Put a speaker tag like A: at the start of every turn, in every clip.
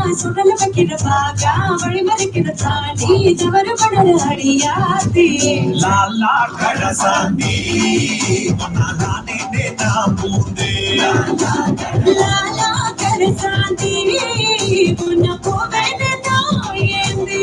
A: சுடல வைக்கிற பாகா வழி மறைக்கிற தாண்டி தவறு படல அடியாத்தி
B: லாலா கடசாந்தி நானே நான் பூந்து
A: லாலா கரசாந்தி உன்ன போவேன்னு தான் ஏந்தி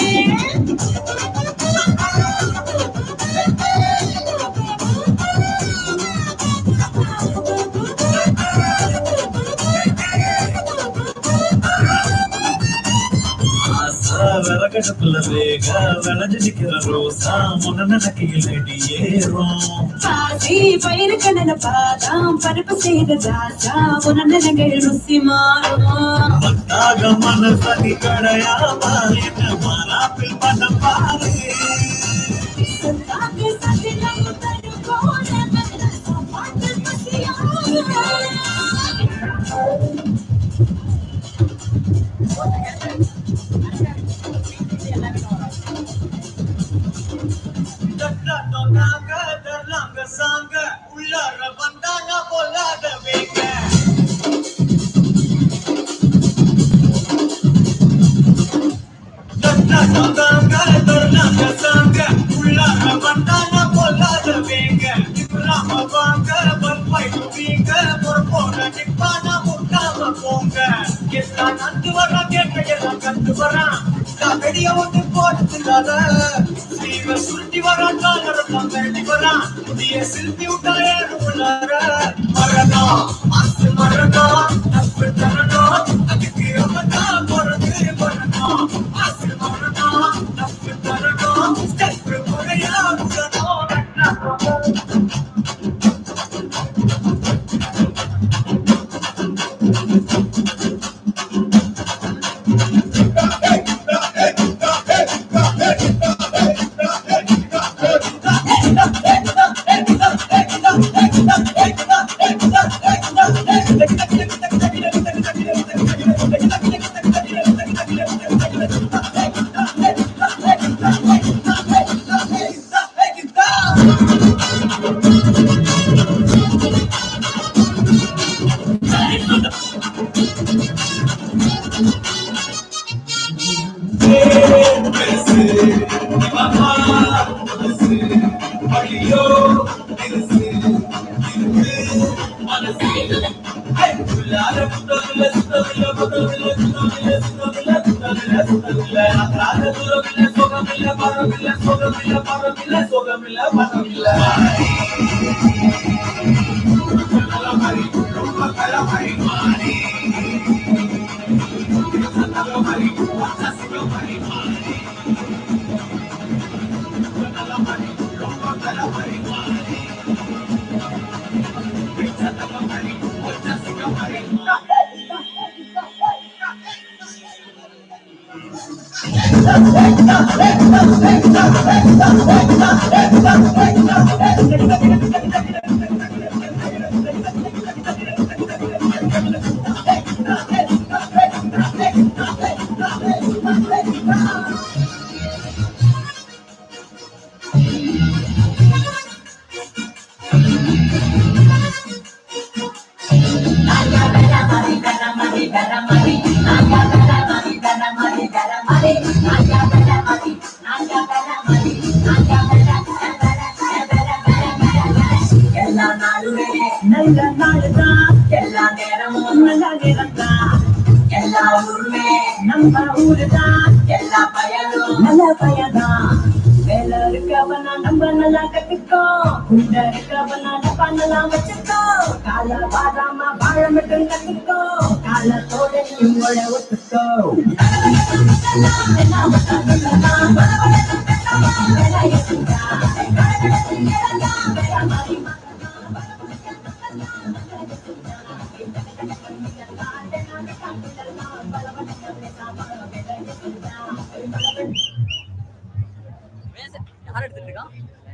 B: ஆசா விறகடுப்புல வேக விளைஞ்சு நிக்கிற ரோசா முன்ன நினைக்கையில் ஏறும்
A: பாசி பயிறு கடல பாதாம் பருப்பு செய்த ராஜா உன நிலங்கள் ருசி மாறும்
B: மத்தாக மனசதி கடையாம என்ன மராப்பில் பண்ண பாரு
A: சொல்லாக்கு சதிலம் தரும் போல பாட்டு பசியாறு
B: நாங்க தரலாங்க சாங்க உள்ளார வந்தாங்க பொல்லாத வேங்க சில்பி விட்டா ஏறு உள்ளார மரணம் அசு மரணம் தப்பு தரணும் அதுக்கு அவதான் பொறுத்து பண்ணணும் அசு மரணம் தப்பு தரணும் ஸ்டெப் முறையா விடணும்
A: எல்லா நாளுமே நல்ல நாளுதான் எல்லா நேரமும் நல்ல நேரம்தான் எல்லா ஊருமே நம்ம ஊருதான் எல்லா பயனும் நல்ல பயன்தான் வேலை இருக்கவனா நம்ம நல்லா கத்துக்கோ குண்ட இருக்கவனா நம்ம நல்லா வச்சுக்கோ கால வாராம வாழ மட்டும் கத்துக்கோ காலத்தோட நீ உங்களை ஒத்துக்கோ
C: யார் எடுத்துட்டு இருக்கான்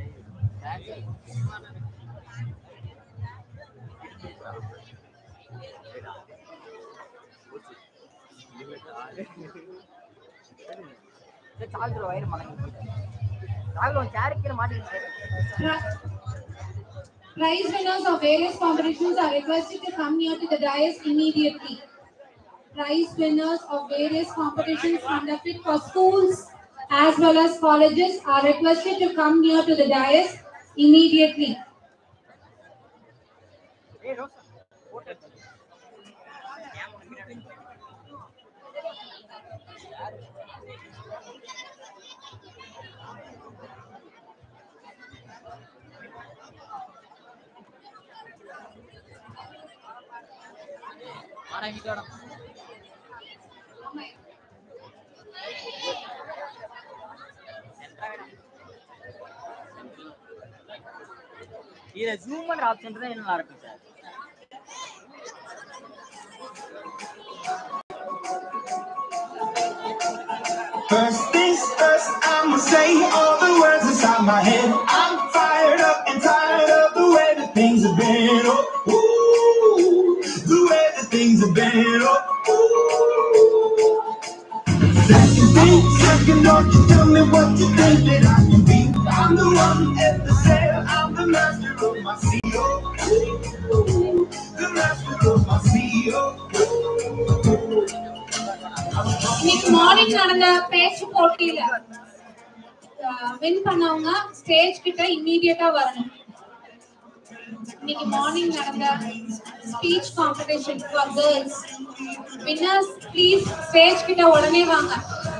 C: சார்ஜர் வயிறு மடங்கி சார்ஜர் சேரு கீழே மாட்டிக்கிட்டு
D: Prize winners of various competitions are requested to come near to the dais immediately. prize winners of various competitions conducted for schools as well as colleges are requested to come near to the dais immediately.
C: ஏய் ரோசா photo எடுத்து ஆனா வீட்டோட இதுல zoom பண்ற option தான் நல்லா இருக்கும் sir
B: First things first, I'ma say all the words inside my head. I'm fired up and tired of the way that things have been. Oh, ooh, the way that things have been. Oh, ooh. Second thing, second, don't you tell me what you think that I can be. I'm the one at the sail, I'm the master of my sea. Oh, ooh, the master of my sea. Oh, ooh.
D: இன்னைக்கு morning நடந்த பேச்சு போட்டியில win பண்ணவங்க stage கிட்ட இம்மீடியட்டா வரணும் இன்னைக்கு morning நடந்த speech competition for girls winners please stage கிட்ட உடனே வாங்க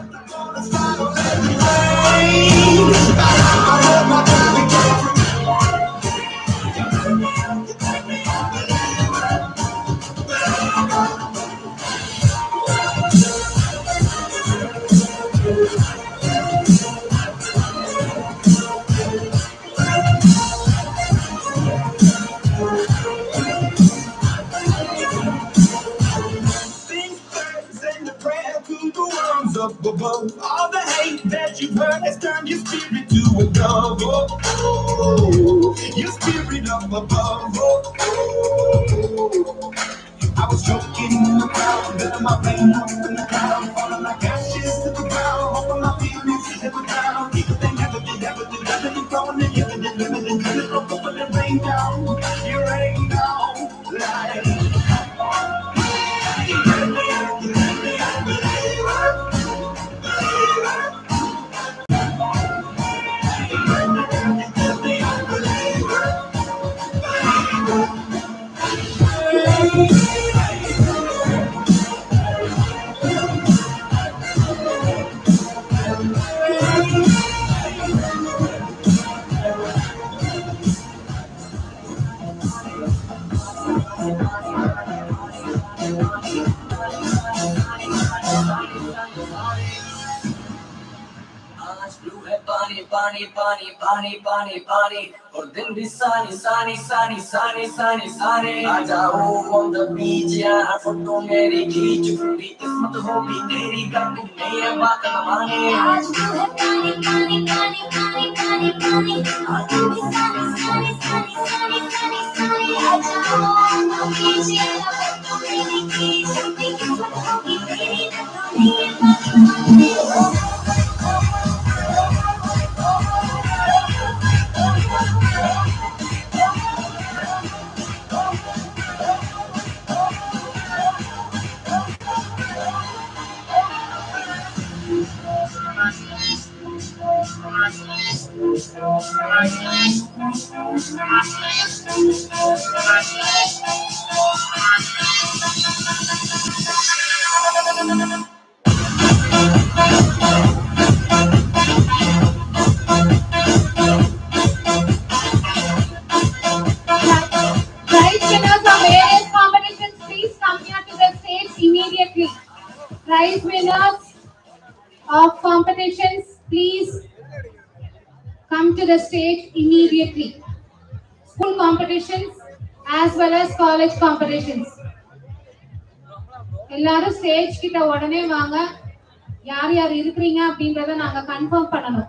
B: Sing birds and the prayer to the ones up above. All the hate that you've heard has turned your spirit to a dove. Oh, oh, your spirit up above. Oh, oh. I was joking in the crowd, letting my pain up in the crowd, falling like ashes to the ground, hoping my feelings never down. People think never did, never did, never did, throwing and giving and living and living, but when it rain down, you rain down like.
A: आज blue है पानी पानी पानी पानी पानी पानी और दिन भी सानी सानी सानी सानी सानी सानी आ जाओ on the beach यार फोटो मेरी खींच पूरी किस्मत होगी तेरी गम नहीं है बात न माने
E: आज तू है पानी पानी पानी पानी पानी पानी और तू भी सानी सानी सानी सानी सानी सानी आ जाओ तो कीजिए ना तो मेरी की छुट्टी किस्मत होगी तेरी ना तो नहीं है बात माने
D: Prize winners of various competitions, please come here to the stage immediately. Prize winners of competitions, please come to the stage immediately. School competitions as well as college competitions. எல்லாரும் ஸ்டேஜ் கிட்ட உடனே வாங்க யார் யார் இருக்கிறீங்க அப்படின்றத நாங்க கன்ஃபார்ம் பண்ணணும்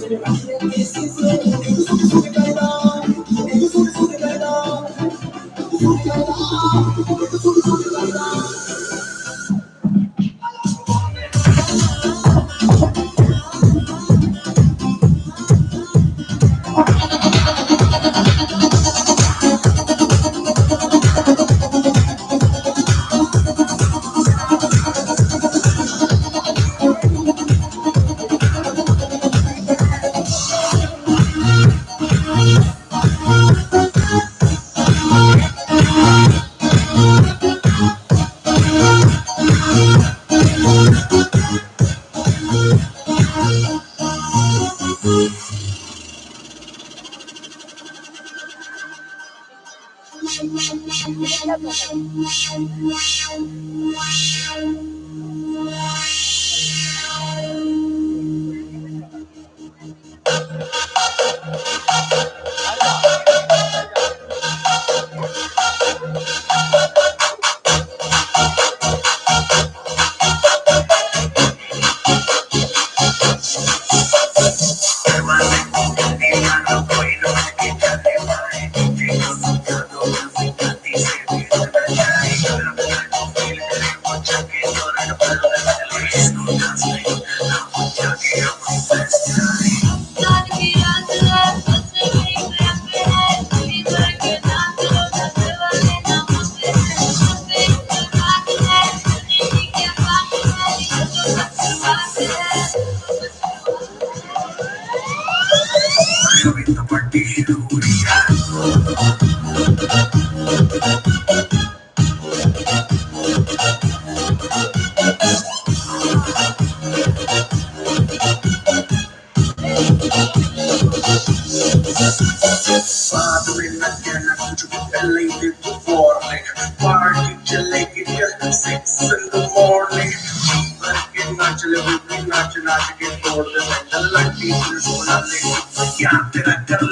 F: Father in the den, I to be elated before me. Party till like it till six in the morning. Working naturally, working naturally, not to get bored. The mental like people is gonna live. Yeah, तेरा कर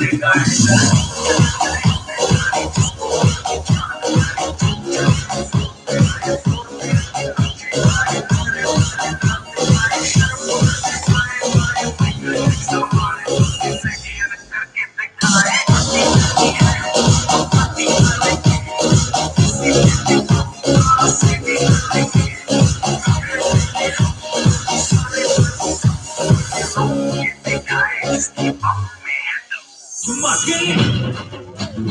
F: लेगा
B: சும்மா கேளு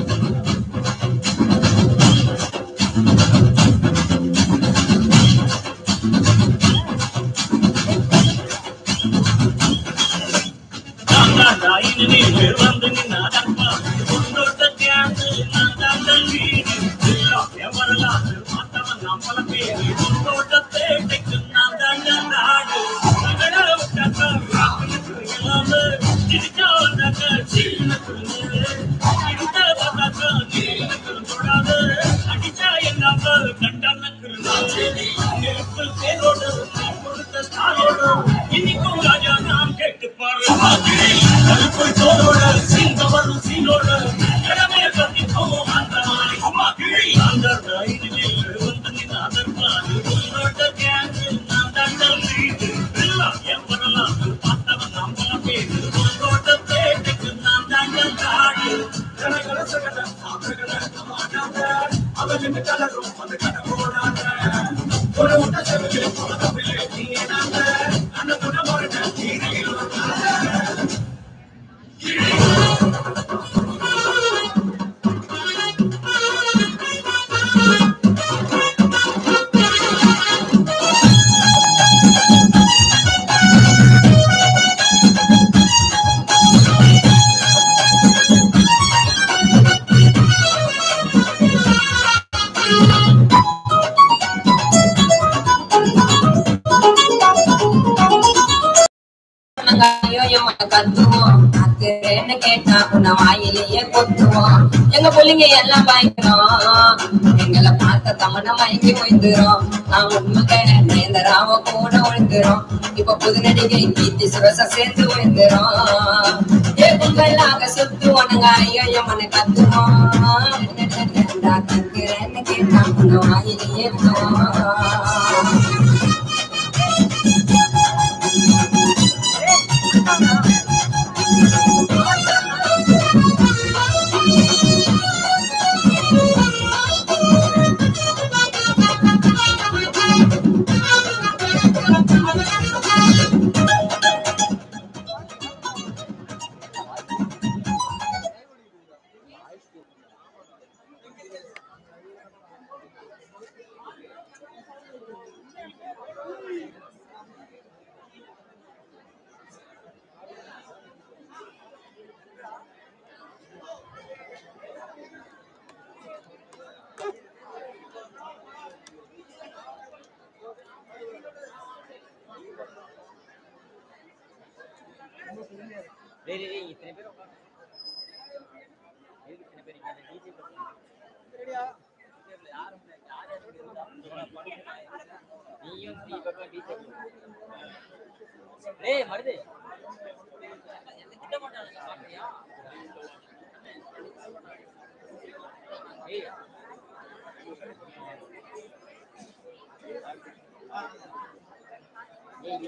B: நான் தாண்டா இனிமேல் வந்து நின்னாடப்பா உன்னோட தியாந்து நான் தாண்டா வீடு எல்லாம் எவரலாறு மாத்தவன் நம்மள பேரு உன்னோட பேட்டைக்கு நான் தாண்டா நாடு நகர விட்டாக்கா ராக்கனுக்கு எல்லாமே சிரிச்சா வந்தாக்கா சீனுக்கு இருந்த பார்த்தாக்கா நீனுக்கு தொடாது அடிச்சா என்னாக்கா கண்டானுக்கு நெருப்பு பேரோடு நான் கொடுத்த ஸ்டாரோடு இன்னைக்கும் ராஜா நான் கேட்டு பாரு கருப்பு தோலோட சிங்கவரும் சீனோட கடமைய கத்தி போவோம் அந்த மாதிரி சும்மா கிழி அந்த ரயிலில் வந்து நின்று அதற்கான உன்னோட கேங்கு நான் தண்ட வீடு எல்லாம் என் வரலாறு பார்த்தவன் நம்மள பேரு உன்னோட பேட்டைக்கு நான் தண்ட காடு கனகல சகல சாப்பிடுகிற மாட்டாங்க அவன் நின்று கலரும் வந்து கட போடாங்க ஒரு முட்டை செவிச்சு போதவில்லை நீ நாங்க அந்த குணமோட நீரையில்
G: ஐயோயம் கத்துவோம் அக்கறேன்னு கேட்டா உன்னை வாயிலேயே கொத்துவோம் எங்க பிள்ளைங்க எல்லாம் பயங்கரம் எங்களை பார்த்த தமன மயங்கி போய்ந்துரும் நான் உண்மை நேந்தராவ கூட விழுந்துரும் இப்ப புது நடிகை கீர்த்தி சுரச சேர்ந்து விழுந்துரும் ஏ பொங்கலாக சுத்துவோனுங்க ஐயோயம் கத்துவோம் கத்துறேன்னு கேட்டா உன்னை வாயிலேயே கொத்துவோம்.
H: டேய் டேய், டேய் இத்தனை பேர் உட்காந்து எதுக்கு இத்தனை பேர் இங்க அந்த டிஜே யாரும் இல்ல, யார் யார் இப்படி இருந்தா? நீயும் தீபக்கும் டிஜே டேய் மருது என்ன கிட்ட மாட்டானுங்க பாக்குறியா ஏய் ஏய்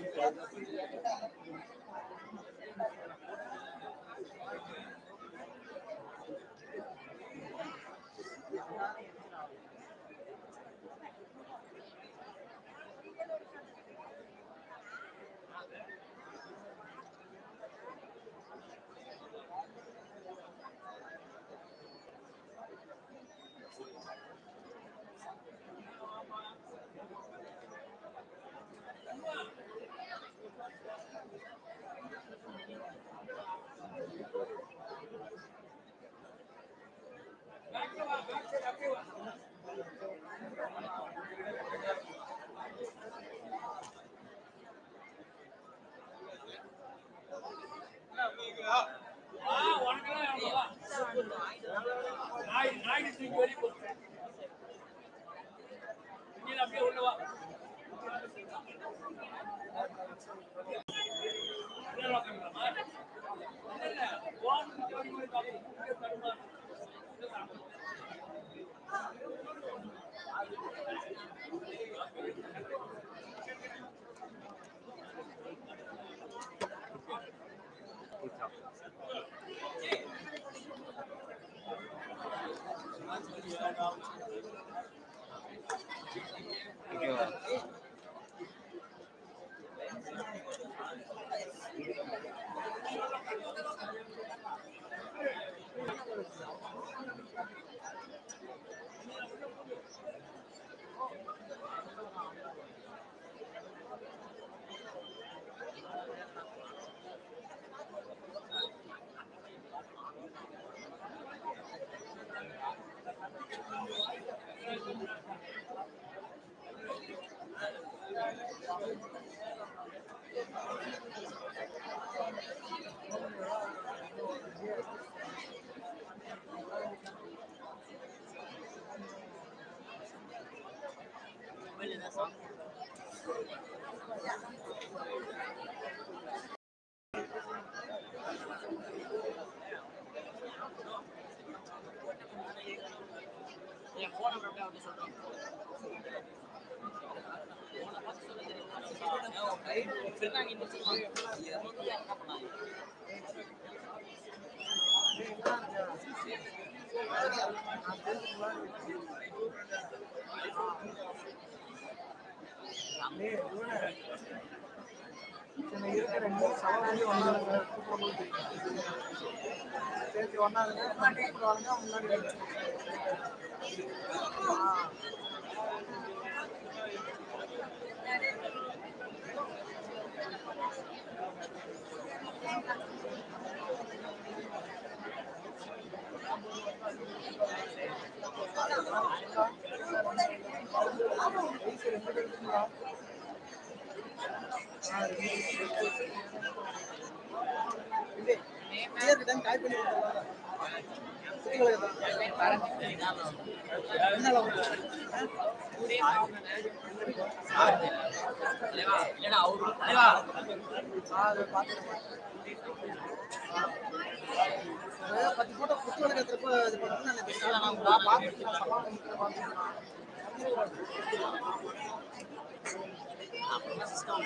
H: என் போன அப்படியே வந்து சொல்றேன் இல்லடா அவரு தலைவா
I: பத்து போட்டோ புத்தகம் எடுக்கிறப்ப இது பண்ணணும்
H: அப்புறமா சிஸ்டம்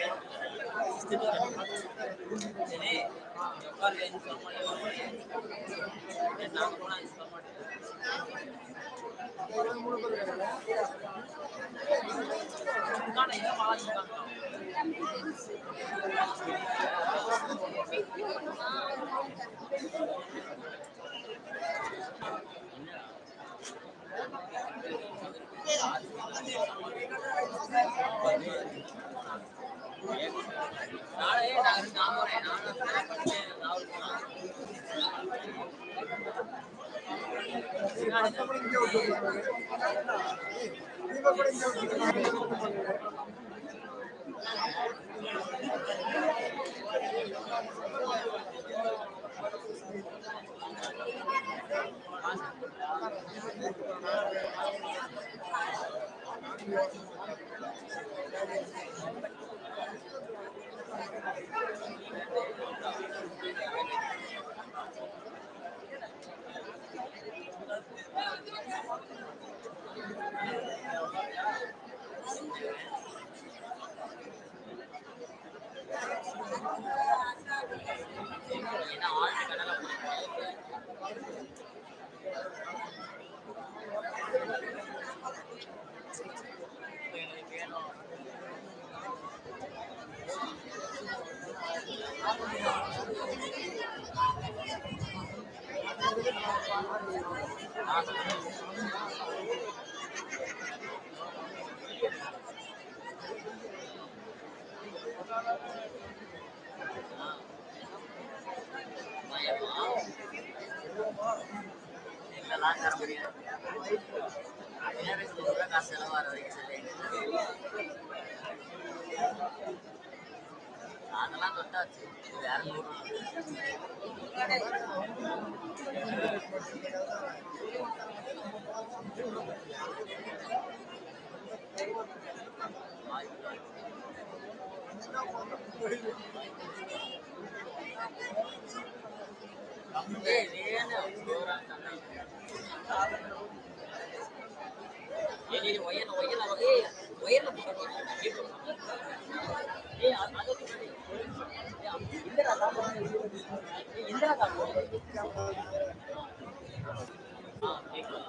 H: சரி எவ்வாறு சொல்ல மாட்டேன் நான் போனா சொல்ல மாட்டேன் முன்னாடி என்ன மாறிட்டாங்க நாளே நான் நான் போறேன் நான் நான்
I: Thank
H: இதெல்லாம் தர முடியாது நேரத்துக்கு கூட காசு செலவார வைக்க சொல்லி அதெல்லாம் தொட்டாச்சு வேற நூறு ஏய், வேணு. ஏய், நீ ஒயர்ல ஒயர்ல ஏய் ஒயர்ல போடுறோம் ஏய் அது அது எப்படி? ஏய், இந்திரா தான் போடுறேன். ஏய், இந்திரா தான் போடுறேன். ஆ, கேக்குதா?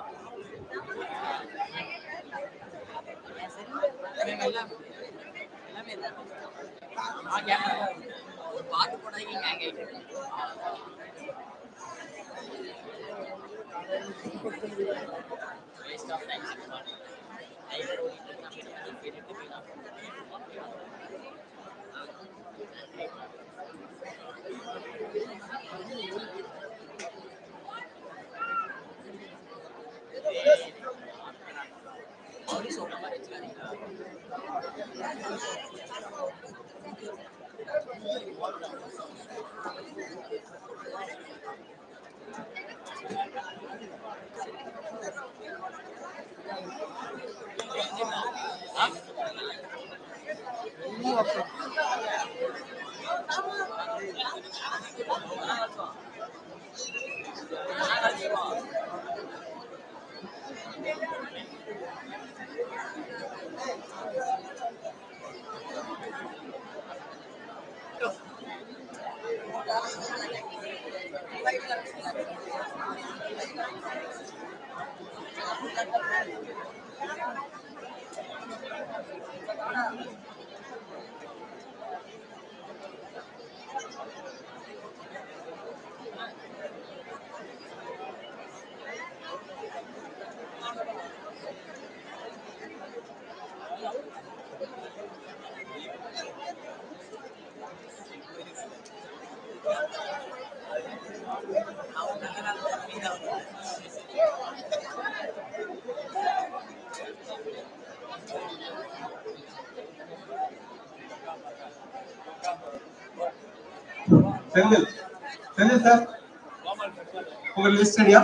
H: எல்லாமே எல்லாமே எல்லாமே இல்லை. ஆ, கேக்குதா? ஒரு பாட்டு போடாதீங்க கேங்க waste of time. Either way, it doesn't matter. It will be enough. அவரே சொல்ற மாதிரி வச்சுக்காதீங்க
J: செந்தில் செந்தில் சார் உங்க லிஸ்ட் ரெடியா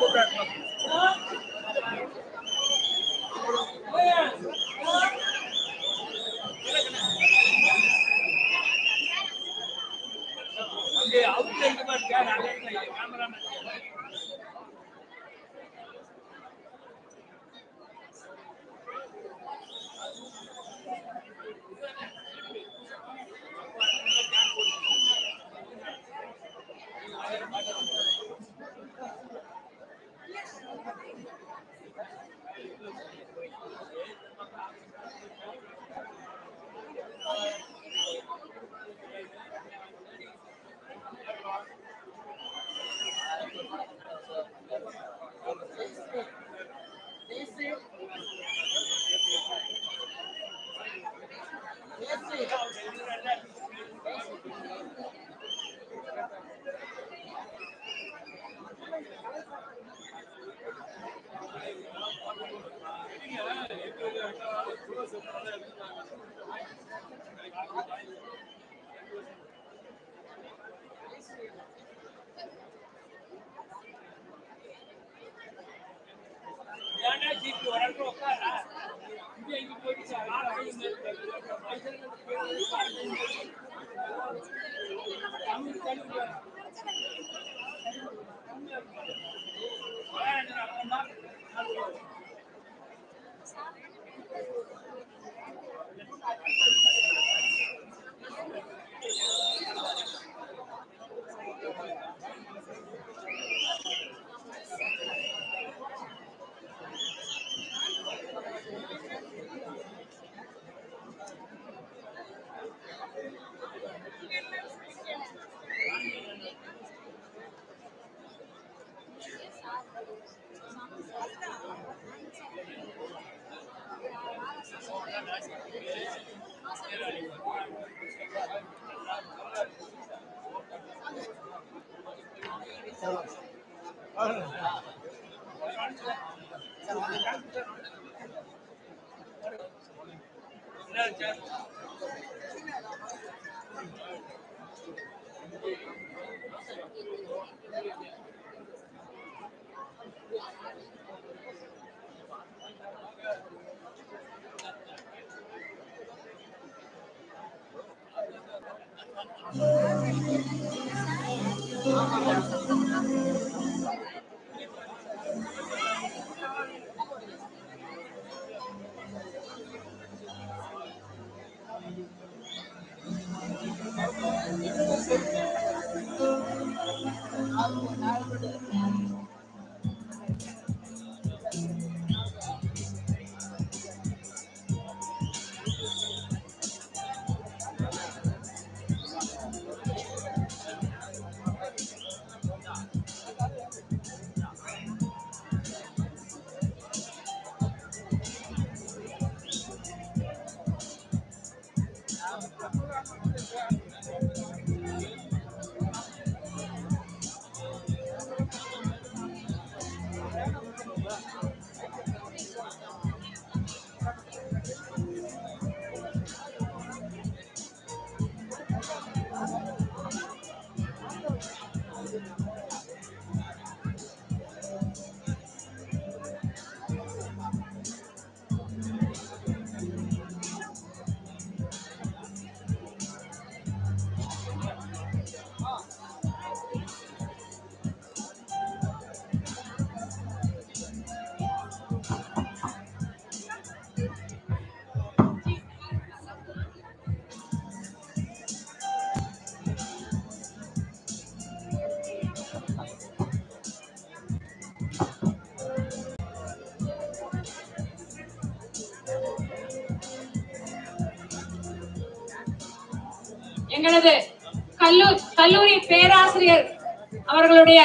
K: எங்களது கல்லூரி கல்லூரி பேராசிரியர் அவர்களுடைய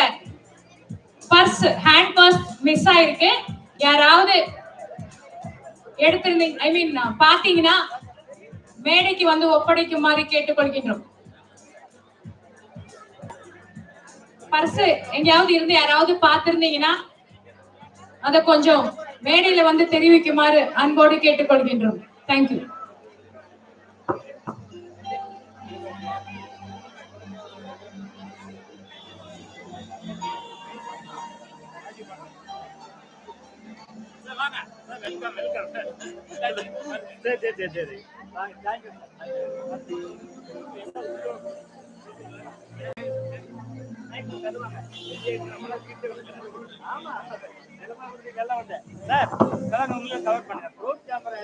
K: பர்ஸ் ஹேண்ட் பர்ஸ் மிஸ் ஆயிருக்கு யாராவது எடுத்திருந்தீங்க ஐ மீன் பாத்தீங்கன்னா மேடைக்கு வந்து ஒப்படைக்குமாறு கேட்டுக்கொள்கின்றோம் பர்ஸ் எங்கேயாவது இருந்து யாராவது பார்த்திருந்தீங்கன்னா அத கொஞ்சம் மேடையில வந்து தெரிவிக்குமாறு அன்போடு கேட்டுக்கொள்கின்றோம் தேங்க்யூ
H: சரி சரி சரி சரி தேங்க்யூ ஆமா எல்லாம் உண்டு சார் சார் உங்களுக்கு கவர் பண்ணுங்க ரோட் கேமரா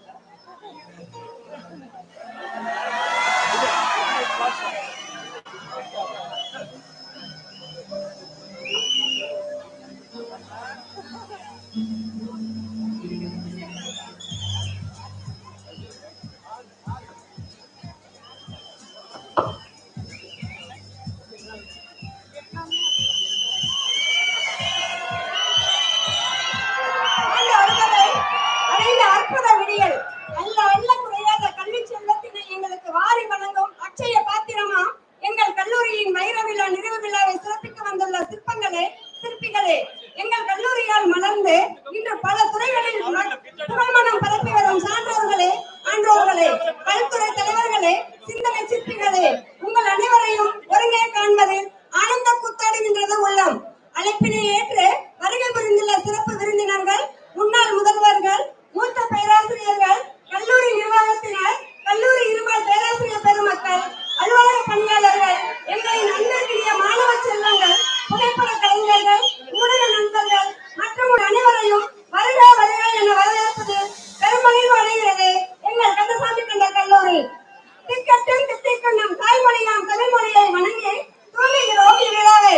L: ஆண்டவர்களே, அடைந்த அற்புத விடியல் அல்ல அல்ல குறையாத கல்வி செல்வத்தினை எங்களுக்கு வாரி வழங்கும் அட்சய பாத்திரமா எங்கள் கல்லூரியின் வைர விழா நிறைவு விழாவை சிறப்பிக்க வந்துள்ள சிற்பங்களே சிற்பிகளே எங்கள் கல்லூரியால் மலர்ந்து இன்று பல துறைகளில் ம- புகழ்மணம் பரப்பி வரும் சான்றோர்களே ஆன்றோர்களே பல்துறை தலைவர்களே சிந்தனை சிற்பிகளே உங்கள் அனைவரையும் ஒருங்கே காண்பதில் ஆனந்த கூத்தாடுகின்றது உள்ளம் அழைப்பினை ஏற்று வருகை புரிந்துள்ள சிறப்பு விருந்தினர்கள் முன்னாள் முதல்வர்கள் மூத்த பேராசிரியர்கள் கல்லூரி நிர்வாகத்தினர் கல்லூரி இருபால் பேராசிரியர் பெருமக்கள் அலுவலக பணியாளர்கள் எங்களின் அன்பிற்கினிய மாணவ செல்வங்கள் புகைப்பட கலைஞர்கள் ஊடக நண்பர்கள் மற்றும் உங்கள் அனைவரையும் வருக வருக என வரவேற்பது பெருமகிழ்வு அடைகிறது எங்கள் கந்தசாமி கண்ட கல்லூரி திக்கட்டும் தித்திக்கும் நம் தாய்மொழியாம் தமிழ்மொழியை வணங்கி தூங்குகிறோம் இவ்விழாவை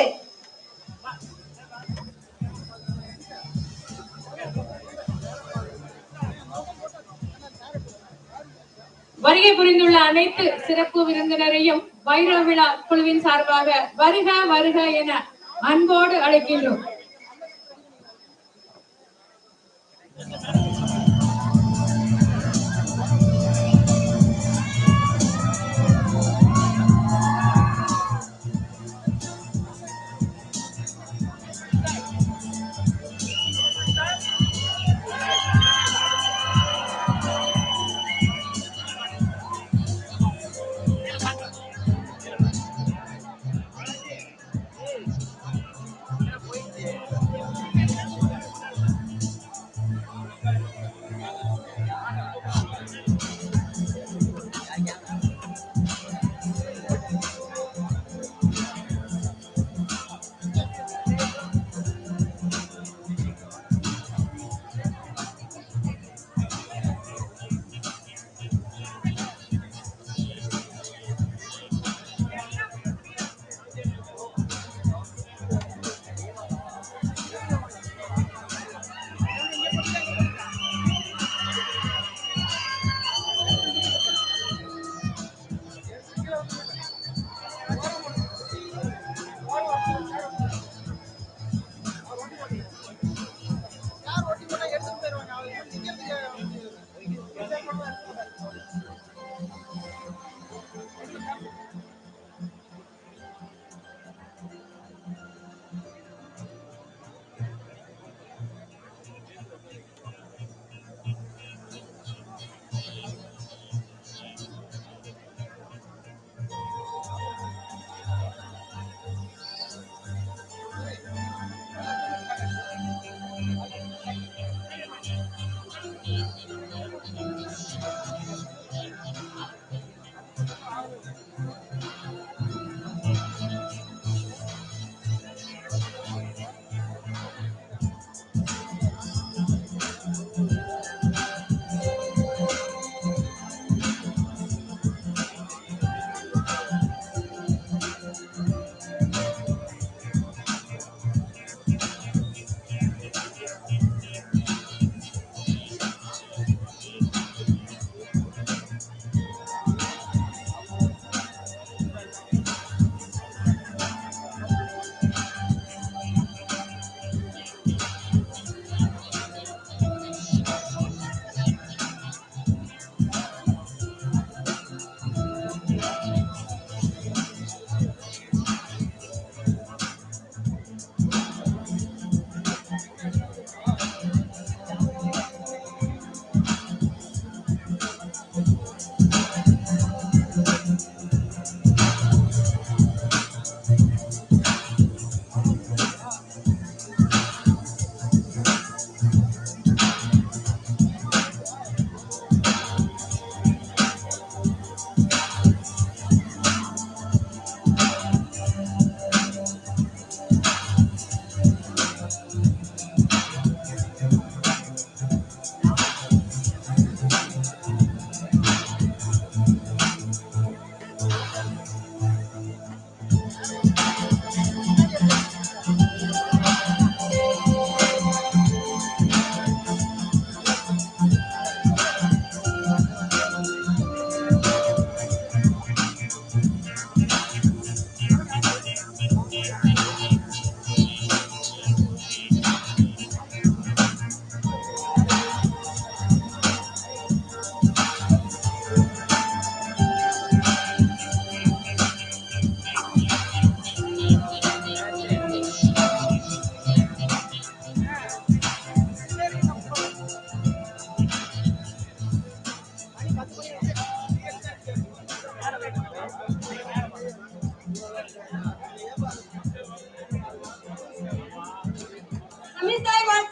K: வருகை புரிந்துள்ள அனைத்து சிறப்பு விருந்தினரையும் வைர விழா குழுவின் சார்பாக வருக வருக என அன்போடு அழைக்கின்றோம்
H: போயிட்டு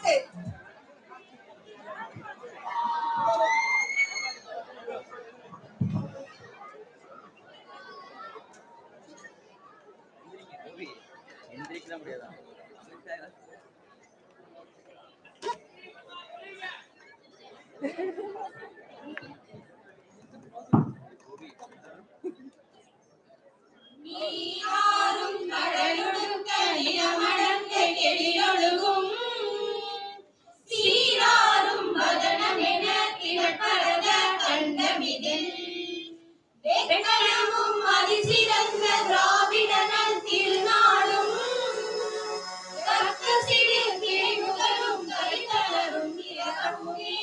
L: பாட்டு
H: எந்திரிக்க முடியாதா
E: நீராறும் கடலொடுக்க நிலமடங்க எழிலொழுகும் சீராறும் வதனமென திகழ்பரத கண்டமிதில் வெக்கணமும் அதிசிறந்த திராவிடனல் திருநாளும் கற்க சிறு கிளைமுதலும் கைத்தளரும் இரமுமே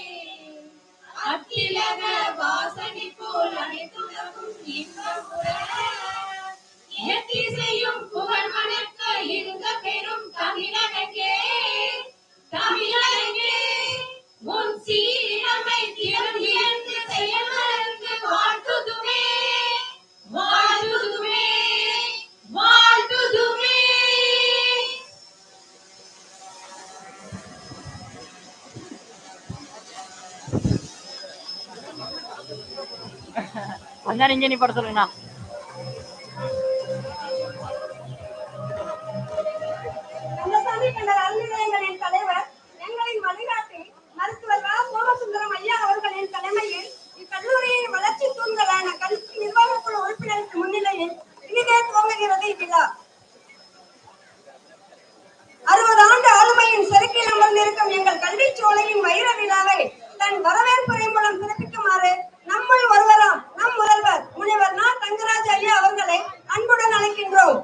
E: அத்திலக வாசனை போல் அனைத்துலகும் இன்பமுற இயற்கைசெய்யும் புகழ் மணக்க இருந்த பெரும் தமிழனக்கே தமிழனக்கே உன் சீரமை திறந்து என்று செயல் மறந்து வாழ்த்துதுமே வாழ்த்துதுமே வாழ்த்துதுமே
C: கொஞ்ச நேரம் இங்கே நீ பட சொல்லுங்கண்ணா
L: கந்தசாமி கண்டர் அறநிலையங்களின் தலைவர் எங்களின் வழிகாட்டி மருத்துவர் ரா சோமசுந்தரம் ஐயா அவர்களின் தலைமையில் இக்கல்லூரியின் வளர்ச்சி தூண்களான கல்வி நிர்வாக குழு உறுப்பினருக்கு முன்னிலையில் இனிதே துவங்குகிறது இவ்விழா அறுபது ஆண்டு ஆளுமையின் செருக்கில் அமர்ந்திருக்கும் எங்கள் கல்விச் சோலையின் வைர விழாவை தன் வரவேற்புரை மூலம் சிறப்பிக்குமாறு நம்முள் ஒருவராம் நம் முதல்வர் முனைவர் நா தங்கராஜ் ஐயா அவர்களை அன்புடன் அழைக்கின்றோம்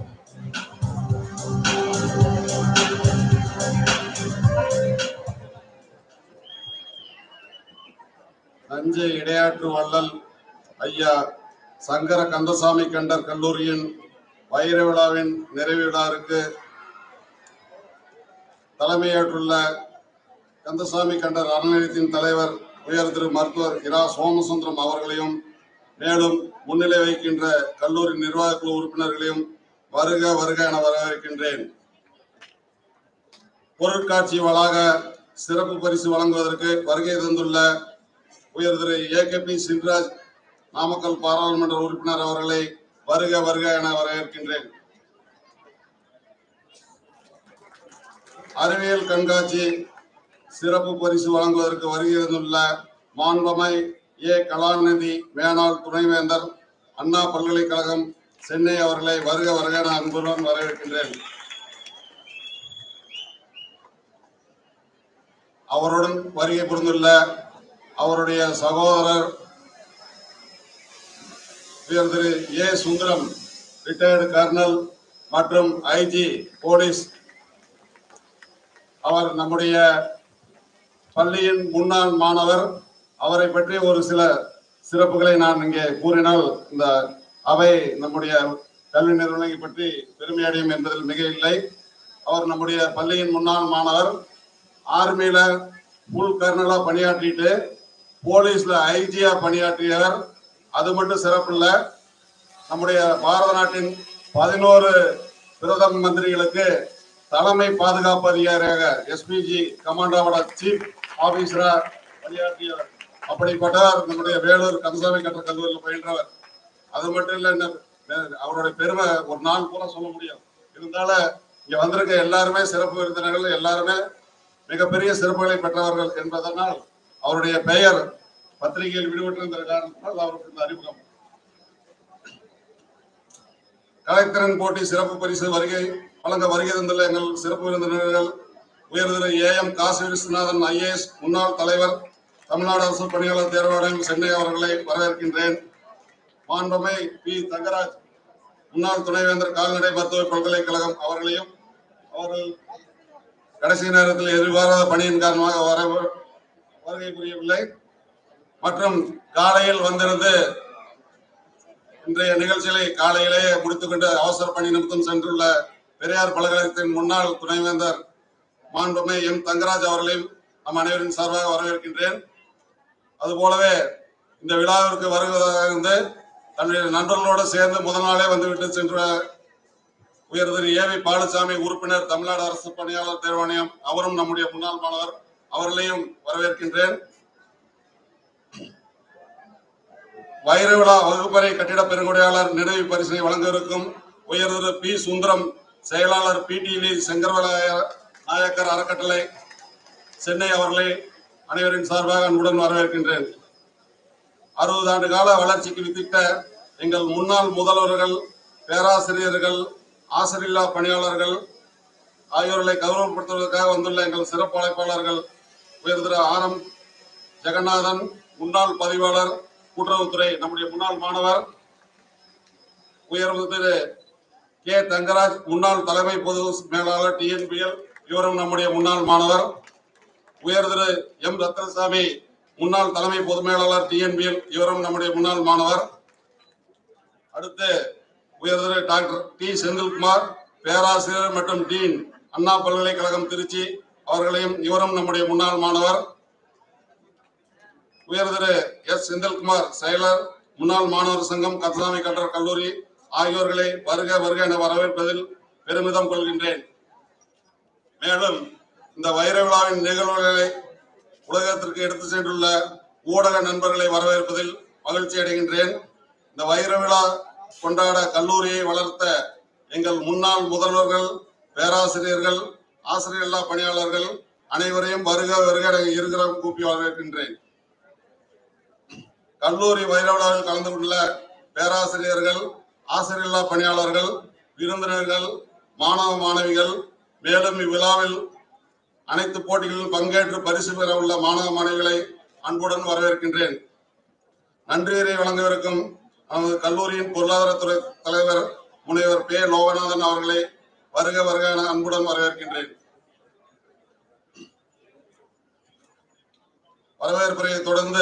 M: தஞ்சை இடையாற்று வள்ளல் ஐயா சங்கர கந்தசாமி கண்டர் கல்லூரியின் வைர விழாவின் நிறைவு விழாவிற்கு தலைமையேற்றுள்ள கந்தசாமி கண்டர் அறநிலையத்தின் தலைவர் உயர் திரு மருத்துவர் இரா சோமசுந்தரம் அவர்களையும் மேலும் முன்னிலை வைக்கின்ற கல்லூரி நிர்வாகக் குழு உறுப்பினர்களையும் வருக வருக என வரவேற்கின்றேன் பொருட்காட்சி வளாக சிறப்பு பரிசு வழங்குவதற்கு வருகை தந்துள்ள உயர் திரு A K P Chinraj Namakkal பாராளுமன்ற உறுப்பினர் அவர்களை வருக வருக என வரவேற்கின்றேன் அறிவியல் கண்காட்சி சிறப்பு பரிசு வழங்குவதற்கு வருகை தந்துள்ள மாண்பமை ஏ கலாநிதி மேனாள் துணைவேந்தர் அண்ணா பல்கலைக்கழகம் சென்னை அவர்களை வருக வருக என அன்புடன் வரவேற்கின்றேன் அவருடன் வருகை புரிந்துள்ள அவருடைய சகோதரர் உயர் திரு ஏ சுந்தரம் ரிட்டையர்டு கர்னல் மற்றும் ஐஜி போலீஸ் அவர் நம்முடைய பள்ளியின் முன்னாள் மாணவர் அவரை பற்றி ஒரு சில சிறப்புகளை நான் இங்கே கூறினால் இந்த அவை நம்முடைய கல்வி நிறுவனங்களை பற்றி பெருமையடையும் என்பதில் மிக இல்லை அவர் நம்முடைய பள்ளியின் முன்னாள் மாணவர் ஆர்மியில உள் கர்னலா பணியாற்றிட்டு போலீஸ்ல ஐஜியா பணியாற்றியவர் அது மட்டும் சிறப்பு இல்ல நம்முடைய பாரத நாட்டின் பதினோரு பிரதம மந்திரிகளுக்கு தலைமை பாதுகாப்பு அதிகாரியாக எஸ்பிஜி கமாண்டோட சீஃப் ஆபீசரா பணியாற்றியவர் அப்படிப்பட்டவர் நம்முடைய வேலூர் கந்தசாமி கற்ற கல்லூரியில் பயின்றவர் அது மட்டும் இல்ல இந்த அவருடைய பெருமை ஒரு நாள் பூரா சொல்ல முடியும் இருந்தாலும் இங்க வந்திருக்க எல்லாருமே சிறப்பு விருந்தினர்கள் எல்லாருமே மிகப்பெரிய சிறப்புகளை பெற்றவர்கள் என்பதனால் அவருடைய பெயர் பத்திரிகையில் விடுபட்டிருந்த காரணத்தினால் அவருக்கு இந்த அறிமுகம் கலைத்திறன் போட்டி சிறப்பு பரிசு வருகை வழங்க வருகை தந்துள்ள எங்கள் சிறப்பு விருந்தினர்கள் உயர் திரு A M Kasi Viswanathan IAS முன்னாள் தலைவர் தமிழ்நாடு அரசு பணியாளர் தேர்வாணையம் சென்னை அவர்களை வரவேற்கின்றேன் மாண்பமை பி தங்கராஜ் முன்னாள் துணைவேந்தர் கால்நடை மருத்துவ பல்கலைக்கழகம் அவர்களையும் அவர்கள் கடைசி நேரத்தில் எதிர்பாராத பணியின் காரணமாக வர வருகை புரியவில்லை மற்றும் காலையில் வந்திருந்து இன்றைய நிகழ்ச்சிகளை காலையிலேயே முடித்துக்கொண்டு அவசர பணி நிமித்தம் சென்றுள்ள பெரியார் பல்கலைக்கழகத்தின் முன்னாள் துணைவேந்தர் மாண்புமை எம் தங்கராஜ் அவர்களையும் நம் அனைவரின் சார்பாக வரவேற்கின்றேன் அதுபோலவே இந்த விழாவிற்கு வருவதாக இருந்து தன்னுடைய நண்பர்களோடு சேர்ந்து முதல் நாளே வந்துவிட்டு சென்ற உயர் திரு ஏவி பாலசாமி உறுப்பினர் தமிழ்நாடு அரசு பணியாளர் தேர்வாணையம் அவரும் நம்முடைய முன்னாள் மாணவர் அவர்களையும் வரவேற்கின்றேன் வைர விழா வகுப்பறை கட்டிட பெருங்குடையாளர் நினைவு பரிசினை வழங்க இருக்கும் உயர் திரு பி சுந்தரம் செயலாளர் பிடிலி செங்கர்வலாய நாயக்கர் அறக்கட்டளை சென்னை அவர்களை அனைவரின் சார்பாக அன்புடன் வரவேற்கின்றேன் அறுபது ஆண்டு கால வளர்ச்சிக்கு வித்திட்ட எங்கள் முன்னாள் முதல்வர்கள் பேராசிரியர்கள் ஆசிரியல்லா பணியாளர்கள் ஆகியோர்களை கௌரவப்படுத்துவதற்காக வந்துள்ள எங்கள் சிறப்பு அழைப்பாளர்கள் உயர் திரு ஆர் எம் ஜெகநாதன் முன்னாள் பதிவாளர் கூட்டுறவுத்துறை நம்முடைய முன்னாள் மாணவர் உயர்வு திரு கே தங்கராஜ் முன்னாள் தலைமை பொது மேலாளர் டிஎன்பிஎல் இவரும் நம்முடைய முன்னாள் மாணவர் உயர் திரு எம் ரத்னசாமி முன்னாள் தலைமை பொது மேலாளர் டிஎன்பிஎல் இவரும் நம்முடைய முன்னாள் மாணவர் அடுத்து உயர் திரு டாக்டர் டி செந்தில்குமார் பேராசிரியர் மற்றும் டீன் அண்ணா பல்கலைக்கழகம் திருச்சி அவர்களையும் இவரும் நம்முடைய முன்னாள் மாணவர் உயர் திரு எஸ் செந்தில்குமார் செயலர் முன்னாள் மாணவர் சங்கம் கத்தசாமி கட்டர் கல்லூரி ஆகியோர்களை வருக வருக என வரவேற்பதில் பெருமிதம் கொள்கின்றேன் மேலும் இந்த வைர விழாவின் நிகழ்வுகளை உலகத்திற்கு எடுத்து சென்றுள்ள ஊடக நண்பர்களை வரவேற்பதில் மகிழ்ச்சி அடைகின்றேன் இந்த வைர விழா கொண்டாட கல்லூரியை வளர்த்த எங்கள் முன்னாள் முதல்வர்கள் பேராசிரியர்கள் ஆசிரியர் பணியாளர்கள் அனைவரையும் வருக வருக என இருகரம் கூப்பி வரவேற்கின்றேன் கல்லூரி வைர விழாவில் கலந்து கொண்டுள்ள பேராசிரியர்கள் ஆசிரியர் பணியாளர்கள் விருந்தினர்கள் மாணவ மாணவிகள் மேலும் இவ்விழாவில் அனைத்து போட்டிகளிலும் பங்கேற்று பரிசு பெற உள்ள மாணவ மாணவிகளை அன்புடன் வரவேற்கின்றேன் நன்றியுரை வழங்கவிருக்கும் நமது கல்லூரியின் பொருளாதாரத்துறை தலைவர் முனைவர் பே லோகநாதன் அவர்களை வருக வருக என அன்புடன் வரவேற்கின்றேன் வரவேற்புரை தொடர்ந்து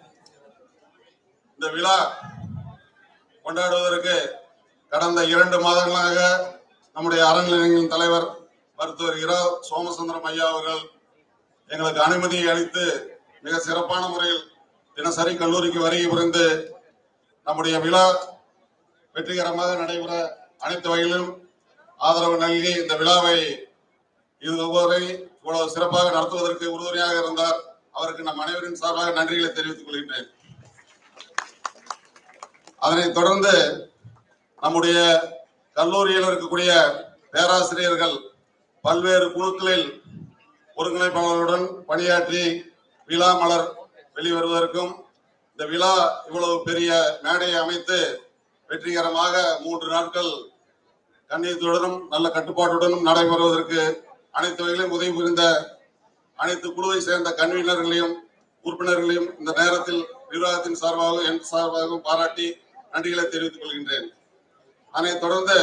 M: இந்த விழா கொண்டாடுவதற்கு கடந்த இரண்டு மாதங்களாக நம்முடைய அறநிலையங்களின் தலைவர் மருத்துவர் இரா சோமசுந்தரம் ஐயா அவர்கள் எங்களுக்கு அனுமதியை அளித்து மிக சிறப்பான முறையில் தினசரி கல்லூரிக்கு வருகை புரிந்து நம்முடைய விழா வெற்றிகரமாக நடைபெற அனைத்து வகையிலும் ஆதரவு நல்கி இந்த விழாவை இதுவரை இவ்வளவு சிறப்பாக நடத்துவதற்கு உறுதுணையாக இருந்தார் அவருக்கு நம் அனைவரின் சார்பாக நன்றிகளை தெரிவித்துக் கொள்கின்றேன் அதனைத் தொடர்ந்து நம்முடைய கல்லூரியில் இருக்கக்கூடிய பேராசிரியர்கள் பல்வேறு குழுக்களில் ஒருங்கிணைப்பாளர்களுடன் பணியாற்றி விழா மலர் வெளிவருவதற்கும் இந்த விழா இவ்வளவு பெரிய மேடையை அமைத்து வெற்றிகரமாக மூன்று நாட்கள் கண்ணியத்துடனும் நல்ல கட்டுப்பாட்டுடனும் நடைபெறுவதற்கு அனைத்து வகையிலும் உதவி புரிந்த அனைத்து குழுவை சேர்ந்த கன்வீனர்களையும் உறுப்பினர்களையும் இந்த நேரத்தில் நிர்வாகத்தின் சார்பாகவும் என் சார்பாகவும் பாராட்டி நன்றிகளை தெரிவித்துக் கொள்கின்றேன் அதனைத் தொடர்ந்து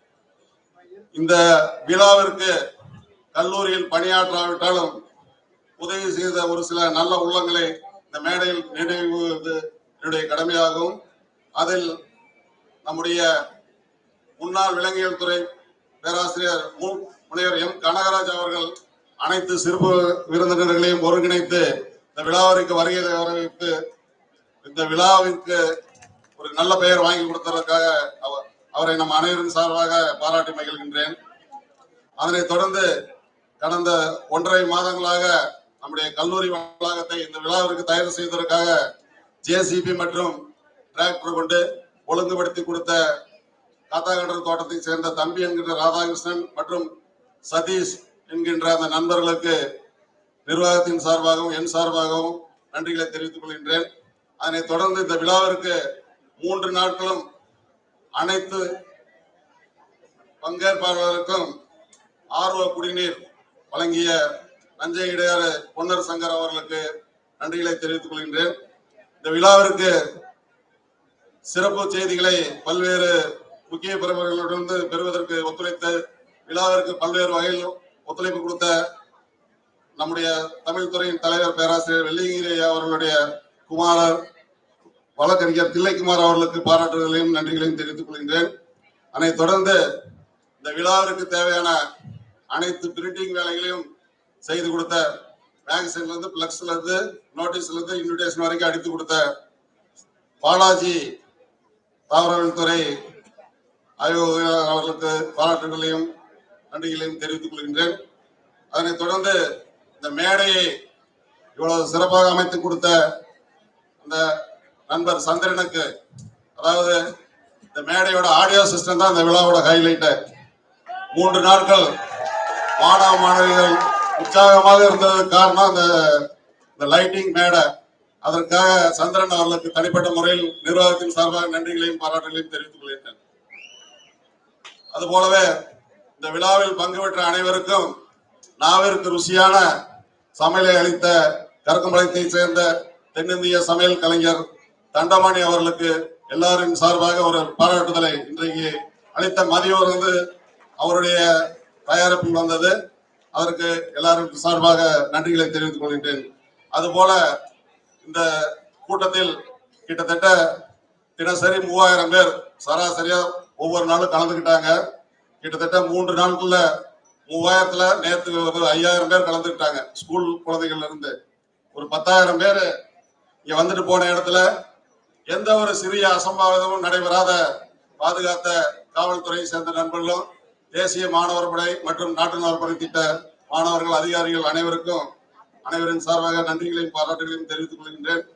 M: இந்த விழாவிற்கு கல்லூரியில் பணியாற்றாவிட்டாலும் உதவி செய்த ஒரு சில நல்ல உள்ளங்களை இந்த மேடையில் நினைவுவது என்னுடைய கடமையாகும் அதில் நம்முடைய முன்னாள் விலங்கியல் துறை பேராசிரியர் மு முனைவர் எம் கனகராஜ் அவர்கள் அனைத்து சிறப்பு விருந்தினர்களையும் ஒருங்கிணைத்து இந்த விழாவிற்கு வருகை வரவேற்று இந்த விழாவிற்கு ஒரு நல்ல பெயர் வாங்கி கொடுத்ததற்காக அவ- அவரை நம் அனைவரின் சார்பாக பாராட்டி மகிழ்கின்றேன் அதனைத் தொடர்ந்து கடந்த ஒன்றரை மாதங்களாக நம்முடைய கல்லூரி வளாகத்தை இந்த விழாவிற்கு தயார் செய்வதற்காக ஜேசிபி மற்றும் டிராக்டர் கொண்டு ஒழுங்குபடுத்தி கொடுத்த காத்தாகடர் தோட்டத்தை சேர்ந்த தம்பி என்கின்ற ராதாகிருஷ்ணன் மற்றும் சதீஷ் என்கின்ற அந்த நண்பர்களுக்கு நிர்வாகத்தின் சார்பாகவும் என் சார்பாகவும் நன்றிகளை தெரிவித்துக் கொள்கின்றேன் அதனைத் தொடர்ந்து இந்த விழாவிற்கு மூன்று நாட்களும் அனைத்து பங்கேற்பாளர்களுக்கும் ஆர்வ குடிநீர் வழங்கிய நஞ்சை இடையாறு பொன்னர் சங்கர் அவர்களுக்கு நன்றிகளை தெரிவித்துக் கொள்கின்றேன் இந்த விழாவிற்கு சிறப்பு செய்திகளை பல்வேறு முக்கிய பிரமுகர்களிடமிருந்து பெறுவதற்கு ஒத்துழைத்த விழாவிற்கு பல்வேறு வகையில் ஒத்துழைப்பு கொடுத்த நம்முடைய தமிழ் துறையின் தலைவர் பேராசிரியர் வெள்ளிங்கிரி ஐயா அவர்களுடைய குமாரர் வழக்கறிஞர் தில்லைக்குமார் அவர்களுக்கு பாராட்டுதலையும் நன்றிகளையும் தெரிவித்துக் கொள்கின்றேன் அதனைத் தொடர்ந்து இந்த விழாவிற்கு தேவையான அனைத்து பிரிண்டிங் வேலைகளையும் செய்து கொடுத்த மேகசின்ல இருந்து பிளக்ஸ்ல இருந்து நோட்டீஸ்ல இருந்து இன்விடேஷன் வரைக்கும் அடித்து கொடுத்த பாலாஜி தாவரவியல் துறை ஆய்வாளர் அவர்களுக்கு பாராட்டுகளையும் நன்றிகளையும் தெரிவித்துக் கொள்கின்றேன் அதனைத் தொடர்ந்து இந்த மேடையை இவ்வளவு சிறப்பாக அமைத்து கொடுத்த அந்த நண்பர் சந்திரனுக்கு அதாவது இந்த மேடையோட ஆடியோ சிஸ்டம் தான் இந்த விழாவோட ஹைலைட்டு மூன்று நாட்கள் மாணவ மாணவிகள் உற்சாகமாக இருந்ததுக்கு காரணம் இந்த இந்த லைட்டிங் மேடை அதற்காக சந்திரன் அவர்களுக்கு தனிப்பட்ட முறையில் நிர்வாகத்தின் சார்பாக நன்றிகளையும் பாராட்டுகளையும் தெரிவித்துக் கொள்கிறேன் அதுபோலவே இந்த விழாவில் பங்கு பெற்ற அனைவருக்கும் நாவிற்கு ருசியான சமையலை அளித்த கருக்கம்பாளையத்தை சேர்ந்த தென்னிந்திய சமையல் கலைஞர் தண்டபாணி அவர்களுக்கு எல்லாரின் சார்பாக ஒரு பாராட்டுதலை இன்றைக்கு அளித்த மதியோர் வந்து அவருடைய தயாரிப்பில் வந்தது அதற்கு எல்லாருக்கும் சார்பாக நன்றிகளை தெரிவித்துக் கொள்கின்றேன் அதுபோல இந்த கூட்டத்தில் கிட்டத்தட்ட தினசரி மூவாயிரம் பேர் சராசரியா ஒவ்வொரு நாளும் கலந்துக்கிட்டாங்க கிட்டத்தட்ட மூன்று நாட்கள்ல மூவாயிரத்துல நேத்து ஒரு ஐயாயிரம் பேர் கலந்துக்கிட்டாங்க ஸ்கூல் குழந்தைகள்ல இருந்து ஒரு பத்தாயிரம் பேர் இங்க வந்துட்டு போன இடத்துல எந்த ஒரு சிறிய அசம்பாவிதமும் நடைபெறாத பாதுகாத்த காவல்துறையை சேர்ந்த நண்பர்களும் தேசிய மாணவர் படை மற்றும் நாட்டு நலப்படை திட்ட மாணவர்கள் அதிகாரிகள் அனைவருக்கும் அனைவரின் சார்பாக நன்றிகளையும் பாராட்டுகளையும் தெரிவித்துக் கொள்கின்றேன்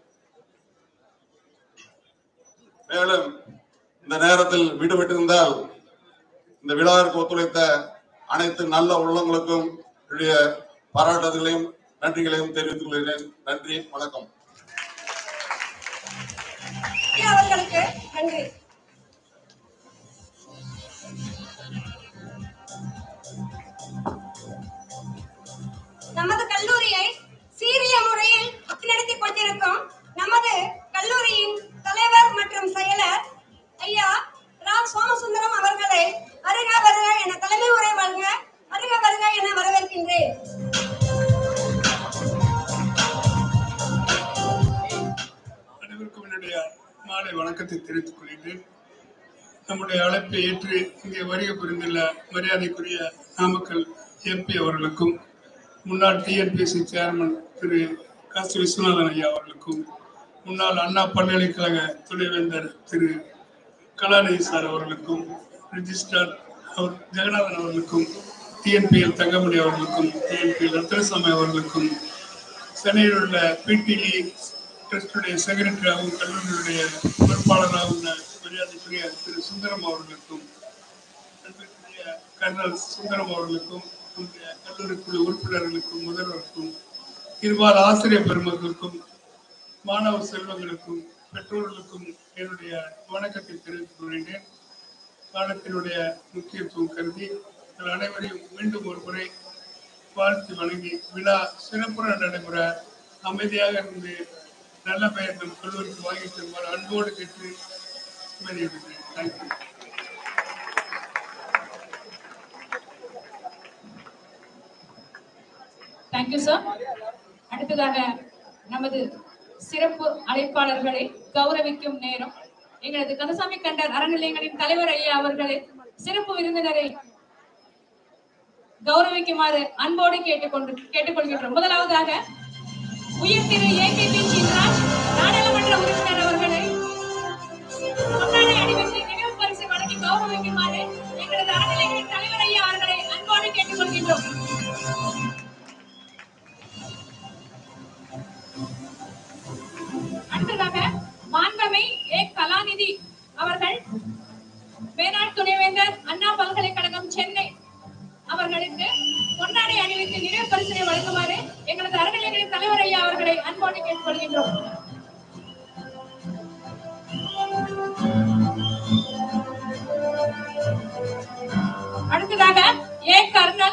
M: மேலும் இந்த நேரத்தில் விடுபட்டிருந்தால் இந்த விழாவிற்கு ஒத்துழைத்த அனைத்து நல்ல உள்ளங்களுக்கும் என்னுடைய பாராட்டுதல்களையும் நன்றிகளையும் தெரிவித்துக் கொள்கிறேன் நன்றி வணக்கம்
L: ஐயா அவர்களுக்கு நன்றி நமது கல்லூரியை சீரிய முறையில் நடத்திக் கொண்டிருக்கும் நமது கல்லூரியின் தலைவர் மற்றும் செயலர் ஐயா ராம் சோமசுந்தரம் அவர்களை வருக வருக என தலைமை உரை வழங்க வருக வருக என வரவேற்கின்றேன்
N: அனைவருக்கும் என்னுடைய மாலை வணக்கத்தை தெரிவித்துக் கொள்கிறேன் நம்முடைய அழைப்பை ஏற்று இங்கே வருகை புரிந்துள்ள மரியாதைக்குரிய நாமக்கல் எம்பி அவர்களுக்கும் முன்னாள் டிஎன்பிஎஸ்சி சேர்மன் திரு காசி விஸ்வநாதன் ஐயா அவர்களுக்கும் முன்னாள் அண்ணா பல்கலைக்கழக துணைவேந்தர் திரு கலாநிதி சார் அவர்களுக்கும் ரிஜிஸ்ட்ரார் அவர் ஜெகநாதன் அவர்களுக்கும் டிஎன்பிஎல் தங்கமணி அவர்களுக்கும் டிஎன்பிஎல் ரத்னசாமி அவர்களுக்கும் சென்னையில் உள்ள பிடிஇ ட்ரஸ்டுடைய செக்ரட்டரியாகவும் கல்லூரியுடைய பொறுப்பாளராகவும் உள்ள மரியாதைக்குரிய திரு சுந்தரம் அவர்களுக்கும் அன்பிற்குரிய கர்னல் சுந்தரம் அவர்களுக்கும் நம்முடைய கல்லூரிக்குழு உறுப்பினர்களுக்கும் முதல்வருக்கும் இருபால் ஆசிரியர் பெருமக்களுக்கும் மாணவ செல்வங்களுக்கும் பெற்றோர்களுக்கும் என்னுடைய வணக்கத்தை தெரிவித்துக் கொள்கிறேன் காலத்தினுடைய முக்கியத்துவம் கருதி உங்கள் அனைவரையும் மீண்டும் ஒரு முறை வாழ்த்து வணங்கி விழா சிறப்புற நடைபெற அமைதியாக இருந்து நல்ல பெயர் நம் கல்லூரிக்கு வாங்கி தருமாறு அன்போடு கேட்டு வெளியிடுகிறேன் தேங்க்யூ
K: தேங்க்யூ சார் அடுத்ததாக நமது சிறப்பு அழைப்பாளர்களை கௌரவிக்கும் நேரம் எங்களது கந்தசாமி கண்டர் அறநிலையங்களின் தலைவர் ஐயா அவர்களை சிறப்பு விருந்தினரை கௌரவிக்குமாறு அன்போடு கேட்டுக்கொண்டு கேட்டுக்கொள்கின்றோம் முதலாவதாக உயர் திரு ஏ கே பி சின்ராஜ் நாடாளுமன்ற உறுப்பினர் அவர்களை பொன்னாடை அணிவித்து நினைவு பரிசு வழங்கி கௌரவிக்குமாறு எங்களது அறநிலையங்களின் தலைவர் ஐயா அவர்களை அன்போடு கேட்டுக்கொள்கின்றோம் அடுத்ததாக மாண்பமை ஏ கலாநிதி அவர்கள் மேனாள் துணைவேந்தர் அண்ணா பல்கலைக்கழகம் சென்னை அவர்களுக்கு பொன்னாடை அணிவித்து நினைவு பரிசினை வழங்குமாறு எங்களது அறநிலையங்களின் தலைவர் ஐயா அவர்களை அன்போடு கேட்டுக்கொள்கின்றோம் அடுத்ததாக A colonel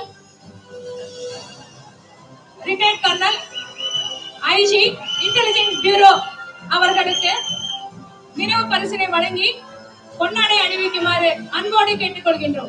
K: retired colonel IG intelligent bureau அவர்களுக்கு நினைவு பரிசினை வழங்கி பொன்னாடை அணிவிக்குமாறு அன்போடு கேட்டுக்கொள்கின்றோம்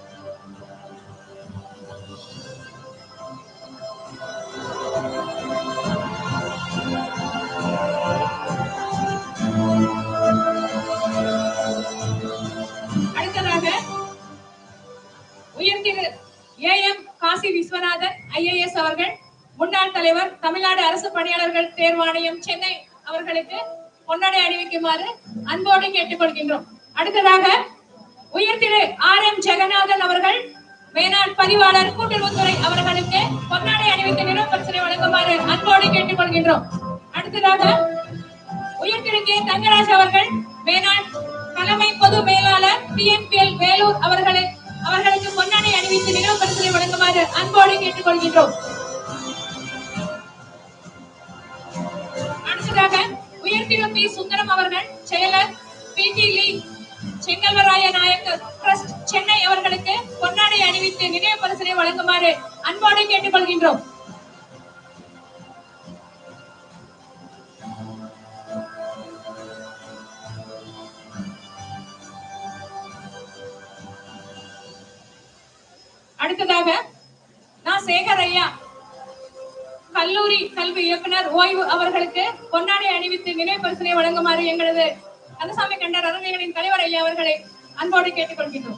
K: அடுத்ததாக உயர்திரு A M Kasi Viswanathan IAS அவர்கள் முன்னாள் தலைவர் தமிழ்நாடு அரசு பணியாளர்கள் தேர்வாணையம் சென்னை அவர்களுக்கு பொன்னாடை அணிவிக்குமாறு அன்போடு கேட்டுக்கொள்கின்றோம் அடுத்ததாக உயர்திரு ஆர் எம் ஜெகநாதன் அவர்கள் மேனாள் பதிவாளர் கூட்டுறவுத்துறை அவர்களுக்கு பொன்னாடை அணிவித்து நிறுவன பரிசனை வழங்குமாறு அன்போடு கேட்டுக்கொள்கின்றோம் அடுத்ததாக உயர்திரு கே தங்கராஜ் அவர்கள் மேனாள் தலைமை பொது மேலாளர் பிஎன்பிஎல் வேலூர் அவர்களை அவர்களுக்கு பொன்னாடை அணிவித்து நிறுவன பரிசனை வழங்குமாறு அன்போடு கேட்டுக்கொள்கின்றோம் அடுத்ததாக உயர்திரு பி சுந்தரம் அவர்கள் செயலர் P T Lee Chengalvaraya Naicker trust Chennai அவர்களுக்கு பொன்னாடை அணிவித்து நினைவு பரிசனை வழங்குமாறு அன்போடு கேட்டுக்கொள்கின்றோம் அடுத்ததாக நான் சேகர் ஐயா கல்லூரி கல்வி இயக்குனர் ஓய்வு அவர்களுக்கு பொன்னாடை அணிவித்து நினைவு பரிசனை வழங்குமாறு எங்களது கந்தசாமி கண்டர் அறநிலையங்களின் தலைவர் ஐயா அவர்களை அன்போடு கேட்டுக்கொள்கின்றோம்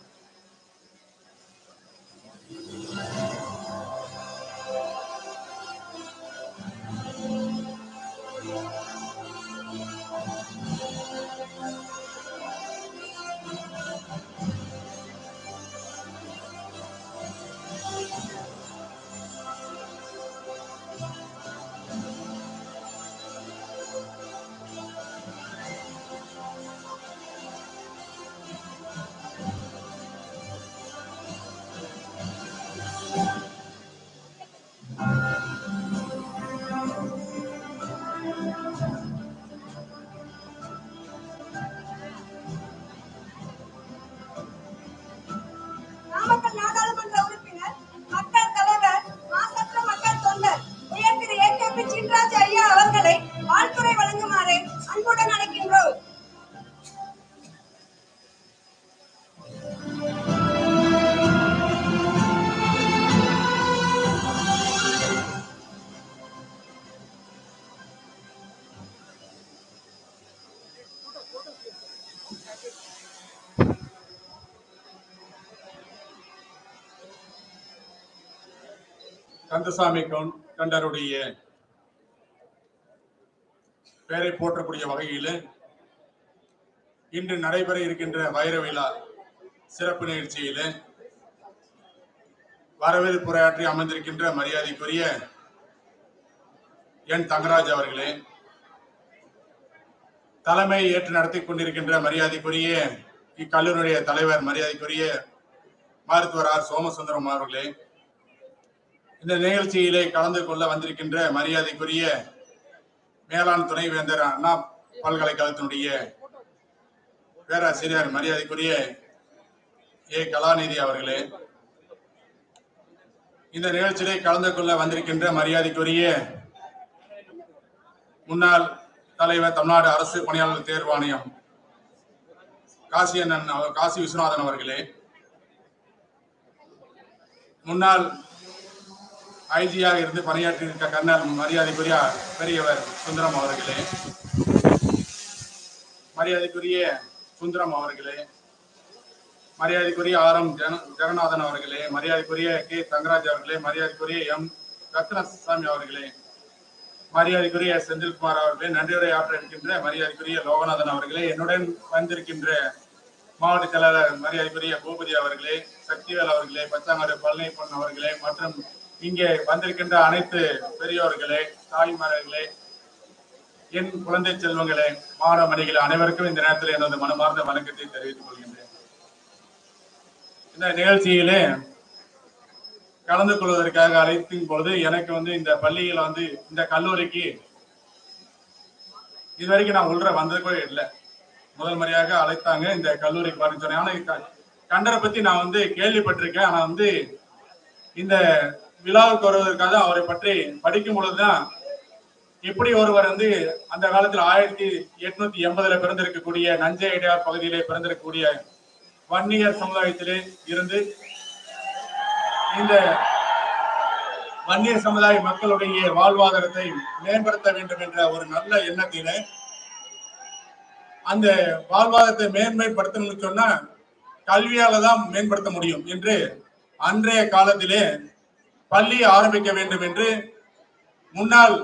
L: நாமக்கல் நாடாளுமன்ற உறுப்பினர் மக்கள் தலைவர் மாசற்ற மக்கள் தொண்டர் உயர் திரு ஏ கே பி சின்ராஜ் ஐயா அவர்களை வாழ்த்துறை வழங்குமாறு அன்புடன் அழைக்கின்றோம்
M: கந்தசாமி கவுன் கண்டருடைய பெயரை போற்றக்கூடிய வகையில் இன்று நடைபெற இருக்கின்ற வைர விழா சிறப்பு நிகழ்ச்சியில் வரவேற்புரையாற்றி அமர்ந்திருக்கின்ற மரியாதைக்குரிய என் தங்கராஜ் அவர்களே தலைமை ஏற்று நடத்தி கொண்டிருக்கின்ற மரியாதைக்குரிய இக்கல்லூரியுடைய தலைவர் மரியாதைக்குரிய மருத்துவர் ஆர் சோமசுந்தரம் அவர்களே இந்த நிகழ்ச்சியிலே கலந்து கொள்ள வந்திருக்கின்ற மரியாதைக்குரிய மேலாண் துணைவேந்தர் அண்ணா பல்கலைக்கழகத்தினுடைய பேராசிரியர் மரியாதைக்குரிய ஏ கலாநிதி அவர்களே இந்த நிகழ்ச்சியிலே கலந்து கொள்ள வந்திருக்கின்ற மரியாதைக்குரிய முன்னாள் தலைவர் தமிழ்நாடு அரசு பணியாளர் தேர்வாணையம் காசி அண்ணன் அவர் காசி விஸ்வநாதன் அவர்களே முன்னாள் ஐஜியாக இருந்து பணியாற்றியிருக்க கர்னல் மரியாதைக்குரிய பெரியவர் சுந்தரம் அவர்களே மரியாதைக்குரிய சுந்தரம் அவர்களே மரியாதைக்குரிய ஆர் எம் ஜன ஜெகநாதன் அவர்களே மரியாதைக்குரிய கே தங்கராஜ் அவர்களே மரியாதைக்குரிய எம் ரத்னசாமி அவர்களே மரியாதைக்குரிய செந்தில்குமார் அவர்களே நன்றியுரை ஆற்ற இருக்கின்ற மரியாதைக்குரிய லோகநாதன் அவர்களே என்னுடன் வந்திருக்கின்ற மாவட்ட செயலாளர் மரியாதைக்குரிய பூபதி அவர்களே சக்திவேல் அவர்களே பச்சாங்காடு பழனிப்பன் அவர்களே மற்றும் இங்கே வந்திருக்கின்ற அனைத்து பெரியோர்களே தாய்மார்களே என் குழந்தை செல்வங்களே மாணவமணிகளே அனைவருக்கும் இந்த நேரத்தில் எனது மனமார்ந்த வணக்கத்தை தெரிவித்துக் கொள்கின்றேன் இந்த நிகழ்ச்சியிலே கலந்து கொள்வதற்காக அழைக்கும் பொழுது எனக்கு வந்து இந்த பள்ளியில வந்து இந்த கல்லூரிக்கு இதுவரைக்கும் நான் உள்ள வந்தது கூட இல்லை முதல் முறையாக அழைத்தாங்க இந்த கல்லூரிக்கு பாருன்னு சொன்னேன் ஆனா க- கண்டரை பத்தி நான் வந்து கேள்விப்பட்டிருக்கேன் ஆனா வந்து இந்த விழாவுக்கு வருவதற்காக அவரை பற்றி படிக்கும் பொழுதுதான் எப்படி ஒருவர் வந்து அந்த காலத்தில் ஆயிரத்தி எட்நூத்தி எண்பதுல பிறந்திருக்கக்கூடிய நஞ்சை இடையார் பகுதியிலே பிறந்திருக்கக்கூடிய வன்னியர் சமுதாயத்திலே இருந்து இந்த வன்னியர் சமுதாய மக்களுடைய வாழ்வாதாரத்தை மேம்படுத்த வேண்டும் என்ற ஒரு நல்ல எண்ணத்திலே அந்த வாழ்வாதாரத்தை மேன்மைப்படுத்தணும்னு சொன்னா கல்வியால தான் மேம்படுத்த முடியும் என்று அன்றைய காலத்திலே பள்ளி ஆரம்பிக்க வேண்டும் என்று முன்னாள்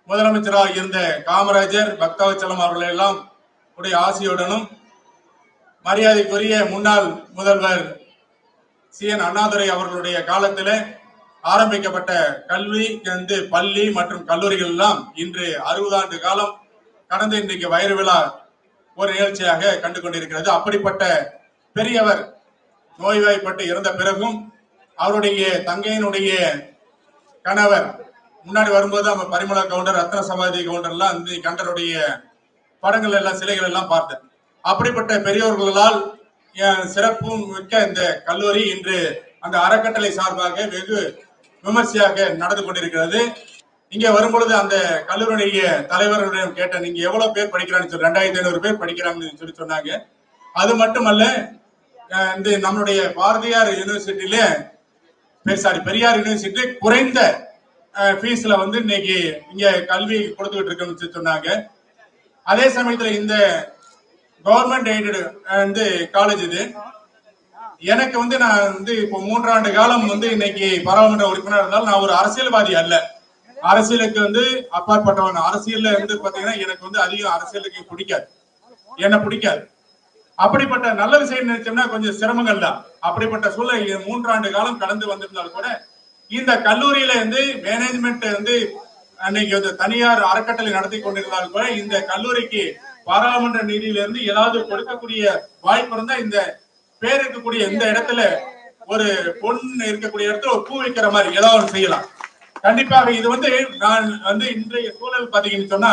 M: முதலமைச்சராக இருந்த காமராஜர் பக்தவச்சலம் அவர்கள் எல்லாம் உடைய ஆசையுடனும்
O: மரியாதைக்குரிய முன்னாள் முதல்வர் சி என் அண்ணாதுரை அவர்களுடைய காலத்திலே ஆரம்பிக்கப்பட்ட கல்வி வந்து பள்ளி மற்றும் கல்லூரிகள் எல்லாம் இன்று அறுபது ஆண்டு காலம் கடந்த இன்றைக்கு வைர விழா ஒரு நிகழ்ச்சியாக கண்டு கொண்டிருக்கிறது அப்படிப்பட்ட பெரியவர் நோய்வாய்ப்பட்டு இறந்த பிறகும் அவருடைய தங்கையினுடைய கணவர் முன்னாடி வரும்போது நம்ம பரிமள கவுண்டர் ரத்ன சமாதி கவுண்டர் எல்லாம் இந்த கண்டருடைய படங்கள் எல்லாம் சிலைகள் எல்லாம் பார்த்தேன் அப்படிப்பட்ட பெரியோர்களால் அஹ், சிறப்பு மிக்க இந்த கல்லூரி இன்று அந்த அறக்கட்டளை சார்பாக வெகு விமர்சையாக நடந்து கொண்டிருக்கிறது இங்க வரும்பொழுது அந்த கல்லூரியுடைய தலைவர்களிடம் கேட்டேன் நீங்க எவ்வளவு பேர் படிக்கிறான்னு சொல்லி ரெண்டாயிரத்தி ஐநூறு பேர் படிக்கிறாங்கன்னு சொல்லி சொன்னாங்க அது மட்டுமல்ல அஹ், இந்த நம்மளுடைய பாரதியார் யூனிவர்சிட்டியில சாரி பெரியார் யூனிவர்சிட்டி குறைந்த ஃபீஸ்ல வந்து இன்னைக்கு இங்க கல்வி கொடுத்துக்கிட்டு இருக்கோம்னு சொல்லி சொன்னாங்க அதே சமயத்துல இந்த கவர்மெண்ட் எய்டட் வந்து காலேஜ் இது எனக்கு வந்து நான் வந்து இப்போ மூன்றாண்டு காலம் வந்து இன்னைக்கு பாராளுமன்ற உறுப்பினர் இருந்தாலும் நான் ஒரு அரசியல்வாதி அல்ல அரசியலுக்கு வந்து அப்பாற்பட்டவன் அரசியல்ல இருந்து பாத்தீங்கன்னா எனக்கு வந்து அதிகம் அரசியலுக்கு பிடிக்காது என்ன பிடிக்காது அப்படிப்பட்ட நல்ல விஷயம் நினைச்சோம்னா கொஞ்சம் சிரமங்கள் தான் அப்படிப்பட்ட சூழ்நிலை இது மூன்றாண்டு காலம் கடந்து வந்திருந்தாலும் கூட இந்த கல்லூரியில இருந்து மேனேஜ்மெண்ட் வந்து அன்னைக்கு வந்து தனியார் அறக்கட்டளை நடத்தி கொண்டிருந்தாலும் கூட இந்த கல்லூரிக்கு பாராளுமன்ற நிதியில இருந்து ஏதாவது கொடுக்கக்கூடிய வாய்ப்பு இருந்தா இந்த பேர் இருக்கக்கூடிய இந்த இடத்துல ஒரு பொண்ணு இருக்கக்கூடிய இடத்துல ஒரு பூ வைக்கிற மாதிரி ஏதாவது ஒண்ணு செய்யலாம் கண்டிப்பாக இது வந்து நான் வந்து இன்றைய சூழல் பாத்தீங்கன்னு சொன்னா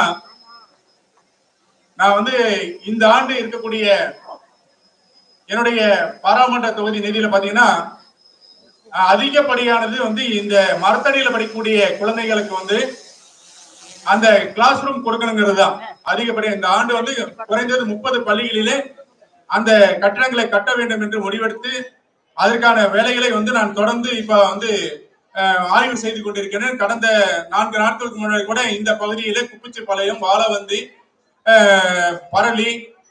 O: நான் வந்து இந்த ஆண்டு இருக்கக்கூடிய என்னுடைய பாராளுமன்ற தொகுதி நிதியில பாத்தீங்கன்னா அஹ், அதிகப்படியானது வந்து இந்த மரத்தடியில படிக்கக்கூடிய குழந்தைகளுக்கு வந்து அந்த கிளாஸ் ரூம் கொடுக்கணுங்கிறது தான் அதிகப்படியா இந்த ஆண்டு வந்து குறைந்தது முப்பது பள்ளிகளிலே அந்த கட்டடங்களை கட்ட வேண்டும் என்று முடிவெடுத்து அதற்கான வேலைகளை வந்து நான் தொடர்ந்து இப்ப வந்து அஹ், ஆய்வு செய்து கொண்டிருக்கிறேன் கடந்த நான்கு நாட்களுக்கு முன்னாடி கூட இந்த பகுதியிலே குப்பிச்சிப்பாளையம் வாழவந்தி அஹ், பரளி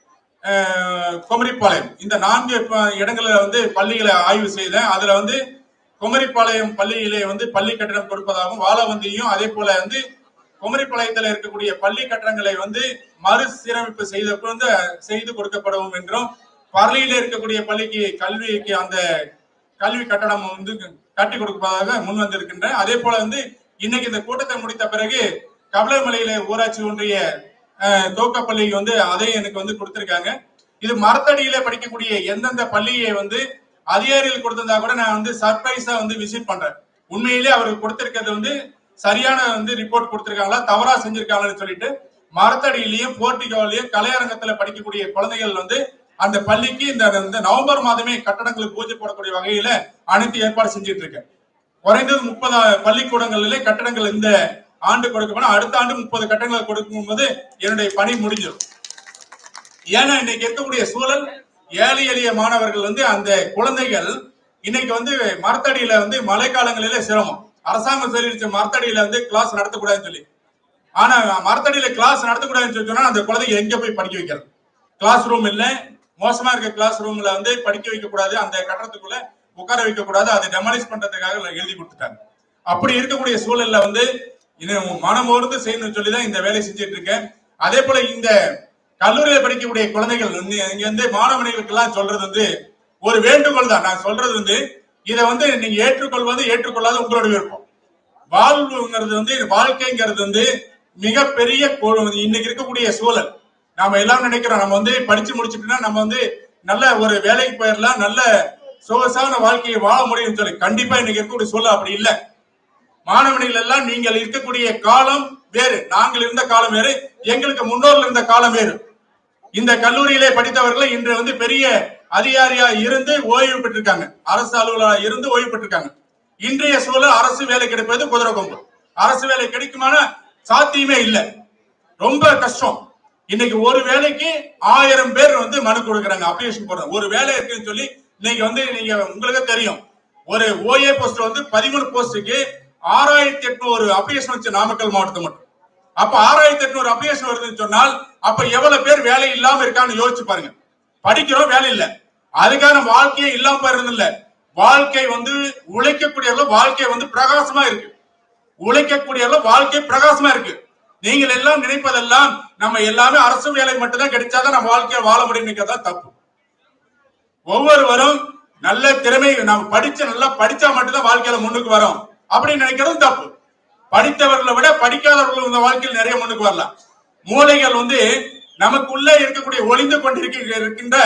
O: அஹ், குமரிப்பாளையம் இந்த நான்கு ப- இடங்கள்ல வந்து பள்ளிகளை ஆய்வு செய்தேன் அதுல வந்து குமரிப்பாளையம் பள்ளியிலே வந்து பள்ளி கட்டணம் கொடுப்பதாகவும் வாழவந்தியும் அதே போல வந்து குமரிப்பாளையத்தில் இருக்கக்கூடிய பள்ளி கட்டடங்களை வந்து மறுசீரமைப்பு செய்த வந்து செய்து கொடுக்கப்படும் என்றும் பரளியில இருக்கக்கூடிய பள்ளிக்கு கல்விக்கு அந்த கல்வி கட்டடம் வந்து கட்டி கொடுப்பதாக முன் வந்திருக்கின்றேன் அதே போல வந்து இன்னைக்கு இந்த கூட்டத்தை முடித்த பிறகு கபிலமலையில ஊராட்சி ஒன்றிய அஹ், துவக்கப்பள்ளி வந்து அதையும் எனக்கு வந்து கொடுத்திருக்காங்க இது மரத்தடியில படிக்கக்கூடிய எந்தெந்த பள்ளியை வந்து அதிகாரிகள் கொடுத்திருந்தா கூட நான் வந்து சர்ப்ரைஸா வந்து விசிட் பண்றேன் உண்மையிலே அவருக்கு கொடுத்திருக்கிறது வந்து சரியான வந்து ரிப்போர்ட் கொடுத்திருக்காங்களா தவறா செஞ்சிருக்காங்கன்னு சொல்லிட்டு மரத்தடியிலையும் போர்ட்டிகோலையும் கலையரங்கத்துல படிக்கக்கூடிய குழந்தைகள் வந்து அந்த பள்ளிக்கு இந்த இந்த நவம்பர் மாதமே கட்டடங்களுக்கு பூஜை போடக்கூடிய வகையில அனைத்து ஏற்பாடு செஞ்சுட்டு இருக்கேன் குறைந்தது முப்பது பள்ளிக்கூடங்களிலே கட்டடங்கள் இந்த ஆண்டு கொடுக்கப்படும் அடுத்த ஆண்டு முப்பது கட்டடங்களை கொடுக்கும்போது என்னுடைய பணி முடிஞ்சிடும் ஏன்னா இன்னைக்கு இருக்கக்கூடிய சூழல் ஏழை எளிய மாணவர்கள் வந்து அந்த குழந்தைகள் இன்னைக்கு வந்து மரத்தடியில வந்து மழைக்காலங்களில சிரமம் அரசாங்கம் சொல்லிடுச்சு மரத்தடியில வந்து கிளாஸ் நடத்தக்கூடாதுன்னு சொல்லி ஆனா மரத்தடியில கிளாஸ் நடத்தக்கூடாதுன்னு சொல்லி சொன்னா அந்த குழந்தைங்க எங்க போய் படிக்க வைக்கிறது கிளாஸ் ரூம் இல்ல மோசமா இருக்க கிளாஸ் ரூம்ல வந்து படிக்க வைக்க கூடாது அந்த கட்டடத்துக்குள்ள உட்கார வைக்க கூடாது அதை டெமாலிஷ் பண்றதுக்காக எழுதி கொடுத்துட்டாங்க அப்படி இருக்கக்கூடிய சூழல்ல வந்து இன்னும் மனமோர்ந்து செய்யணும்னு சொல்லி தான் இந்த வேலையை செஞ்சுட்டு இருக்கேன் அதே போல இந்த கல்லூரியில படிக்கக்கூடிய குழந்தைகள் வந்து இங்க வந்து மாணவர்களுக்கு எல்லாம் சொல்றது வந்து ஒரு வேண்டுகோள் தான் நான் சொல்றது வந்து இதை வந்து நீங்க ஏற்றுக்கொள்வது ஏற்றுக்கொள்ளாத உங்களோட விருப்பம் வாழ்வுங்கிறது வந்து வாழ்க்கைங்கிறது வந்து மிகப்பெரிய கொ- இன்னைக்கு இருக்கக்கூடிய சூழல் நாம எல்லாம் நினைக்கிறோம் நம்ம வந்து படிச்சு முடிச்சுட்டுனா நம்ம வந்து நல்ல ஒரு வேலைக்கு போயிடலாம் நல்ல சொகசான வாழ்க்கையை வாழ முடியும்னு சொல்லி கண்டிப்பா இன்னைக்கு இருக்கக்கூடிய சூழல் அப்படி இல்லை மாணவர்கள் எல்லாம் நீங்கள் இருக்கக்கூடிய காலம் வேறு நாங்கள் இருந்த காலம் வேறு எங்களுக்கு முன்னோர்கள் இருந்த காலம் வேறு இந்த கல்லூரியிலே படித்தவர்கள் இன்று வந்து பெரிய அதிகாரியா இருந்து ஓய்வு பெற்றிருக்காங்க அரசு அலுவலரா இருந்து ஓய்வு பெற்றிருக்காங்க இன்றைய சூழல் அரசு வேலை கிடைப்பது குதிரை கொம்பு அரசு வேலை கிடைக்குமான சாத்தியமே இல்லை ரொம்ப கஷ்டம் இன்னைக்கு ஒரு வேலைக்கு ஆயிரம் பேர் வந்து மனு கொடுக்குறாங்க அப்ளிகேஷன் போடுறாங்க ஒரு வேலை இருக்குன்னு சொல்லி இன்னைக்கு வந்து நீங்க உங்களுக்கு தெரியும் ஒரு ஓஏ போஸ்ட் வந்து பதிமூணு போஸ்டுக்கு ஆறாயிரத்தி எட்நூறு அப்ளிகேஷன் வச்சு நாமக்கல் மாவட்டத்தை மட்டும் அப்ப ஆறாயிரத்தி எட்நூறு அப்ளிகேஷன் வருதுன்னு சொன்னால் அப்ப எவ்வளவு பேர் வேலை இல்லாம இருக்கான்னு யோசிச்சு பாருங்க படிக்கிறோம் வேலை இல்ல அதுக்கான வாழ்க்கையே இல்லாம போயிருது இல்ல வாழ்க்கை வந்து உழைக்கக்கூடியவர்கள் வாழ்க்கை வந்து பிரகாசமா இருக்கு உழைக்கக்கூடியவர்கள் வாழ்க்கை பிரகாசமா இருக்கு நீங்கள் எல்லாம் நினைப்பதெல்லாம் நம்ம எல்லாமே அரசு வேலை மட்டும்தான் கிடைச்சாதான் நம்ம வாழ்க்கையை வாழ முடியும் நினைக்கிறதா தப்பு ஒவ்வொருவரும் நல்ல திறமை நாம் படிச்சு நல்லா படிச்சா மட்டும்தான் வாழ்க்கையில முன்னுக்கு வரோம் அப்படின்னு நினைக்கிறதும் தப்பு படித்தவர்களை விட படிக்காதவர்கள் இந்த வாழ்க்கையில் நிறைய முன்னுக்கு வரலாம் மூளைகள் வந்து நமக்குள்ள இருக்கக்கூடிய ஒளிந்து கொண்டிருக்க இருக்கின்ற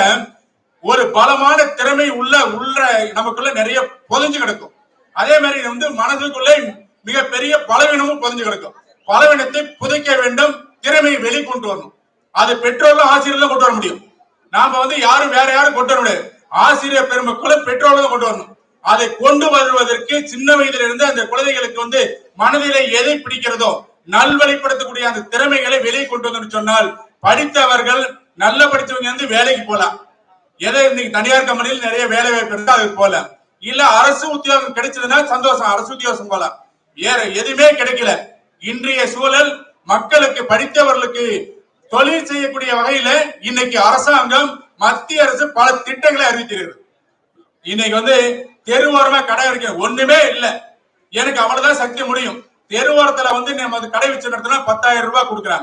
O: ஒரு பலமான திறமை உள்ள உள்ள நமக்குள்ள நிறைய புதைஞ்சு கிடக்கும் அதே மாதிரி வந்து மனதுக்குள்ளே மிகப்பெரிய பலவீனமும் புதைஞ்சு கிடக்கும் பலவீனத்தை புதைக்க வேண்டும் திறமையை வெளிக்கொண்டு வரணும் அது பெற்றோர்களும் ஆசிரியர்களும் கொண்டு வர முடியும் நாம வந்து யாரும் வேற யாரும் கொண்டு வர முடியாது ஆசிரியர் பெருமக்களும் பெற்றோர்களும் கொண்டு வரணும் அதை கொண்டு வருவதற்கு சின்ன வயதிலிருந்து இருந்து அந்த குழந்தைகளுக்கு வந்து மனதிலே எதை பிடிக்கிறதோ நல்வழிப்படுத்தக்கூடிய அந்த திறமைகளை வெளியே கொண்டு வந்து சொன்னால் படித்தவர்கள் நல்ல படிச்சவங்க வந்து வேலைக்கு போலாம் எதை இன்னைக்கு தனியார் கம்பெனியில் நிறைய வேலை வாய்ப்பு இருந்தா அதுக்கு போகலாம் இல்ல அரசு உத்தியோகம் கிடைச்சதுன்னா சந்தோஷம் அரசு உத்தியோகம் போகலாம் வேற எதுவுமே கிடைக்கல இன்றைய சூழல் மக்களுக்கு படித்தவர்களுக்கு தொழில் செய்யக்கூடிய வகையில இன்னைக்கு அரசாங்கம் மத்திய அரசு பல திட்டங்களை அறிவித்திருக்கிறது இன்னைக்கு வந்து தெருவோரமா கடை வைக்க ஒண்ணுமே இல்ல எனக்கு அவ்வளவுதான் சக்தி முடியும் தெருவோரத்துல வந்து நம்ம அது கடை வச்சு நடத்தினா பத்தாயிரம் ரூபாய் கொடுக்குறாங்க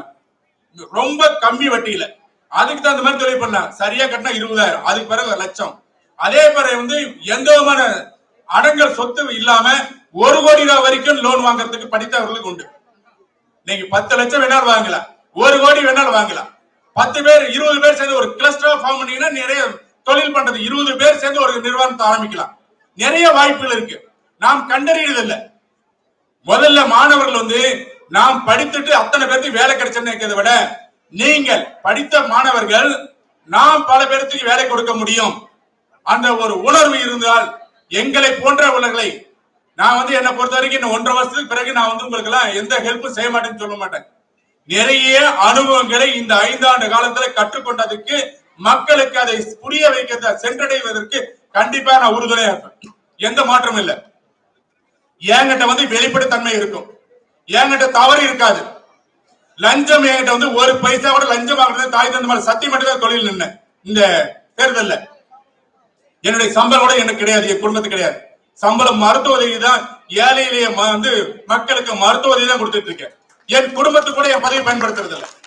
O: ரொம்ப கம்மி வட்டியில அதுக்கு தகுந்த மாதிரி தொழில் பண்ணலாம் சரியா கட்டினா இருபதாயிரம் அதுக்கு பிறகு ஒரு லட்சம் அதே பிறகு வந்து எந்த விதமான அடங்கல் சொத்து இல்லாம ஒரு கோடி ரூபாய் வரைக்கும் லோன் வாங்குறதுக்கு படித்தவர்களுக்கு உண்டு நீங்க பத்து லட்சம் வேணாலும் வாங்கலாம் ஒரு கோடி வேணாலும் வாங்கலாம் பத்து பேர் இருபது பேர் சேர்ந்து ஒரு கிளஸ்டரா ஃபார்ம் பண்ணீங்கன்னா நிறைய தொழில் பண்றது இருபது பேர் சேர்ந்து ஒரு நிறுவனத்தை ஆரம்பிக்கலாம் நிறைய வாய்ப்புகள் இருக்கு நாம் கண்டறியறது இல்ல முதல்ல மாணவர்கள் வந்து நாம் படித்துட்டு அத்தனை பேருக்கு வேலை கிடைச்சுன்னு நினைக்கிறத விட நீங்கள் படித்த மாணவர்கள் நாம் பல பேருக்கு வேலை கொடுக்க முடியும் அந்த ஒரு உணர்வு இருந்தால் எங்களை போன்ற உள்ளவர்களை நான் வந்து என்னை பொறுத்த வரைக்கும் இன்னும் ஒன்றரை வருஷத்துக்கு பிறகு நான் வந்து உங்களுக்கு எல்லாம் எந்த ஹெல்ப்பும் செய்ய மாட்டேன்னு சொல்ல மாட்டேன் நிறைய அனுபவங்களை இந்த ஐந்தாண்டு காலத்துல கற்றுக்கொண்டதுக்கு மக்களுக்கு அதை புரிய வைக்க சென்றடைவதற்கு கண்டிப்பா நான் உறுதுணையா இருப்பேன் எந்த மாற்றமும் இல்லை என்கிட்ட வந்து வெளிப்படைத்தன்மை இருக்கும் என்கிட்ட தவறு இருக்காது லஞ்சம் என்கிட்ட வந்து ஒரு பைசா கூட லஞ்சம் வாங்குறது தாய் தந்த மாதிரி சத்தியம் மட்டும் தான் தொழில் நின்ன இந்த தேர்தல்ல என்னுடைய சம்பளம் கூட எனக்கு கிடையாது என் குடும்பத்துக்கு கிடையாது சம்பளம் மருத்துவ உதவி தான் ஏழை எளிய ம- வந்து மக்களுக்கு மருத்துவ உதவி தான் கொடுத்துட்டு இருக்கேன் என் குடும்பத்துக்கு கூட என் பதவி பயன்படுத்துறது இல்ல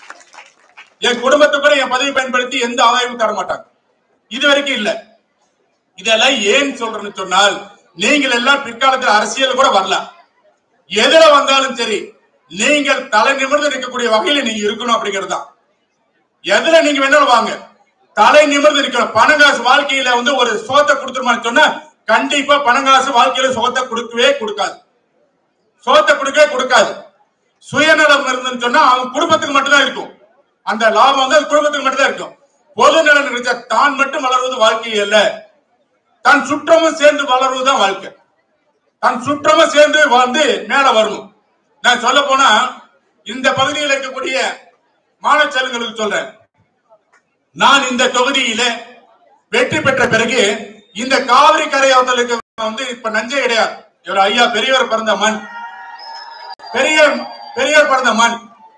O: என் குடும்பத்துக்கு கூட என் பதவி பயன்படுத்தி எந்த ஆதாயமும் தர மாட்டாங்க இது வரைக்கும் இல்ல இதெல்லாம் ஏன் சொல்றேன்னு சொன்னால் நீங்கள் எல்லாம் பிற்காலத்தில் அரசியல் கூட வரலாம் எதுல வந்தாலும் சரி நீங்கள் தலை நிமிர்ந்து நிற்கக்கூடிய வகையில நீங்க இருக்கணும் அப்படிங்கிறது தான் எதுல நீங்க வேணாலும் வாங்க தலை நிமிர்ந்து நிற்கணும் பணங்காசு வாழ்க்கையில வந்து ஒரு சோத்தை கொடுத்துருமான்னு சொன்னா கண்டிப்பா பணங்காசு வாழ்க்கையில சோத்தை கொடுக்கவே கொடுக்காது சோத்தை கொடுக்கவே கொடுக்காது சுயநலம் இருந்துன்னு சொன்னா அவங்க குடும்பத்துக்கு மட்டும்தான் இருக்கும் அந்த லாபம் வந்து அது குடும்பத்துக்கு மட்டும்தான் இருக்கும் பொது நலன் நினைச்சா தான் மட்டும் வளர்வது வாழ்க்கை அல்ல தன் சுற்றமும் சேர்ந்து வளர்வதுதான் வாழ்க்கை தன் சுற்றமும் சேர்ந்து வந்து மேல வரணும் நான் சொல்ல போனா இந்த பகுதியில் இருக்கக்கூடிய மாணவ செல்வங்களுக்கு சொல்றேன் நான் இந்த தொகுதியில வெற்றி பெற்ற பிறகு இந்த காவிரி கரையோரத்தில் வந்து இப்ப நஞ்சே கிடையாது இவர் ஐயா பெரியவர் பிறந்த மண் பெரிய பெரியவர் பிறந்த மண்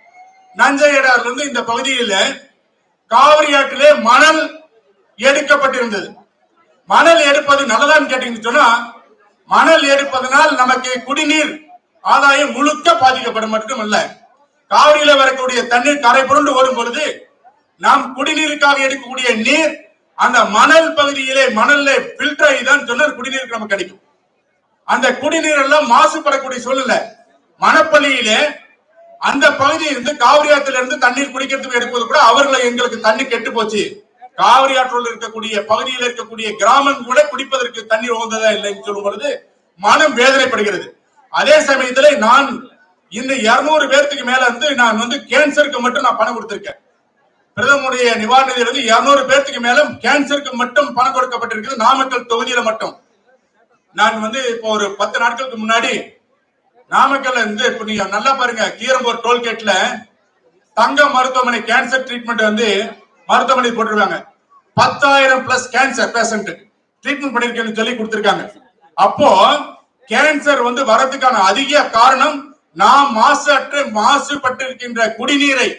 O: நஞ்சை இடார்ல இருந்து இந்த பகுதியில காவிரி ஆற்றிலே மணல் எடுக்கப்பட்டிருந்தது மணல் எடுப்பது நல்லதான்னு கேட்டீங்கன்னு சொன்னா மணல் எடுப்பதனால் நமக்கு குடிநீர் ஆதாயம் முழுக்க பாதிக்கப்படும் மட்டும் இல்ல காவிரியில வரக்கூடிய தண்ணீர் கரை புரண்டு ஓடும் பொழுது நாம் குடிநீருக்காக எடுக்கக்கூடிய நீர் அந்த மணல் பகுதியிலே மணல்ல பில்டர் ஆகி தான் சொன்ன குடிநீருக்கு நமக்கு கிடைக்கும் அந்த குடிநீர் எல்லாம் மாசுபடக்கூடிய சூழ்நிலை மணப்பள்ளியிலே அந்த பகுதியில் இருந்து காவிரி ஆற்றில இருந்து தண்ணீர் குடிக்கிறதுக்கு எடுப்பது கூட அவர்களை எங்களுக்கு தண்ணி கெட்டு போச்சு காவிரி ஆற்றில் இருக்கக்கூடிய பகுதியில் இருக்கக்கூடிய கிராமம் கூட குடிப்பதற்கு தண்ணீர் உகந்ததா இல்லைன்னு சொல்லும் பொழுது மனம் வேதனைப்படுகிறது அதே சமயத்துல நான் இந்த இருநூறு பேர்த்துக்கு மேல இருந்து நான் வந்து கேன்சருக்கு மட்டும் நான் பணம் கொடுத்திருக்கேன் பிரதமருடைய நிவாரண நிதியில இருந்து இருநூறு பேர்த்துக்கு மேல கேன்சருக்கு மட்டும் பணம் கொடுக்கப்பட்டிருக்கிறது நாமக்கல் தொகுதியில மட்டும் நான் வந்து இப்போ ஒரு பத்து நாட்களுக்கு முன்னாடி நாமக்கல்ல இருந்து இப்ப நீங்க நல்லா பாருங்க கீரம்பூர் டோல்கேட்ல தங்க மருத்துவமனை கேன்சர் ட்ரீட்மெண்ட் வந்து மருத்துவமனை போட்டிருக்காங்க பத்தாயிரம் பிளஸ் கேன்சர் பேஷண்ட் ட்ரீட்மெண்ட் பண்ணிருக்கேன்னு சொல்லி கொடுத்திருக்காங்க அப்போ கேன்சர் வந்து வரதுக்கான அதிக காரணம் நாம் மாசற்று மாசுபட்டிருக்கின்ற குடிநீரை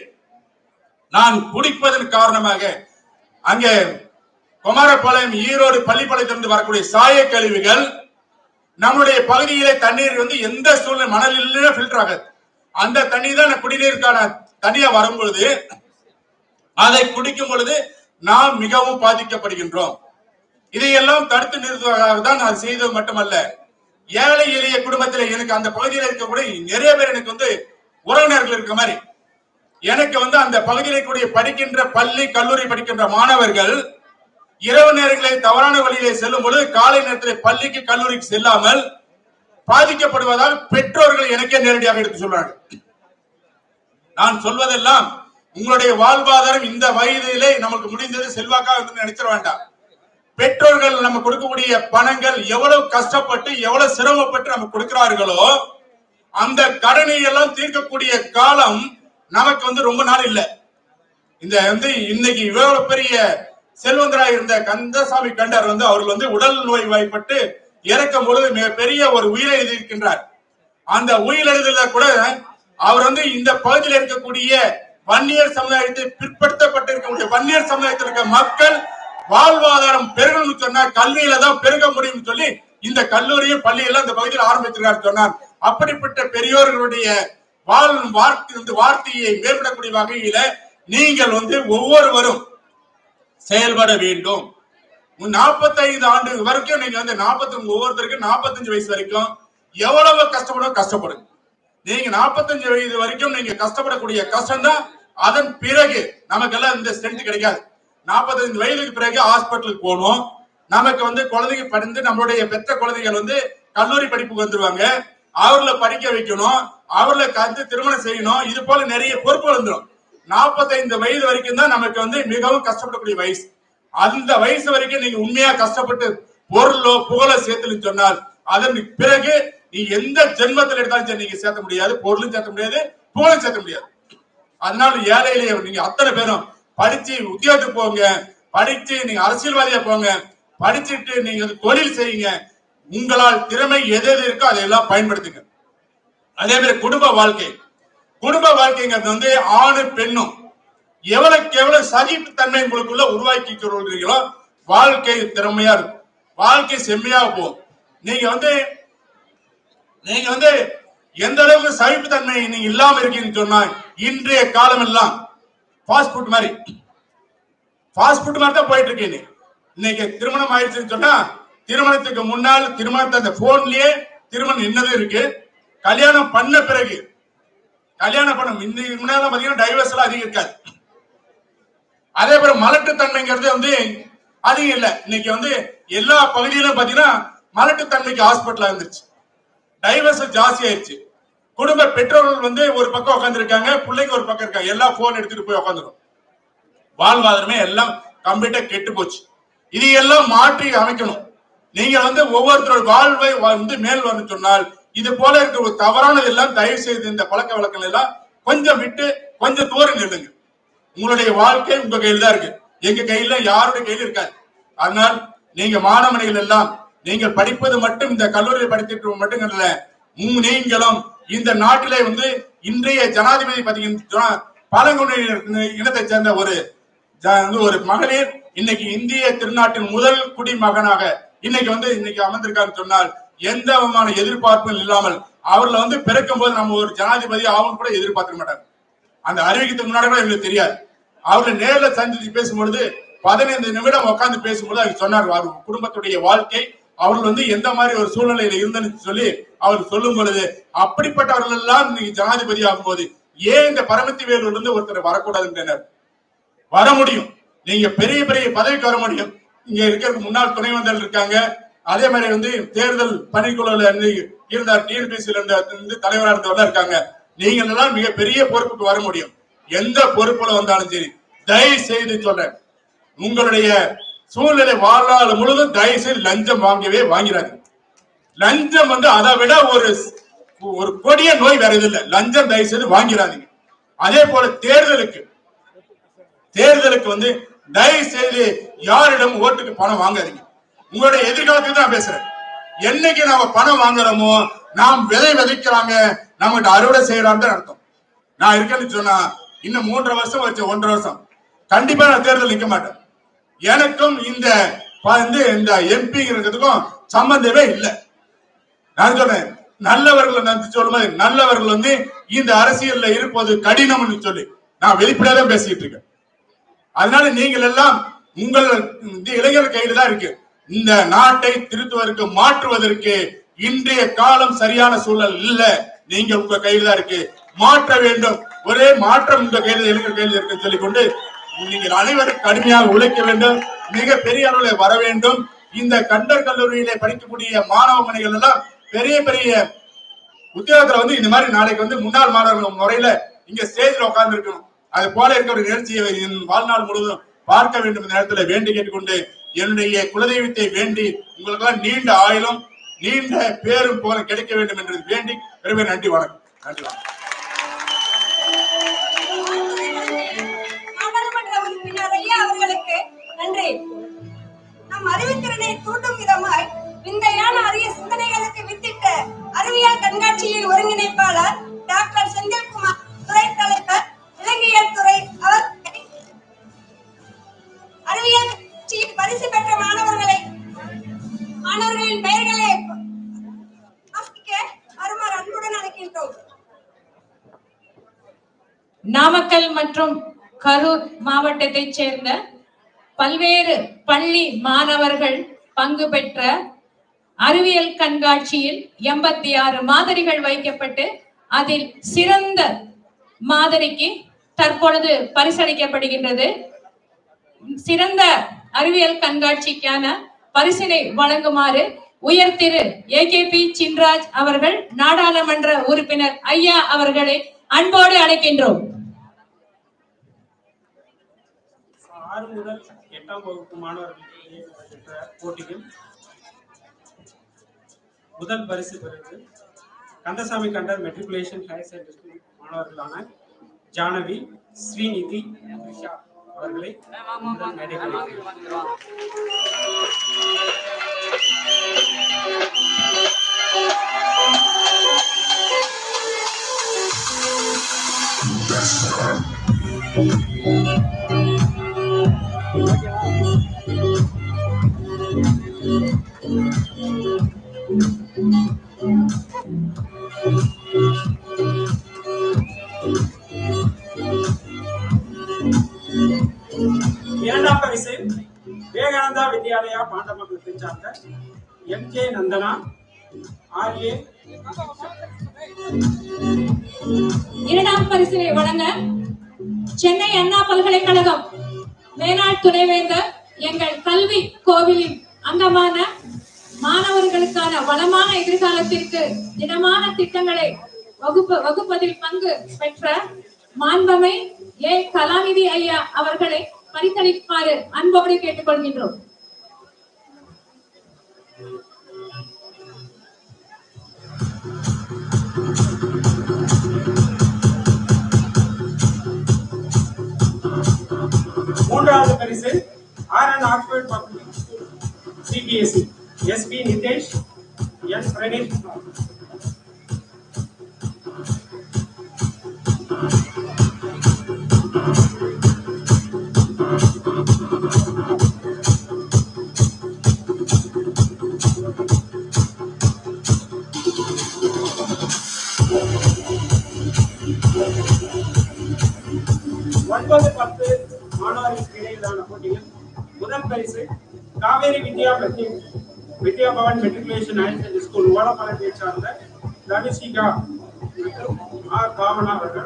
O: நான் குடிப்பதன் காரணமாக அங்கே குமாரபாளையம் ஈரோடு பள்ளிப்பாளையத்திலிருந்து வரக்கூடிய சாய கழிவுகள் நம்முடைய பகுதியிலே தண்ணீர் வந்து எந்த சூழ்நிலை மணலிலே ஃபில்டர் ஆகாது அந்த தண்ணி தான் குடிநீருக்கான தண்ணியா வரும் பொழுது அதை குடிக்கும் பொழுது நாம் மிகவும் பாதிக்கப்படுகின்றோம் இதையெல்லாம் தடுத்து நிறுத்துவதாக தான் நான் செய்தது மட்டுமல்ல ஏழை எளிய குடும்பத்துல எனக்கு அந்த பகுதியில் இருக்கக்கூடிய நிறைய பேர் எனக்கு வந்து உறவினர்கள் இருக்க மாதிரி எனக்கு வந்து அந்த பகுதியில் இருக்கக்கூடிய படிக்கின்ற பள்ளி கல்லூரி படிக்கின்ற மாணவர்கள் இரவு நேரங்களில் தவறான வழியிலே செல்லும் பொழுது காலை நேரத்தில் பள்ளிக்கு கல்லூரிக்கு செல்லாமல் பாதிக்கப்படுவதால் பெற்றோர்கள் எனக்கே நேரடியாக எடுத்து சொல்றாங்க நான் சொல்வதெல்லாம் உங்களுடைய வாழ்வாதாரம் இந்த வயதிலே நமக்கு முடிந்தது செல்வாக்கா வந்து நினைச்சிட வேண்டாம் பெற்றோர்கள் நம்ம கொடுக்கக்கூடிய பணங்கள் எவ்வளவு கஷ்டப்பட்டு எவ்வளவு சிரமப்பட்டு நம்ம கொடுக்கிறார்களோ அந்த கடனை எல்லாம் தீர்க்கக்கூடிய காலம் நமக்கு வந்து ரொம்ப நாள் இல்லை இந்த வந்து இன்னைக்கு இவ்வளவு பெரிய செல்வந்தராக இருந்த கந்தசாமி கண்டர் வந்து அவர்கள் வந்து உடல் நோய் வாய்ப்பட்டு இறக்கும் பொழுது மிகப்பெரிய ஒரு உயிரை எழுதியிருக்கின்றார் அந்த உயிரெழுதல கூட அவர் வந்து இந்த பகுதியில் இருக்கக்கூடிய வன்னியர் சமுதாயத்தை பிற்படுத்தப்பட்டு இருக்கக்கூடிய வன்னியர் சமுதாயத்தில் இருக்க மக்கள் வாழ்வாதாரம் பெருகணும்னு சொன்னா கல்வியில தான் பெருக முடியும்னு சொல்லி இந்த கல்லூரியும் பள்ளியெல்லாம் இந்த பகுதியில் ஆரம்பித்திருக்காரு சொன்னார் அப்படிப்பட்ட பெரியோர்களுடைய வாழ் வார்த்தை இந்த வார்த்தையை மேம்படக்கூடிய வகையில நீங்கள் வந்து ஒவ்வொருவரும் செயல்பட வேண்டும் நாற்பத்தைந்து ஆண்டு வரைக்கும் நீங்க வந்து நாற்பத்தி ஒவ்வொருத்தருக்கும் நாற்பத்தஞ்சு வயசு வரைக்கும் எவ்வளவு கஷ்டப்படும் கஷ்டப்படுங்க நீங்க நாற்பத்தஞ்சு வயது வரைக்கும் நீங்க கஷ்டப்படக்கூடிய கஷ்டம் தான் அதன் பிறகு நமக்கெல்லாம் இந்த ஸ்ட்ரென்த் கிடைக்காது நாற்பத்தைந்து வயதுக்கு பிறகு ஹாஸ்பிட்டலுக்கு போகணும் நமக்கு வந்து குழந்தைங்க படிந்து நம்மளுடைய பெற்ற குழந்தைகள் வந்து கல்லூரி படிப்புக்கு வந்துருவாங்க அவர்களை படிக்க வைக்கணும் அவர்களை கத்து திருமணம் செய்யணும் இது போல நிறைய பொறுப்பு வந்துடும் நாற்பத்தைந்து வயது வரைக்கும் தான் நமக்கு வந்து மிகவும் கஷ்டப்படக்கூடிய வயசு அந்த வயசு வரைக்கும் நீங்க உண்மையா கஷ்டப்பட்டு பொருளோ புகழோ சேர்த்துன்னு சொன்னால் அதன் பிறகு நீ எந்த ஜென்மத்தில் எடுத்தாலும் சரி நீங்க சேர்த்த முடியாது பொருளும் சேர்த்த முடியாது புகழும் சேர்த்த முடியாது அதனால ஏழை எளிய நீங்க அத்தனை பேரும் படிச்சு உத்தியோகத்துக்கு போங்க படிச்சு நீங்க அரசியல்வாதியா போங்க படிச்சுட்டு நீங்க வந்து தொழில் செய்யுங்க உங்களால் திறமை எது எது இருக்கோ அதையெல்லாம் பயன்படுத்துங்க அதே மாதிரி குடும்ப வாழ்க்கை குடும்ப வாழ்க்கைங்கிறது வந்து ஆணு பெண்ணும் எவ்வளவுக்கு எவ்வளவு சகிப்புத்தன்மை உங்களுக்குள்ள உருவாக்கி கொள்கிறீங்களோ வாழ்க்கை திறமையா இருக்கும் வாழ்க்கை செம்மையா போகும் நீங்க வந்து நீங்க வந்து எந்த அளவுக்கு சகிப்புத்தன்மை நீங்க இல்லாம இருக்கீங்கன்னு சொன்னா இன்றைய காலம் எல்லாம் ஃபாஸ்ட் ஃபுட் மாதிரி ஃபாஸ்ட் ஃபுட் மாதிரி தான் போயிட்டு இருக்கீங்க இன்னைக்கு திருமணம் ஆயிடுச்சுன்னு சொன்னா திருமணத்துக்கு முன்னால் திருமணத்தை அந்த போன்லயே திருமணம் நின்னது இருக்கு கல்யாணம் பண்ண பிறகு கல்யாணம் பண்ண இன்னைக்கு முன்னால பாத்தீங்கன்னா டைவர்ஸ் எல்லாம் அதிகம் இருக்காது அதே போல மலட்டுத்தன்மைங்கிறது வந்து அதிகம் இல்ல இன்னைக்கு வந்து எல்லா பகுதியிலும் பாத்தீங்கன்னா மலட்டுத்தன்மைக்கு ஹாஸ்பிட்டல் இருந்துச்சு டைவர்ஸ் ஜாஸ்தி ஆயிடுச்சு குடும்ப பெற்றோர்கள் வந்து ஒரு பக்கம் உட்காந்துருக்காங்க பிள்ளைங்க ஒரு பக்கம் இருக்காங்க எல்லாம் போன் எடுத்துட்டு போய் உட்காந்துரும் வாழ்வாதாரமே எல்லாம் கம்ப்ளீட்டா கெட்டு போச்சு இது எல்லாம் மாற்றி அமைக்கணும் நீங்க வந்து ஒவ்வொருத்தரோட வாழ்வை வந்து மேல் வரணும் சொன்னால் இது போல இருக்க ஒரு தவறானது எல்லாம் தயவு செய்து இந்த பழக்க வழக்கங்கள் எல்லாம் கொஞ்சம் விட்டு கொஞ்சம் தூரம் நில்லுங்க உங்களுடைய வாழ்க்கை உங்க கையில் தான் இருக்கு எங்க கையில யாருடைய கையில இருக்காது அதனால் நீங்க மாணவர்கள் எல்லாம் நீங்கள் படிப்பது மட்டும் இந்த கல்லூரியில் படித்துட்டு மட்டும் இல்ல உங்க நீங்களும் இந்த நாட்டிலே வந்து இன்றைய ஜனாதிபதி பாத்தீங்கன்னா பழங்குடியினர் இனத்தை சேர்ந்த ஒரு ஜ- வந்து ஒரு மகளிர் இன்னைக்கு இந்திய திருநாட்டின் முதல் குடிமகனாக இன்னைக்கு வந்து இன்னைக்கு அமர்ந்திருக்காருன்னு சொன்னால் எந்த விதமான எதிர்பார்ப்பும் இல்லாமல் அவர்ல வந்து பிறக்கும் போது நம்ம ஒரு ஜனாதிபதி ஆகும் கூட எதிர்பார்க்க மாட்டாங்க அந்த அறிவிக்கிறதுக்கு முன்னாடி கூட எங்களுக்கு தெரியாது அவர்களை நேர்ல சந்திச்சு பேசும்பொழுது பதினைந்து நிமிடம் உட்கார்ந்து பேசும்போது அவர் சொன்னார் அவர் குடும்பத்துடைய வாழ்க்கை அவர்கள் வந்து எந்த மாதிரி ஒரு சூழ்நிலையில இருந்தன்னு சொல்லி அவர் சொல்லும் பொழுது அப்படிப்பட்டவர்கள் எல்லாம் இன்னைக்கு ஜனாதிபதி ஆகும்போது ஏன் இந்த பரமத்தி வேலூர்ல இருந்து ஒருத்தர் வரக்கூடாதுன்றனர் வர முடியும் நீங்க பெரிய பெரிய பதவிக்கு வர முடியும் இங்க இருக்கிற முன்னாள் துணைவந்தர் இருக்காங்க அதே மாதிரி வந்து தேர்தல் பணிக்குழுல இருந்து இருந்தார் டிஎன்பிசில இருந்த இருந்து தலைவரா இருந்தவர்கள் இருக்காங்க நீங்கள் எல்லாம் மிக பெரிய பொறுப்புக்கு வர முடியும் எந்த பொறுப்புல வந்தாலும் சரி தயவு செய்து சொல்றேன் உங்களுடைய சூழ்நிலை வாழ்நாள் முழுவதும் தயவு செய்து லஞ்சம் வாங்கவே வாங்கிறாங்க லஞ்சம் வந்து அதை விட ஒரு ஒரு கொடிய நோய் வேற எதுவும் இல்லை லஞ்சம் தயவு செய்து வாங்கிறாதீங்க அதே போல தேர்தலுக்கு தேர்தலுக்கு வந்து தயவு செய்து யாரிடம் ஓட்டுக்கு பணம் வாங்காதீங்க உங்களுடைய எதிர்காலத்துக்கு தான் பேசுறேன் என்னைக்கு நாம பணம் வாங்குறோமோ நாம் விதை விதைக்கிறாங்க நம்மகிட்ட அறுவடை செய்யறான்னு தான் அர்த்தம் நான் இருக்கேன்னு சொன்னா இன்னும் மூன்றரை வருஷம் வச்சு ஒன்றரை வருஷம் கண்டிப்பா நான் தேர்தல் நிக்க மாட்டேன் எனக்கும் இந்த ப- வந்து இந்த எம்பிங்கிறதுக்கும் சம்பந்தமே இல்லை நான் சொல்றேன் நல்லவர்கள் நான் சொல்லும்போது நல்லவர்கள் வந்து இந்த அரசியல்ல இருப்பது கடினம்னு சொல்லி நான் வெளிப்படையா தான் பேசிட்டு இருக்கேன் அதனால நீங்கள் எல்லாம் உங்கள் இந்த இளைஞர் கையில தான் இருக்கு இந்த நாட்டை திருத்துவதற்கு மாற்றுவதற்கு இன்றைய காலம் சரியான சூழல் இல்ல நீங்க உங்க கையில தான் இருக்கு மாற்ற வேண்டும் ஒரே மாற்றம் இந்த கையில் இளைஞர் கையில் இருக்கு சொல்லிக்கொண்டு நீங்கள் அனைவரும் கடுமையாக உழைக்க வேண்டும் மிக பெரிய அளவில் வர வேண்டும் இந்த கண்டர் கல்லூரியிலே படிக்கக்கூடிய மாணவ மணிகள் எல்லாம் பெரிய பெரிய உத்தியோகத்துல வந்து இந்த மாதிரி நாளைக்கு வந்து முன்னாள் மாணவர்கள் முறையில இங்க ஸ்டேஜ்ல உட்கார்ந்து இருக்கணும் அது போல இருக்கிற ஒரு நிகழ்ச்சியை என் வாழ்நாள் முழுவதும் பார்க்க வேண்டும் இந்த நேரத்தில் வேண்டி கேட்டுக்கொண்டு என்னுடைய குலதெய்வத்தை வேண்டி உங்களுக்கெல்லாம் நீண்ட ஆயுளும் நீண்ட பேரும் போல கிடைக்க வேண்டும் என்று வேண்டி பெருமை நன்றி வணக்கம் நன்றி வணக்கம்
L: நாடாளுமன்ற உறுப்பினர் ஐயா அவர்களுக்கு நன்றி நம் அறிவுத்திறனை தூண்டும் விதமாய் விந்தையான அரிய சிந்தனைகளுக்கு வித்திட்ட அறிவியல் கண்காட்சியின் ஒருங்கிணைப்பாளர் டாக்டர் செந்தில்குமார் துறை தலைவர் இலங்கையல் துறை அவர்களை அறிவியல் கண்காட்சியில் பரிசு பெற்ற மாணவர்களை மாணவர்களின் பெயர்களை வாசிக்க வருமாறு அன்புடன் அழைக்கின்றோம்
K: நாமக்கல் மற்றும் கரூர் மாவட்டத்தைச் சேர்ந்த பல்வேறு பள்ளி மாணவர்கள் பங்கு பெற்ற அறிவியல் கண்காட்சியில் எண்பத்தி ஆறு மாதிரிகள் வைக்கப்பட்டு அதில் சிறந்த மாதிரிக்கு தற்பொழுது பரிசளிக்கப்படுகின்றது சிறந்த அறிவியல் கண்காட்சிக்கான பரிசினை வழங்குமாறு உயர் திரு ஏ கே பி சின்ராஜ் அவர்கள் நாடாளுமன்ற உறுப்பினர் ஐயா அவர்களை அன்போடு அழைக்கின்றோம்
P: ஆறு முதல் எட்டாம் வகுப்பு மாணவர்களுக்கு நடைபெற்ற போட்டியில் முதல் பரிசு பெறுவது Kandasamy Kandar matriculation higher secondary school மாணவர்களான ஜானவி ஸ்ரீநிதி ரிஷா அவர்களை முதல் மேடைக்கு அழைக்கிறேன். இரண்டாம் பரிசு விவேகானந்தா வித்யாலயா பாண்டமங்கலத்தை சார்ந்த எம் கே நந்தனா ஆர்ஏ
K: இரண்டாம் பரிசினை வழங்க சென்னை அண்ணா பல்கலைக்கழகம் மேனாள் துணைவேந்தர் எங்கள் கல்வி கோவிலின் அங்கமான மாணவர்களுக்கான வளமான எதிர்காலத்திற்கு திடமான திட்டங்களை வகுப்பு வகுப்பதில் பங்கு பெற்ற மாண்பமை ஏ கலாநிதி ஐயா அவர்களை பரிசளிக்குமாறு அன்போடு கேட்டுக்கொள்கின்றோம்
P: மூன்றாவது பரிசு R N Oxford public CBSE SP Nitesh N Praneeth ஒன்பது பத்து மாணவர்களுக்கு இடையிலான போட்டியில் முதல் பரிசு காவேரி வித்யா பத்தி Vidya Bhavan matriculation higher secondary school ஓலப்பாளையத்தை சார்ந்த தனுஷிகா மற்றும் ஆர் பாவனா அவர்கள்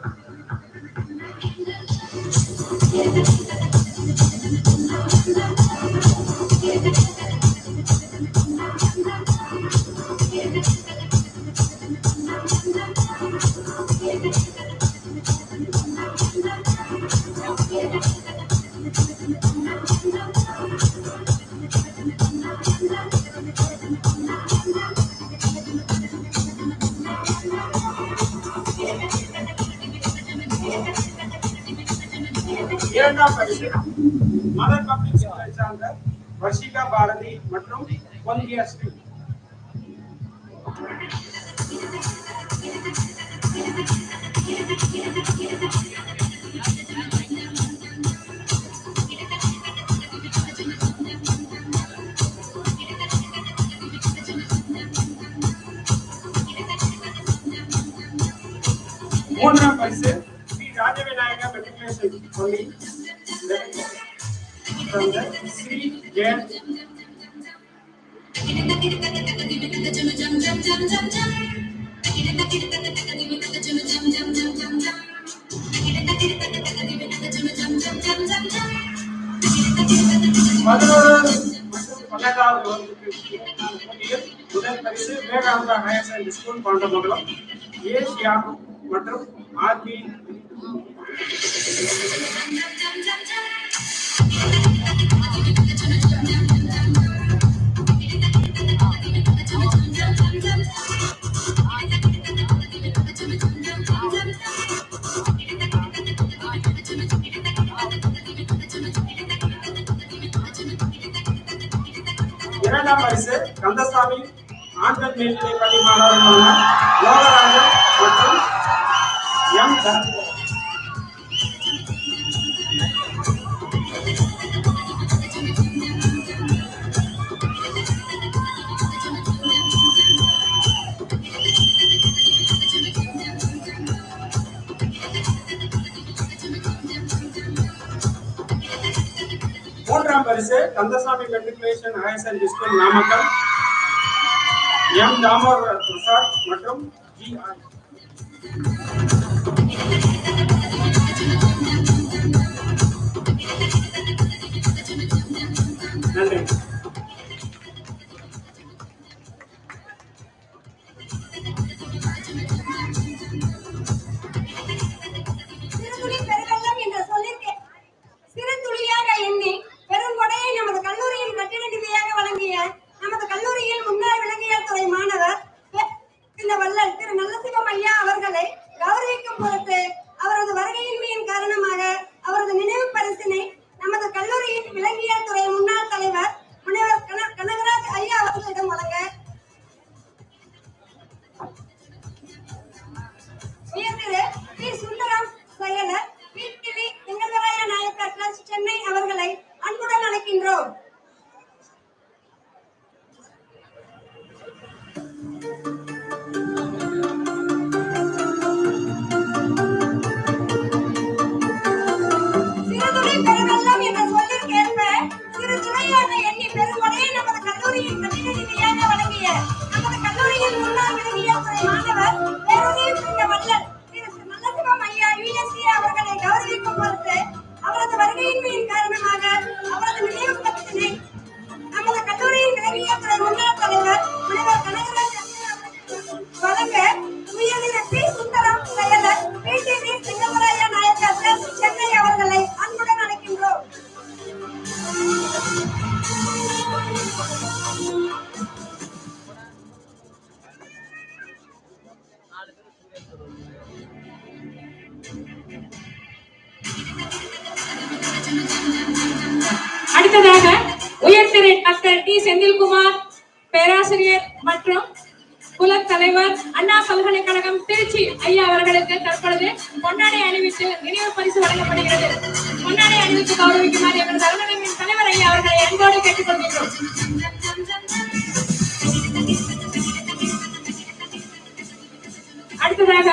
P: இரண்டாம் பரிசு மதர் பப்ளிக் ஸ்கூலை சார்ந்த வர்ஷிகா பாரதி மற்றும் பொன்கியா ஸ்ரீ மூன்றாம் பரிசு ஸ்ரீ ராஜவிநாயகா மெட்ரிகுலேஷன் பள்ளி சார்ந்த ஸ்ரீ ஜெயன் பதினோராவது மற்றும் பன்னெண்டாவது வகுப்புக்கு போட்டியில் முதல் பரிசு Vivekananda higher secondary school Pandamangalam Asia மற்றும் ஆர்பி இரண்டாம் பரிசு கந்தசாமி ஆண்கள் மேல்நிலை பள்ளி மாணவர்களான லோகராஜன் மற்றும் எம் தனஞ்சயன். மூன்றாம் பரிசு Kandasamy matriculation higher secondary school Namakkal M Damodar Prasad மற்றும் ஜி ஆர் நன்றி
L: சிறுதுளி பெருவெள்ளம் என்ற சொல்லிற்கு சிறு துளியாக எண்ணி பெரும் கொடையை நமது கல்லூரியின் கட்டிட நிதியாக வழங்கிய நமது கல்லூரியின் முன்னாள் விலங்கியல் துறை மாணவர் பெ- இந்த வள்ளல் திரு நல்லசிவம் ஐயா அவர்களை கௌரவிக்கும் பொருட்டு அவரது வருகையின்மையின் காரணமாக அவரது நினைவு பரிசினை நமது கல்லூரியின் விலங்கியல் துறை முன்னாள் தலைவர் முனைவர் கன- கனகராஜ் ஐயா அவர்களிடம் வழங்க உயர்திரு பி சுந்தரம் செயலர் வீட்டிலி வெங்கடராய நாயக்கர் ட்ரஸ்ட் சென்னை அவர்களை அன்புடன் அழைக்கின்றோம் சிறுதுளி பெருவெள்ளம் என்ற சொல்லிற்கேற்ப சிறு துணையாக எண்ணி பெருமழையை நமது கல்லூரியின் கட்டிட நிதியாக வழங்கிய நமது கல்லூரியின் முன்னாள் விலங்கியல் துறை மாணவர் பேரறிவு இந்த வள்ளல் திரு நல்லசிவம் ஐயா யுஎஸ்சி அவர்களை கௌரவிக்கும் பொருட்டு அவரது வருகையின்மையின் காரணமாக அவரது நினைவு பத்தினை நமது கல்லூரியின் விலங்கியல் துறை முன்னாள் தலைவர் முனைவர் கனகராஜ் வழங்க உயர்நிலை பி சுந்தரம் செயலர் பிடிவி சிங்கமராய நாயக்கர் ட்ரஸ்ட் சென்னை அவர்களை அன்புடன் அழைக்கின்றோம்
K: அடுத்ததாக உயர்திரு டாக்டர் டி செந்தில்குமார் பேராசிரியர் மற்றும் குலத் தலைவர் அண்ணா பல்கலைக்கழகம் திருச்சி ஐயா அவர்களுக்கு தற்பொழுது பொன்னாடை அணிவித்து நினைவு பரிசு வழங்கப்படுகிறது பொன்னாடை அணிவித்து கௌரவிக்குமாறு எமது அலுவலகத்தின் தலைவர் ஐயா அவர்களை அன்போடு கேட்டுக்கொள்கின்றோம் அடுத்ததாக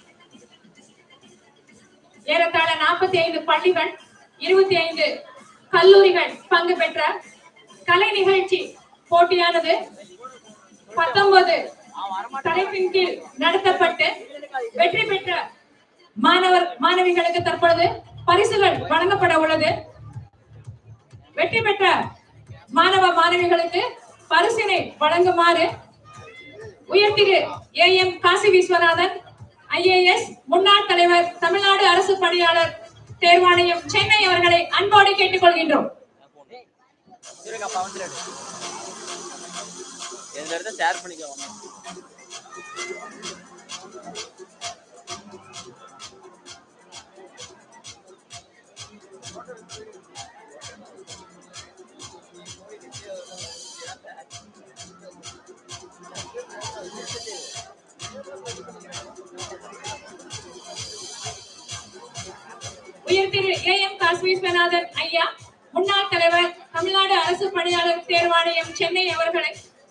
K: ஏறத்தாழ நாற்பத்தி ஐந்து பள்ளிகள் இருபத்தி ஐந்து கல்லூரிகள் பங்கு பெற்ற கலை நிகழ்ச்சி போட்டியானது பத்தொன்பது தலைப்பின் கீழ் நடத்தப்பட்டு வெற்றி பெற்ற மாணவர் மாணவிகளுக்கு தற்பொழுது பரிசுகள் வழங்கப்பட உள்ளது வெற்றி பெற்ற மாணவ மாணவிகளுக்கு பரிசினை வழங்குமாறு உயர்திரு A M Kasi Viswanathan IAS முன்னாள் தலைவர் தமிழ்நாடு அரசு பணியாளர் தேர்வாணையம் சென்னை அவர்களை அன்போடு கேட்டுக்கொள்கின்றோம்
H: சூரியகாப்பா வந்துடு எந்த இடத்த ஷேர் பண்ணிக்கலாம்
K: உயர் திரு ஏ எம் காசி விஸ்வநாதன் ஐயா முன்னாள் தலைவர் தமிழ்நாடு அரசு பணியாளர் தேர்வாணையம் சென்னை அவர்களை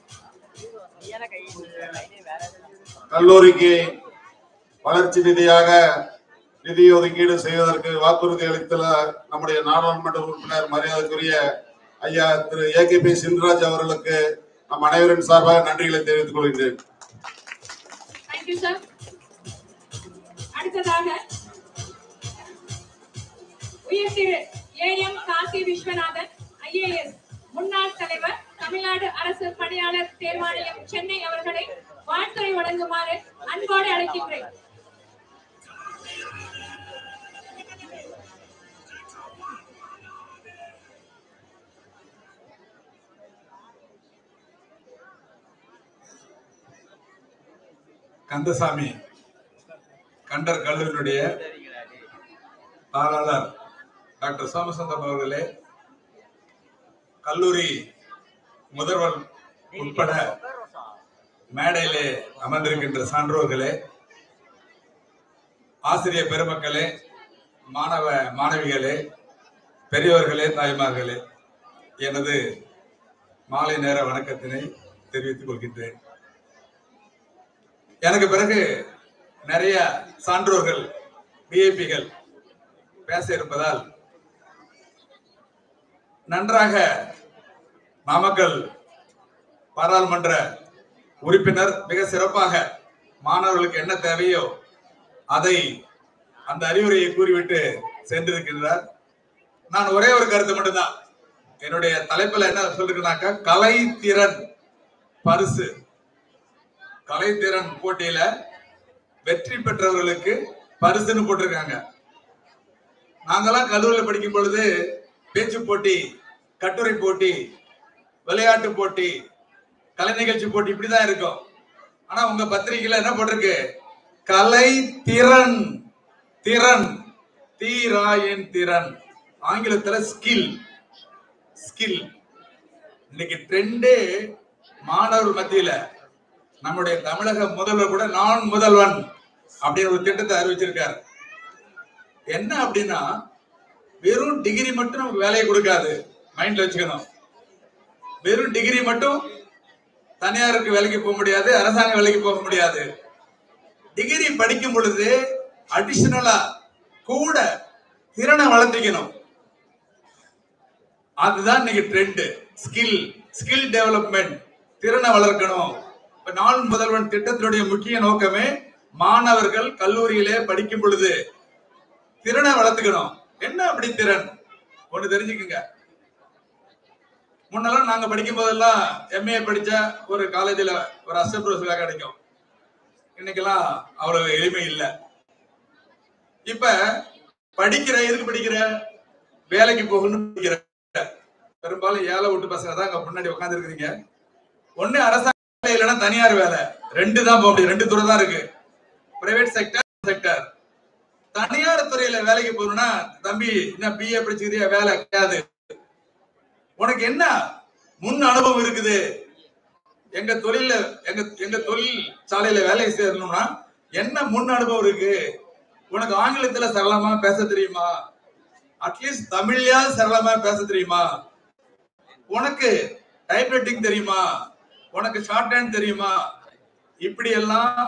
M: கல்லூரிக்கு வளர்ச்சி நிதியாக நிதி ஒதுக்கீடு செய்வதற்கு வாக்குறுதி அளித்துள்ள நம்முடைய நாடாளுமன்ற உறுப்பினர் மரியாதைக்குரிய ஐயா திரு ஏ கே பி சின்ராஜ் அவர்களுக்கு நம் அனைவரின் சார்பாக நன்றிகளை தெரிவித்துக் கொள்கின்றேன்
K: தேங்க்யூ சார் அடுத்ததாக உயர் திரு A M Kasi Viswanathan IAS முன்னாள் தலைவர் தமிழ்நாடு அரசு பணியாளர் தேர்வாணையம் சென்னை அவர்களை வாழ்த்துறை வழங்குமாறு அன்போடு அழைக்கின்றேன்
Q: கந்தசாமி கண்டர் கல்லூரியினுடைய தாளாளர் டாக்டர் சோமசுந்தரம் அவர்களே கல்லூரி முதல்வர் உட்பட மேடையிலே அமர்ந்திருக்கின்ற சான்றோர்களே ஆசிரியர் பெருமக்களே மாணவ மாணவிகளே பெரியவர்களே தாய்மார்களே எனது மாலை நேர வணக்கத்தினை தெரிவித்துக் கொள்கின்றேன் எனக்கு பிறகு நிறைய சான்றோர்கள் விஐபிகள் பேச இருப்பதால் நன்றாக நாமக்கல் பாராளுமன்ற உறுப்பினர் மிக சிறப்பாக மாணவர்களுக்கு என்ன தேவையோ அதை அந்த அறிவுரையை கூறிவிட்டு சென்றிருக்கின்றார் நான் ஒரே ஒரு கருத்து மட்டும்தான் என்னுடைய தலைப்புல என்ன சொல்லிருக்கனாக்கா கலை திறன் பரிசு கலைத்திறன் போட்டியில வெற்றி பெற்றவர்களுக்கு பரிசுன்னு போட்டிருக்காங்க நாங்கெல்லாம் கல்லூரியில் படிக்கும் பொழுது பேச்சு போட்டி கட்டுரை போட்டி விளையாட்டு போட்டி கலை நிகழ்ச்சி போட்டி இப்படிதான் இருக்கும் ஆனா உங்க பத்திரிகையில என்ன போட்டிருக்கு கலை திறன் திறன் தீராயின் திறன் ஆங்கிலத்துல ஸ்கில் ஸ்கில் இன்னைக்கு ட்ரெண்டே மாணவர் மத்தியில நம்முடைய தமிழக முதல்வர் கூட நான் முதல்வன் அப்படின்னு ஒரு திட்டத்தை அறிவிச்சிருக்காரு என்ன அப்படின்னா வெறும் டிகிரி மட்டும் நமக்கு வேலையை கொடுக்காது மைண்ட்ல வச்சுக்கணும் வெறும் டிகிரி மட்டும் தனியாருக்கு வேலைக்கு போக முடியாது அரசாங்க வேலைக்கு போக முடியாது டிகிரி படிக்கும் பொழுது அடிஷனலா கூட திறனை வளர்த்திக்கணும் அதுதான் இன்னைக்கு ட்ரெண்ட் ஸ்கில் ஸ்கில் டெவலப்மெண்ட் திறனை வளர்க்கணும் இப்ப நாள் முதல்வன் திட்டத்தினுடைய முக்கிய நோக்கமே மாணவர்கள் கல்லூரியிலே படிக்கும் பொழுது திறனை வளர்த்துக்கணும் என்ன அப்படி திறன் ஒண்ணு தெரிஞ்சுக்குங்க முன்னெல்லாம் நாங்க படிக்கும் போதெல்லாம் எம்ஏ படிச்ச ஒரு காலேஜ்ல ஒரு அசிஸ்டன்ட் ப்ரொஃபஸரா கிடைக்கும் இன்னைக்கெல்லாம் அவ்வளவு எளிமை இல்லை இப்ப படிக்கிற எதுக்கு படிக்கிற வேலைக்கு போகணும்னு படிக்கிற பெரும்பாலும் ஏழை விட்டு பசங்க தான் அங்க முன்னாடி உட்கார்ந்து இருக்கிறீங்க ஒண்ணு அரசாங்க வேலை இல்லைன்னா தனியார் வேலை ரெண்டு தான் போக முடியும் ரெண்டு துறை தான் இருக்கு பிரைவேட் செக்டர் செக்டர் தனியார் துறையில வேலைக்கு போகணும்னா தம்பி என்ன பிஏ படிச்சுக்கிறியா வேலை கிடையாது உனக்கு என்ன முன் அனுபவம் இருக்குது எங்க தொழில எங்க எங்க தொழில் சாலையில வேலை சேரணும்னா என்ன முன் அனுபவம் இருக்கு உனக்கு ஆங்கிலத்துல சரளமா பேச தெரியுமா அட்லீஸ்ட் தமிழ்லயாவது சரளமா பேச தெரியுமா உனக்கு டைப்ரைட்டிங் தெரியுமா உனக்கு ஷார்ட் ஹேண்ட் தெரியுமா இப்படி எல்லாம்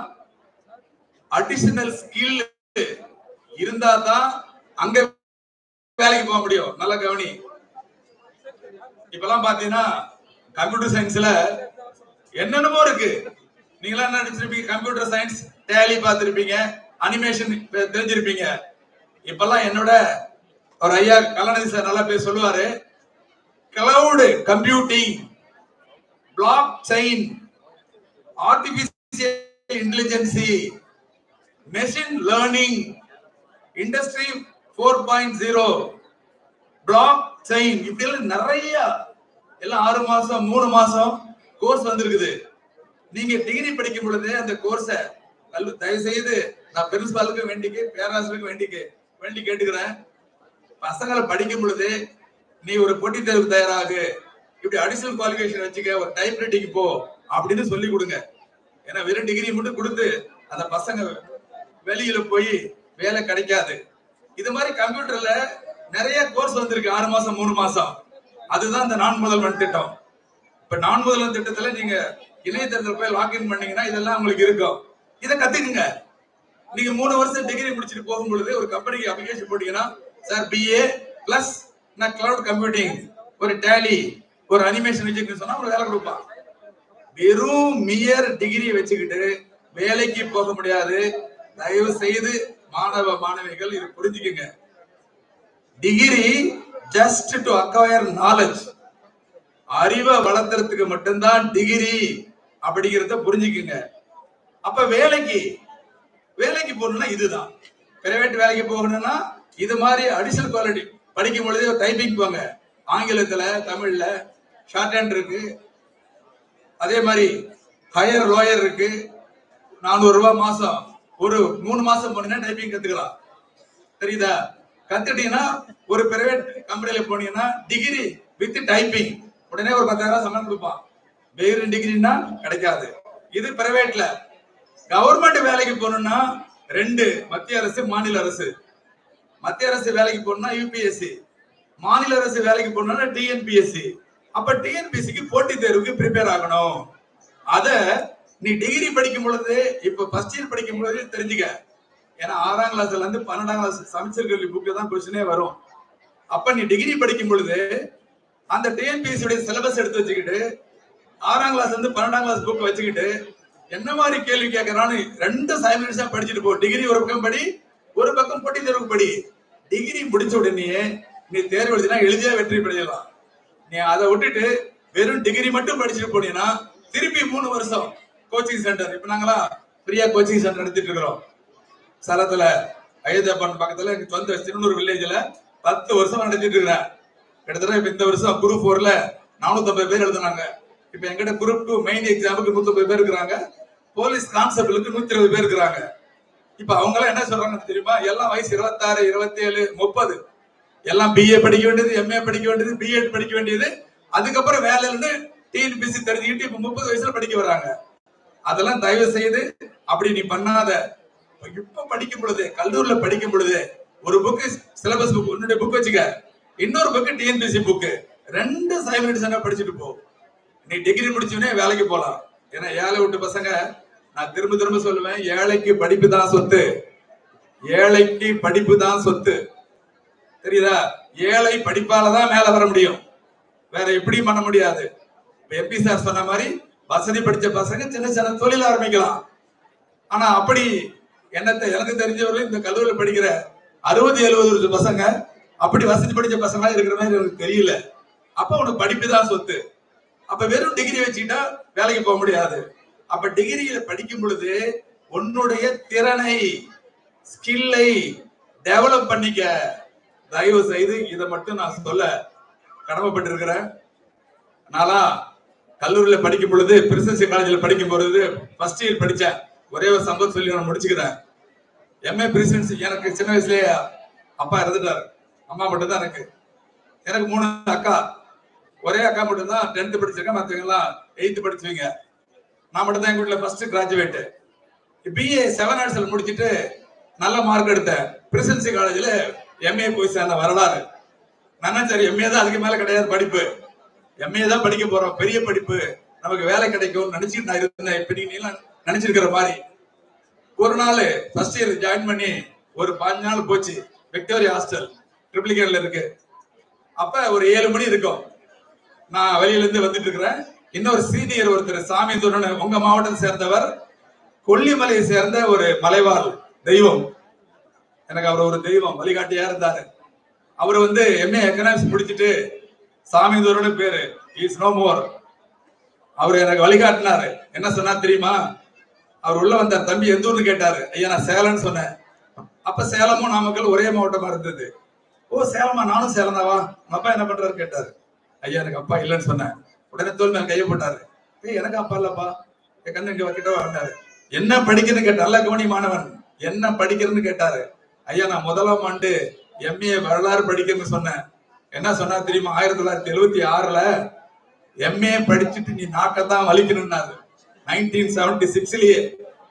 Q: அடிஷனல் ஸ்கில் இருந்தா தான் அங்க வேலைக்கு போக முடியும் நல்ல கவனி இப்பெல்லாம் பாத்தீங்கன்னா கம்ப்யூட்டர் சயின்ஸ்ல என்னென்னமோ இருக்கு நீங்களா என்ன நினைச்சிருப்பீங்க கம்ப்யூட்டர் சயின்ஸ் டேலி பார்த்திருப்பீங்க அனிமேஷன் தெரிஞ்சிருப்பீங்க இப்பெல்லாம் என்னோட ஒரு ஐயா கலாநிதி சார் நல்லா பேர் சொல்லுவாரு cloud computing blockchain artificial intelligence machine learning industry four point zero blockchain இப்படி எல்லாம் நிறைய எல்லாம் ஆறு மாசம் மூணு மாசம் கோர்ஸ் வந்திருக்குது நீங்க டிகிரி படிக்கும் பொழுது அந்த கோர்ஸ தயவு செய்து நான் பிரின்சிபாலுக்கு வேண்டிக்கு பேராசிரியருக்கு வேண்டிக்கு வேண்டி கேட்டுக்கிறேன் பசங்களை படிக்கும் பொழுது நீ ஒரு போட்டித் தேர்வு தயாராகு இப்படி அடிஷனல் குவாலிஃபிகேஷன் வச்சுக்க ஒரு டைப் ரைட்டிங் போ அப்படின்னு சொல்லி கொடுங்க ஏன்னா வெறும் டிகிரி மட்டும் கொடுத்து அந்த பசங்க வெளியில போய் வேலை கிடைக்காது இது மாதிரி கம்ப்யூட்டர்ல நிறைய கோர்ஸ் வந்திருக்கு ஆறு மாசம் மூணு மாசம் அதுதான் இந்த நான் முதல்வன் திட்டம் இப்ப நான் முதல்வன் திட்டத்துல நீங்க இணையதளத்துல போய் லாக்இன் பண்ணீங்கன்னா இதெல்லாம் உங்களுக்கு இருக்கும் இதை கத்துக்குங்க நீங்க மூணு வருஷம் டிகிரி முடிச்சுட்டு போகும் பொழுது ஒரு கம்பெனிக்கு அப்ளிகேஷன் போட்டீங்கன்னா சார் பிஏ பிளஸ் நான் கிளவுட் கம்ப்யூட்டிங் ஒரு டேலி ஒரு அனிமேஷன் வச்சிருக்கேன்னு சொன்னா உங்களுக்கு வேலை கொடுப்பான் வெறும் மியர் டிகிரி வச்சுக்கிட்டு வேலைக்கு போக முடியாது தயவு செய்து மாணவ மாணவிகள் இது புரிஞ்சுக்குங்க degree just to acquire knowledge அறிவை வளர்த்துறதுக்கு மட்டும்தான் டிகிரி அப்படிங்கிறத புரிஞ்சுக்குங்க அப்ப வேலைக்கு வேலைக்கு போகணும்னா இதுதான் பிரைவேட் வேலைக்கு போகணும்னா இது மாதிரி அடிஷனல் குவாலிட்டி படிக்கும் பொழுதே டைப்பிங் போங்க ஆங்கிலத்துல தமிழ்ல ஷார்ட் ஹேண்ட் இருக்கு அதே மாதிரி ஹையர் லோயர் இருக்கு நானூறு ரூபாய் மாசம் ஒரு மூணு மாசம் போனீங்கன்னா டைப்பிங் கத்துக்கலாம் தெரியுதா கத்துட்டீங்கன்னா ஒரு பிரைவேட் கம்பெனில போனீங்கன்னா டிகிரி வித் டைப்பிங் உடனே ஒரு பத்தாயிரம் சம்பளம் கொடுப்பான் வேறு டிகிரின்னா கிடைக்காது இது பிரைவேட்ல கவர்மெண்ட் வேலைக்கு போகணும்னா ரெண்டு மத்திய அரசு மாநில அரசு மத்திய அரசு வேலைக்கு போகணும்னா யூபிஎஸ்சி மாநில அரசு வேலைக்கு போகணும்னா டிஎன்பிஎஸ்சி அப்ப டிஎன்பிஎஸ்சிக்கு போட்டித் தேர்வுக்கு ப்ரிப்பேர் ஆகணும் அத நீ டிகிரி படிக்கும் பொழுது இப்ப ஃபர்ஸ்ட் இயர் படிக்கும் பொழுது தெரிஞ்சுக்க ஏன்னா ஆறாம் கிளாஸ்ல இருந்து பன்னெண்டாம் கிளாஸ் சமச்சீர் கல்வி புக்கு தான் கொஸ்டினே வரும் அப்ப நீ டிகிரி படிக்கும் பொழுது அந்த டிஎன்பிஎஸ்சி உடைய சிலபஸ் எடுத்து வச்சுக்கிட்டு ஆறாம் கிளாஸ் இருந்து பன்னெண்டாம் கிளாஸ் புக் வச்சுக்கிட்டு என்ன மாதிரி கேள்வி கேட்கறான்னு ரெண்டு சைமல்டேனியஸா படிச்சுட்டு போ டிகிரி ஒரு பக்கம் படி ஒரு பக்கம் போட்டி தேர்வுக்கு படி டிகிரி முடிச்ச உடனே நீ தேர்வு எழுதினா எளிதியா வெற்றி பெறலாம் நீ அதை விட்டுட்டு வெறும் டிகிரி மட்டும் படிச்சுட்டு போனீங்கன்னா திருப்பி மூணு வருஷம் கோச்சிங் சென்டர் இப்ப நாங்களாம் ஃப்ரீயா கோச்சிங் சென்டர் நடத்திட்டு இருக்கிறோம் சேலத்துல அயோத்தியாபான் பக்கத்துல எங்க சொந்த திருநூறு வில்லேஜ்ல பத்து வருஷம் நடத்திட்டு இருக்கிறேன் கிட்டத்தட்ட இப்ப இந்த வருஷம் குரூப் ஃபோர்ல நானூத்தி பேர் எழுதுனாங்க இப்ப எங்கிட்ட குரூப் டூ மெயின் எக்ஸாமுக்கு நூத்தி பேர் இருக்கிறாங்க போலீஸ் கான்ஸ்டபிளுக்கு நூத்தி இருபது பேர் இருக்கிறாங்க இப்ப அவங்க எல்லாம் என்ன சொல்றாங்க தெரியுமா எல்லாம் வயசு இருபத்தாறு இருபத்தி ஏழு முப்பது எல்லாம் பிஏ படிக்க வேண்டியது எம்ஏ படிக்க வேண்டியது பிஎட் படிக்க வேண்டியது அதுக்கப்புறம் வேலையில இருந்து டிஎன்பிசி தெரிஞ்சுக்கிட்டு இப்ப முப்பது வயசுல படிக்க வர்றாங்க அதெல்லாம் தயவு செய்து அப்படி நீ பண்ணாத இப்ப படிக்கும் பொழுது கல்லூரில படிக்கும் பொழுது ஒரு புக்கு சிலபஸ் புக் உன்னுடைய புக் வச்சுக்க இன்னொரு புக்கு டிஎன்பிசி புக்கு ரெண்டு சைமல்டேனியஸா படிச்சுட்டு போ நீ டிகிரி முடிச்சோடனே வேலைக்கு போலாம் ஏன்னா ஏழை விட்டு பசங்க நான் திரும்ப திரும்ப சொல்லுவேன் ஏழைக்கு படிப்பு தான் சொத்து ஏழைக்கு படிப்பு தான் சொத்து தெரியுதா ஏழை படிப்பால தான் மேல வர முடியும் வேற எப்படியும் பண்ண முடியாது எம்பி சார் சொன்ன மாதிரி வசதி படிச்ச பசங்க சின்ன சின்ன தொழில் ஆரம்பிக்கலாம் ஆனா அப்படி என்னத்தை எனக்கு தெரிஞ்சவர்கள் இந்த கல்லூரியில படிக்கிற அறுபது எழுபது வருஷ பசங்க அப்படி வசதி படிச்ச பசங்களா இருக்கிற மாதிரி எனக்கு தெரியல அப்ப உனக்கு படிப்பு தான் சொத்து அப்ப வெறும் டிகிரி வச்சுக்கிட்டா வேலைக்கு போக முடியாது அப்ப டிகிரியில படிக்கும் பொழுது உன்னுடைய திறனை ஸ்கில்லை டெவலப் பண்ணிக்க தயவு செய்து இதை மட்டும் நான் சொல்ல கடமைப்பட்டிருக்கிறேன் நானா கல்லூரியில படிக்கும் பொழுது பிரசிடென்சி காலேஜ்ல படிக்கும் பொழுது ஃபர்ஸ்ட் இயர் படிச்சேன் ஒரே ஒரு சம்பவம் சொல்லி நான் முடிச்சுக்கிறேன் எம்ஏ பிரசிடென்சி எனக்கு சின்ன வயசுலயே அப்பா இறந்துட்டாரு அம்மா மட்டும் தான் எனக்கு எனக்கு மூணு அக்கா ஒரே அக்கா மட்டும் தான் டென்த் படிச்சிருக்கேன் மற்றவங்க எல்லாம் எயித்து படிச்சுவீங்க நான் மட்டும் தான் எங்க வீட்டுல ஃபர்ஸ்ட் கிராஜுவேட் பிஏ செவன் ஆர்ட்ஸ்ல முடிச்சிட்டு நல்ல மார்க் எடுத்தேன் பிரசிடென்சி காலேஜ்ல எம்ஏ போய் சேர்ந்த வரலாறு நான் சரி எம்ஏ தான் அதுக்கு மேல கிடையாது படிப்பு எம்ஏ தான் படிக்க போறோம் பெரிய படிப்பு நமக்கு வேலை கிடைக்கும் நினைச்சிட்டு நான் இருந்தேன் இப்ப நீங்க எல்லாம் நினைச்சிருக்கிற மாதிரி ஒரு நாள் ஃபர்ஸ்ட் இயர் ஜாயின் பண்ணி ஒரு பாஞ்சு நாள் போச்சு விக்டோரியா ஹாஸ்டல் ட்ரிப்ளிகேட்ல இருக்கு அப்ப ஒரு ஏழு மணி இருக்கும் நான் வெளியில இருந்து வந்துட்டு இருக்கிறேன் இன்னொரு சீனியர் ஒருத்தர் சாமிதுரன் உங்க மாவட்டத்தை சேர்ந்தவர் கொல்லிமலையை சேர்ந்த ஒரு மலைவாழ் தெய்வம் எனக்கு அவர் ஒரு தெய்வம் வழிகாட்டியா இருந்தாரு அவர் வந்து எம்ஏ எக்கனாமிக்ஸ் முடிச்சிட்டு சாமிதுரன் பேரு இஸ் நோ மோர் அவர் எனக்கு வழிகாட்டினாரு என்ன சொன்னார் தெரியுமா அவர் உள்ள வந்தார் தம்பி எந்த ஊர்னு கேட்டாரு ஐயா நான் சேலம்னு சொன்னேன் அப்ப சேலமும் நாமக்கல் ஒரே மாவட்டமா இருந்தது ஓ சேலமா நானும் சேலம் தாவா உங்க அப்பா என்ன பண்றாரு கேட்டாரு ஐயா எனக்கு அப்பா இல்லைன்னு சொன்னேன் உடனே தோல் மேல கைய போட்டாரு ஏய் எனக்கு அப்பா இல்லப்பா என் கண்ணு இங்க கிட்ட வந்தாரு என்ன படிக்கிறேன்னு கேட்ட நல்ல கவனி மாணவன் என்ன படிக்கிறேன்னு கேட்டாரு ஐயா நான் முதலாம் ஆண்டு எம்ஏ வரலாறு படிக்கிறேன்னு சொன்னேன் என்ன சொன்னா தெரியுமா ஆயிரத்தி தொள்ளாயிரத்தி எழுவத்தி ஆறுல எம்ஏ படிச்சுட்டு நீ நாக்கத்தான் வலிக்கணும்னாரு நைன்டீன் செவன்டி சிக்ஸ்லயே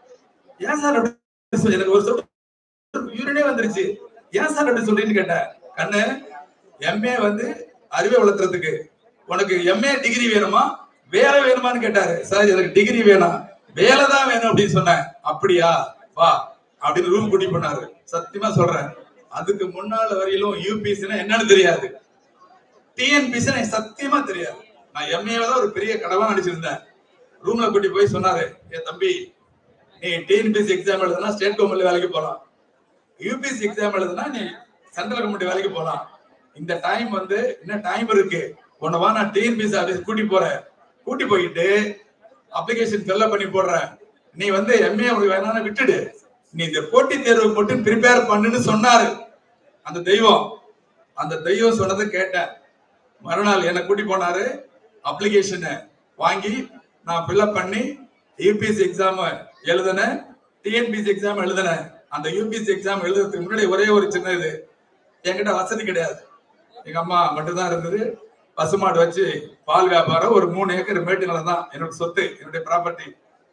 Q: ஏன் சார் அப்படி சொல்லி- எனக்கு ஒரு சொல் யூரினே வந்துருச்சு ஏன் சார் அப்படி சொல்றீன்னு கேட்டேன் கண்ணு எம்ஏ வந்து அறிவை வளர்த்துறதுக்கு உனக்கு எம்ஏ டிகிரி வேணுமா வேலை வேணுமான்னு கேட்டாரு சார் எனக்கு டிகிரி வேணாம் வேலை தான் வேணும் அப்படின்னு சொன்னேன் அப்படியா வா அப்படின்னு ரூம் கூட்டி போனாரு சத்தியமா சொல்றேன் அதுக்கு முன்னால வரையிலும் யூபிஎஸ்சினா என்னன்னு தெரியாது டிஎன்பிசி எனக்கு சத்தியமா தெரியாது நான் எம்ஏ தான் ஒரு பெரிய கடவா நடிச்சிருந்தேன் ரூம்ல கூட்டி போய் சொன்னாரு என் தம்பி நீ டிஎன்பிஎஸ்சி எக்ஸாம் எழுதுனா ஸ்டேட் கவர்மெண்ட் வேலைக்கு போலாம் யூபிஎஸ்சி எக்ஸாம் எழுதுனா நீ சென்ட்ரல் கவர்மெண்ட் வேலைக்கு போலாம் இந்த டைம் வந்து இன்னும் டைம் இருக்கு உன்னை வா நான் டிஎன்பிஎஸ்சி ஆஃபீஸ் கூட்டி போறேன் கூட்டி போயிட்டு அப்ளிகேஷன் ஃபில்அப் பண்ணி போடுறேன் நீ வந்து எம்ஏ உனக்கு வேணாம்னு விட்டுடு நீ இந்த போட்டித் தேர்வுக்கு மட்டும் ப்ரிப்பேர் பண்ணுன்னு சொன்னாரு அந்த தெய்வம் அந்த தெய்வம் சொன்னதை கேட்டேன் மறுநாள் என்னை கூட்டி போனாரு அப்ளிகேஷனை வாங்கி நான் ஃபில்அப் பண்ணி யூபிஎஸ்சி எக்ஸாம் எழுதினேன் டிஎன்பிஎஸ்சி எக்ஸாம் எழுதினேன் அந்த யூபிஎஸ்சி எக்ஸாம் எழுதுறதுக்கு முன்னாடி ஒரே ஒரு சின்ன இது என்கிட்ட வசதி கிடையாது எங்க அம்மா மட்டும்தான் இருந்தது பசுமாடு வச்சு பால் வியாபாரம் ஒரு மூணு ஏக்கர் மேட்டு நிலம் தான் என்னோட சொத்து என்னுடைய ப்ராப்பர்ட்டி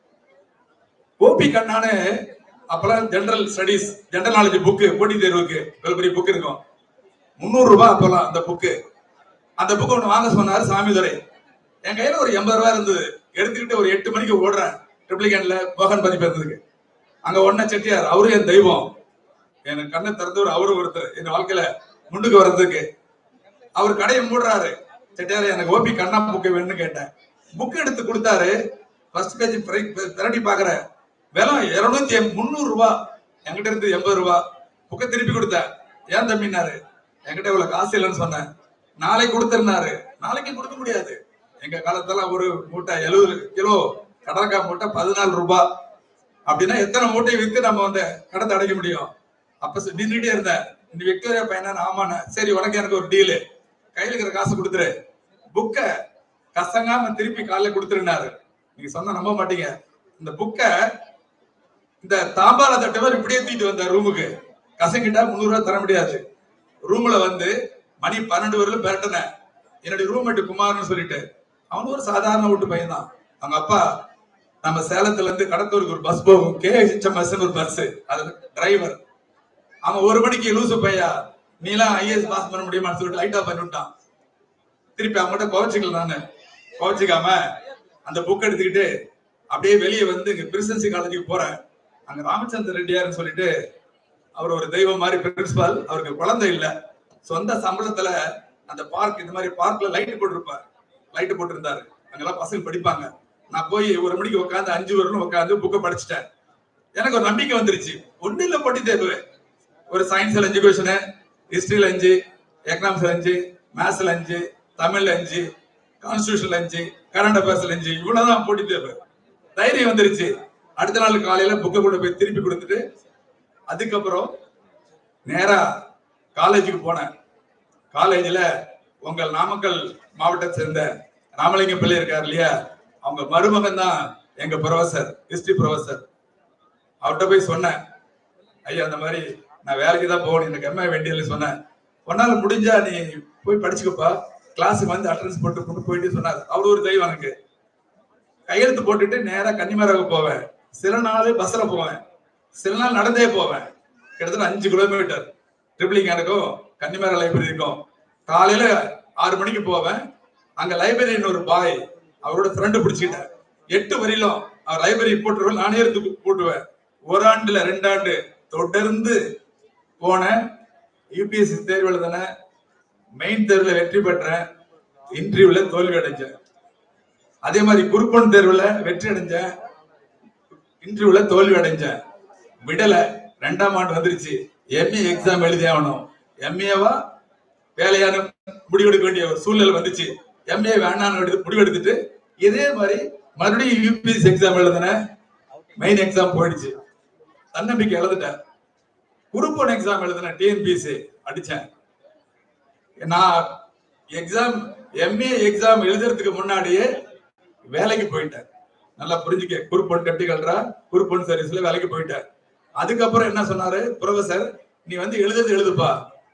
Q: ஓபி கண்ணான்னு அப்பெல்லாம் general studies general knowledge book போட்டித் தேர்வுக்கு இவ்வளவு பெரிய புக் இருக்கும் முந்நூறு ரூபாய் அப்பெல்லாம் அந்த புக்கு அந்த புக் ஒன்று வாங்க சொன்னாரு சாமிதுரை என் கையில ஒரு எண்பது ரூபாய் இருந்தது எடுத்துக்கிட்டு ஒரு எட்டு மணிக்கு ஓடுறேன் ட்ரிப்ளிகேன்ல மோகன் பதிப்பு இருந்ததுக்கு அங்க ஒன்ன செட்டியார் அவரும் என் தெய்வம் எனக்கு கண்ணை திறந்தவர் அவரும் ஒருத்தர் என் வாழ்க்கையில முன்னுக்கு வர்றதுக்கு அவர் கடையை மூடுறாரு செட்டியார் எனக்கு ஓபி கண்ணா புக்கு வேணும்னு கேட்டேன் புக் எடுத்து கொடுத்தாரு ஃபர்ஸ்ட் பேஜ் திரட்டி பாக்குறேன் விலை இருநூத்தி முந்நூறு ரூபாய் என்கிட்ட இருந்து எண்பது ரூபாய் புக்கை திருப்பி கொடுத்தேன் ஏன் தம்பினாரு என்கிட்ட இவ்வளவு காசு இல்லைன்னு சொன்னேன் நாளைக்கு கொடுத்திருந்தாரு நாளைக்கு கொடுக்க முடியாது எங்க காலத்துல ஒரு மூட்டை எழுபது கிலோ கடற்காய் மூட்டை பதினாலு ரூபாய் அப்படின்னா எத்தனை மூட்டை வித்து நம்ம வந்து கடத்தை அடைக்க முடியும் அப்ப சொ- நின்னுட்டே இருந்தேன் இந்த விக்டோரியா பையனா ஆமாண்ணே சரி உனக்கு எனக்கு ஒரு டீலு கையில இருக்கிற காசு கொடுத்துரு புக்க கசங்காம திருப்பி காலைல கொடுத்துருனாரு நீங்க சொன்னா நம்ப மாட்டீங்க இந்த புக்க இந்த தாம்பால தட்டவர் இப்படியே தூக்கிட்டு வந்தார் ரூமுக்கு கசங்கிட்டா முந்நூறு ரூபாய் தர முடியாது ரூம்ல வந்து மணி பன்னெண்டு வரலும் பெரட்டினேன் என்னுடைய ரூம்மேட் குமார்னு சொல்லிட்டு அவன் ஒரு சாதாரண வீட்டு பையன் தான் அவங்க அப்பா நம்ம சேலத்துல இருந்து கடத்தூருக்கு ஒரு பஸ் போகும் கே ஒரு பஸ் அது டிரைவர் அவன் ஒரு மணிக்கு லூசு பையா நீலாம் ஐஏஎஸ் பாஸ் பண்ண முடியுமான்னு சொல்லிட்டு லைட்டா பண்ணி விட்டான் திருப்பி அவங்ககிட்ட குறைச்சிக்கல நானு குறைச்சிக்காம அந்த புக் எடுத்துக்கிட்டு அப்படியே வெளியே வந்து இங்க பிரசிடென்சி காலேஜுக்கு போறேன் அங்க ராமச்சந்திர ரெட்டியார்னு சொல்லிட்டு அவர் ஒரு தெய்வம் மாதிரி பிரின்சிபால் அவருக்கு குழந்தை இல்ல சொந்த சம்பளத்துல அந்த பார்க் இந்த மாதிரி பார்க்ல லைட் போட்டிருப்பார் லைட் போட்டிருந்தாரு அங்கெல்லாம் பசங்க படிப்பாங்க நான் போய் ஒரு மணிக்கு உட்காந்து அஞ்சு வரலும் உட்காந்து புக்கை படிச்சுட்டேன் எனக்கு ஒரு நம்பிக்கை வந்துருச்சு ஒண்ணு இல்ல போட்டி தேர்வு ஒரு சயின்ஸ்ல அஞ்சு கொஸ்டின் ஹிஸ்டரியில அஞ்சு எக்கனாமிக்ஸ்ல அஞ்சு மேத்ஸ்ல அஞ்சு தமிழ்ல அஞ்சு கான்ஸ்டியூஷன்ல அஞ்சு கரண்ட் அஃபேர்ஸ்ல அஞ்சு இவ்வளவுதான் போட்டி தேர்வு தைரியம் வந்துருச்சு அடுத்த நாள் காலையில புக்கை கொண்டு போய் திருப்பி கொடுத்துட்டு அதுக்கப்புறம் நேரா காலேஜுக்கு போனேன் காலேஜ்ல உங்கள் நாமக்கல் மாவட்டத்தை சேர்ந்த ராமலிங்கம் பிள்ளை இருக்கார் இல்லையா அவங்க மருமகன் தான் எங்க ப்ரொஃபசர் ஹிஸ்டரி ப்ரொஃபசர் அவர்கிட்ட போய் சொன்னேன் ஐயா அந்த மாதிரி நான் வேலைக்கு தான் போகணும் எனக்கு எம்ஏ வேண்டியதுன்னு சொன்னேன் உன்னால முடிஞ்சா நீ போய் படிச்சுக்கப்பா கிளாஸுக்கு வந்து அட்டன்ஸ் போட்டு கொண்டு போயிட்டு சொன்னார் அவர் ஒரு தெய்வம் எனக்கு கையெழுத்து போட்டுட்டு நேரா கன்னிமராவுக்கு போவேன் சில நாள் பஸ்ல போவேன் சில நாள் நடந்தே போவேன் கிட்டத்தட்ட அஞ்சு கிலோமீட்டர் ட்ரிபிளிங் எனக்கும் கன்னிமரா லைப்ரரி இருக்கும் காலையில ஆறு மணிக்கு போவேன் அங்க லைப்ரரின்னு ஒரு பாய் அவரோட ஃப்ரெண்டு பிடிச்சிக்கிட்டேன் எட்டு வரையிலும் அவர் லைப்ரரி போட்டுருவேன் நானே இருந்து போட்டுவேன் ஒரு ஆண்டுல ரெண்டு ஆண்டு தொடர்ந்து போனேன் யூபிஎஸ்சி தேர்வு எழுதினேன் மெயின் தேர்வுல வெற்றி பெற்றேன் இன்டர்வியூல தோல்வி அடைஞ்சேன் அதே மாதிரி குருப்பன் தேர்வுல வெற்றி அடைஞ்சேன் இன்டர்வியூல தோல்வி அடைஞ்சேன் விடல ரெண்டாம் ஆண்டு வந்துருச்சு எம்ஏ எக்ஸாம் எழுதி ஆகணும் எம்ஏவா வேலையான முடிவெடுக்க வேண்டிய ஒரு சூழ்நிலை வந்துச்சு எம்ஏ வேணான்னு எடுத்து- முடிவெடுத்துட்டு இதே மாதிரி மறுபடியும் யூபிஎஸ்சி எக்ஸாம் எழுதினேன் மெயின் எக்ஸாம் போயிடுச்சு தன்னம்பிக்கை எழுதிட்டேன் குரூப் ஒன் எக்ஸாம் எழுதினேன் டிஎன்பிஎஸ்சி அடிச்சேன் நான் எக்ஸாம் எம்ஏ எக்ஸாம் எழுதுறதுக்கு முன்னாடியே வேலைக்கு போயிட்டேன் நல்லா புரிஞ்சுக்க குரூப் ஒன் டெப்டிகல்ரா குரூப் ஒன் சர்வீஸ்ல வேலைக்கு போயிட்டேன் அதுக்கப்புறம் என்ன சொன்னாரு ப்ரொஃபசர் நீ வந்து எழுதுறது எழுதுப்பா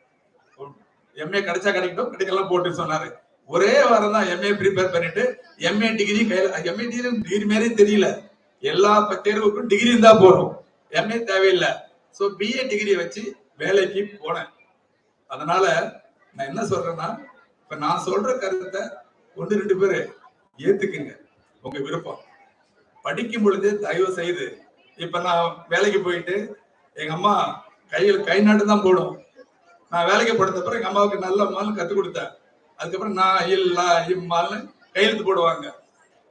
Q: எம்ஏ கிடைச்சா கிடைக்கட்டும் கிடைக்கலாம் போட்டு சொன்னாரு ஒரே வாரம் தான் எம்ஏ ப்ரிப்பேர் பண்ணிட்டு எம்ஏ டிகிரி கையில எம்ஏ டிகிரி டிகிரி மாதிரி தெரியல எல்லா ப- தேர்வுக்கும் டிகிரி இருந்தா போதும் எம்ஏ தேவையில்லை சோ பிஏ டிகிரி வச்சு வேலைக்கு போனேன் அதனால நான் என்ன சொல்றேன்னா இப்ப நான் சொல்ற கருத்தை ஒன்று ரெண்டு பேரு ஏத்துக்குங்க உங்க விருப்பம் படிக்கும் பொழுது தயவு செய்து இப்ப நான் வேலைக்கு போயிட்டு எங்க அம்மா கையில் கை நாட்டு தான் போடும் நான் வேலைக்கு போனது அப்புறம் எங்க அம்மாவுக்கு நல்ல மாலும் கத்து கொடுத்தேன் அதுக்கப்புறம் நான் இல்லா இம்மால்னு கையெழுத்து போடுவாங்க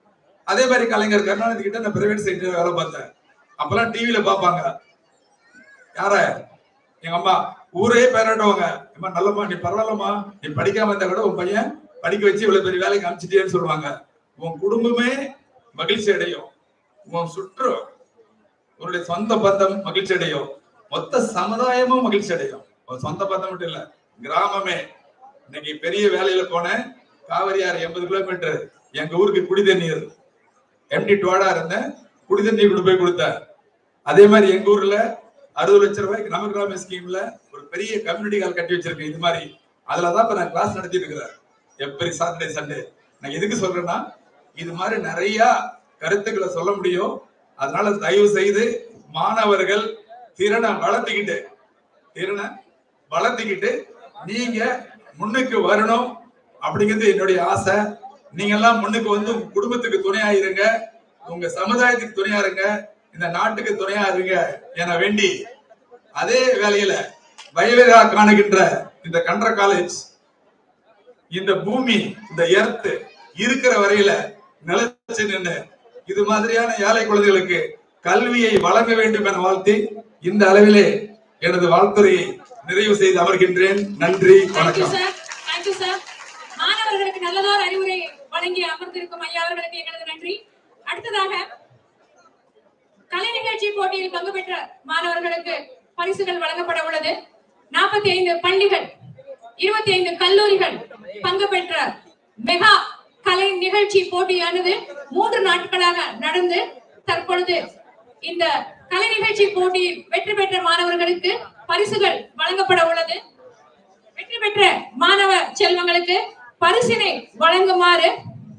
Q: அதே மாதிரி கலைஞர் கருணாநிதி கிட்ட நான் பிரைவேட் செக்டர் வேலை பார்த்தேன் அப்பெல்லாம் டிவில பார்ப்பாங்க யார எங்க அம்மா ஊரே பேரட்டுவாங்க அம்மா நல்லம்மா நீ பரவாயில்லம்மா நீ படிக்காம இருந்தா கூட உன் பையன் படிக்க வச்சு இவ்வளவு பெரிய வேலைக்கு அனுப்பிச்சிட்டேன்னு சொல்லுவாங்க உன் குடும்பமே மகிழ்ச்சி அடையும் உன் சுற்று உன்னுடைய சொந்த பந்தம் மகிழ்ச்சி அடையும் மொத்த சமுதாயமும் மகிழ்ச்சி அடையும் உன் சொந்த பந்தம் மட்டும் இல்ல கிராமமே இன்னைக்கு பெரிய வேலையில போனேன் காவிரியார் எண்பது கிலோமீட்டர் எங்க ஊருக்கு குடி தண்ணீர் எம்டி டோடா இருந்தேன் குடி தண்ணி கொண்டு போய் கொடுத்தேன் அதே மாதிரி எங்க ஊர்ல அறுபது லட்சம் ரூபாய்க்கு நம்ம கிராம ஸ்கீம்ல ஒரு பெரிய கம்யூனிட்டி ஹால் கட்டி வச்சிருக்கேன் இது மாதிரி அதுலதான் இப்ப நான் கிளாஸ் நடத்திட்டு இருக்கிறேன் எவ்ரி சாட்டர்டே சண்டே நான் எதுக்கு சொல்றேன்னா இது மாதிரி நிறைய கருத்துக்களை சொல்ல முடியும் அதனால தயவு செய்து மாணவர்கள் திறனை வளர்த்துக்கிட்டு திறனை வளர்த்துக்கிட்டு நீங்க முன்னுக்கு வரணும் அப்படிங்கிறது என்னுடைய ஆசை நீங்க எல்லாம் முன்னுக்கு வந்து உங்க குடும்பத்துக்கு துணையா இருங்க உங்க சமுதாயத்துக்கு துணையா இருங்க இந்த நாட்டுக்கு துணையா இருங்க என வேண்டி அதே வேளையில வயலிரா காணுகின்ற இந்த கன்ற காலேஜ் இந்த பூமி இந்த எர்த் இருக்கிற வரையில நிலைச்சு நின்று இது மாதிரியான ஏழை குழந்தைகளுக்கு கல்வியை வழங்க வேண்டும் என வாழ்த்தி இந்த அளவிலே எனது வாழ்த்துறையை நிறைவு செய்து அமர்கின்றேன் நன்றி
K: தேங்க்யூ
Q: வணக்கம்
K: சார் தேங்க்யூ சார் மாணவர்களுக்கு நல்லதோர் அறிவுரை வழங்கி அமர்ந்திருக்கும் ஐயா அவர்களுக்கு எங்களது நன்றி அடுத்ததாக கலை நிகழ்ச்சி போட்டியில் பங்கு பெற்ற மாணவர்களுக்கு பரிசுகள் வழங்கப்பட உள்ளது நாற்பத்தி ஐந்து பள்ளிகள் இருபத்தி ஐந்து கல்லூரிகள் பங்கு பெற்ற மெகா கலை நிகழ்ச்சி போட்டியானது மூன்று நாட்களாக நடந்து தற்பொழுது இந்த கலை நிகழ்ச்சி போட்டியில் வெற்றி பெற்ற மாணவர்களுக்கு பரிசுகள் வழங்கப்பட உள்ளது வெற்றி பெற்ற மாணவ செல்வங்களுக்கு பரிசினை வழங்குமாறு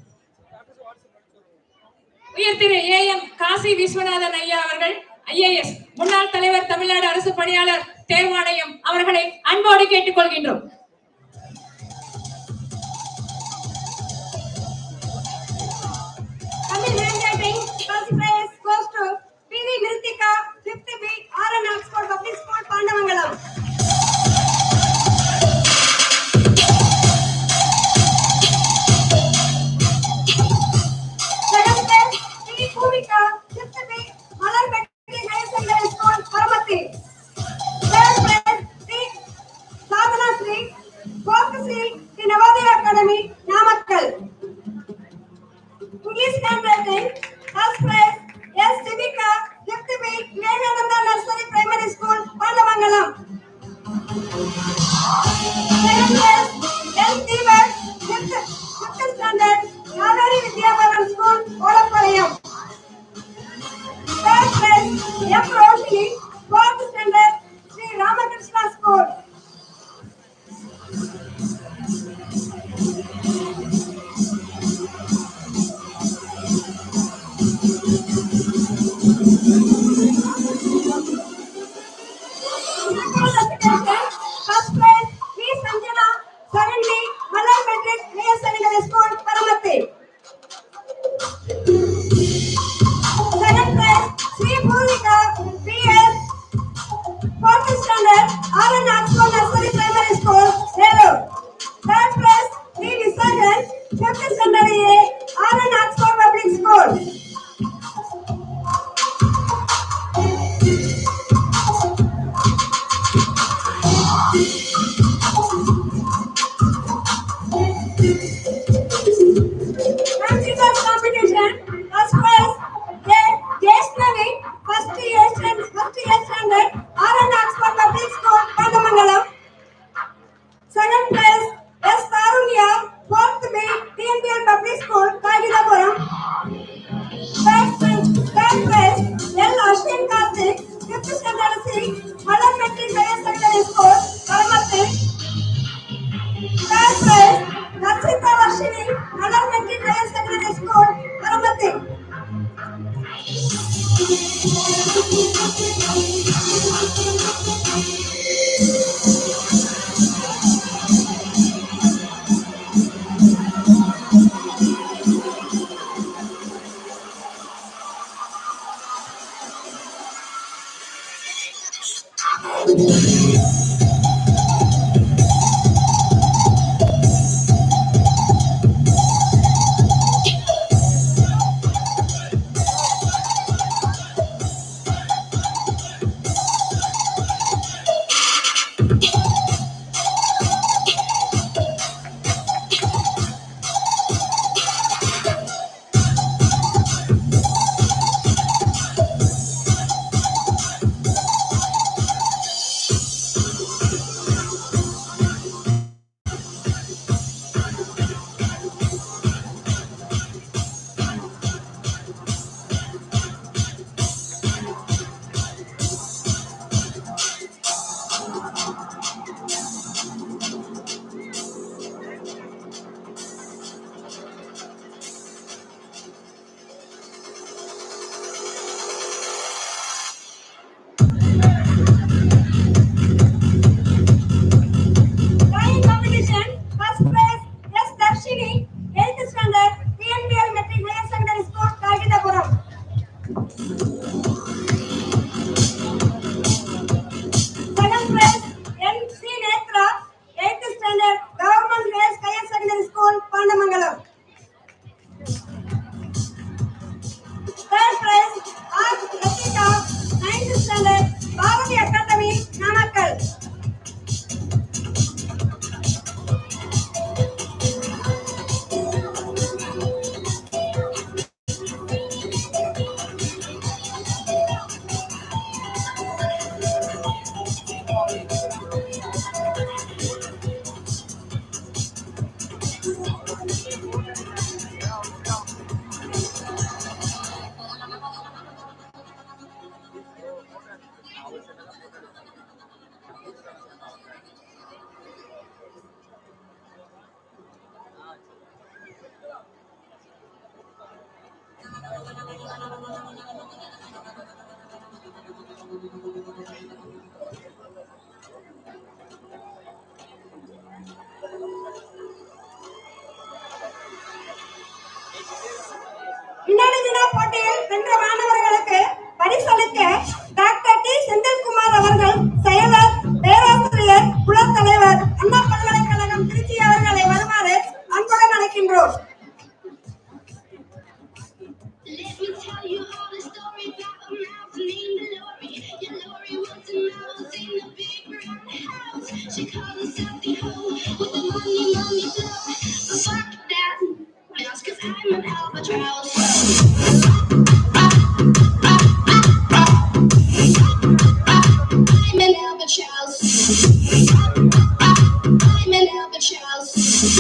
K: உயர் திரு ஏ எம் காசி விஸ்வநாதன் ஐயா அவர்கள் ஐஏஎஸ் முன்னாள் தலைவர் தமிழ்நாடு அரசு பணியாளர் தேர்வாணையம் அவர்களை அன்போடு கேட்டுக்கொள்கின்றோம்
L: Tamil handwriting, first prize goes to PV Mritika, 5th B, RN Oxford Public School, Pandamangalam. Second prize, P. Bhumika, 5th B, Malarpeti Higher Secondary School, Paramati. Third prize, P. Sadhana Sri, 4th C, Sri Navodaya Academy, Namakkal. English handwriting, first prize, S. Sivika, 5th B, Vivekananda Nursery Primary School, Pandamangalam. Second prize, L. Deepak, 5th, 5th standard, Nagari Vidyabhavan School, Olapalayam. Third prize, M. Roshni, 4th standard, Sri Ramakrishna School. First place, V. Sanjana, 7D, Malay Metric Higher Secondary School, Paramati. Second place, Sri Bhumika, PS, 4th standard, RN Oxford Nursery Primary School, Nellore. Third place, V. Visajan, 5th standard A, RN Oxford Public School. Practical competition, first prize, A. Jaishnavi, first year standard, first year standard, RN Oxford Public School, Pandamangalam. Second prize, S. Tarunya, fourth B, TNPL Public School, Kagirapuram. Third prize, third prize, L. Ashwin Karthik, fifth standard C, Malar Metric Higher Secondary School, Paramati. Third prize, Narsita Varshini, Malar Metric Higher Secondary School, Paramati. வினா போட்டியில் வென்ற மாணவர்களுக்கு பரிசளிக்க doctor D Senthilkumar அவர்கள் செயலர் பேராசிரியர் குலத்தலைவர் அண்ணா பல்கலைக்கழகம் திருச்சி அவர்களை வருமாறு அன்புடன் அழைக்கின்றோம்
E: She called herself the hoe with the money, money flow. But fuck that, bounce, cause I'm an albatross. I'm an albatross. I'm an albatross.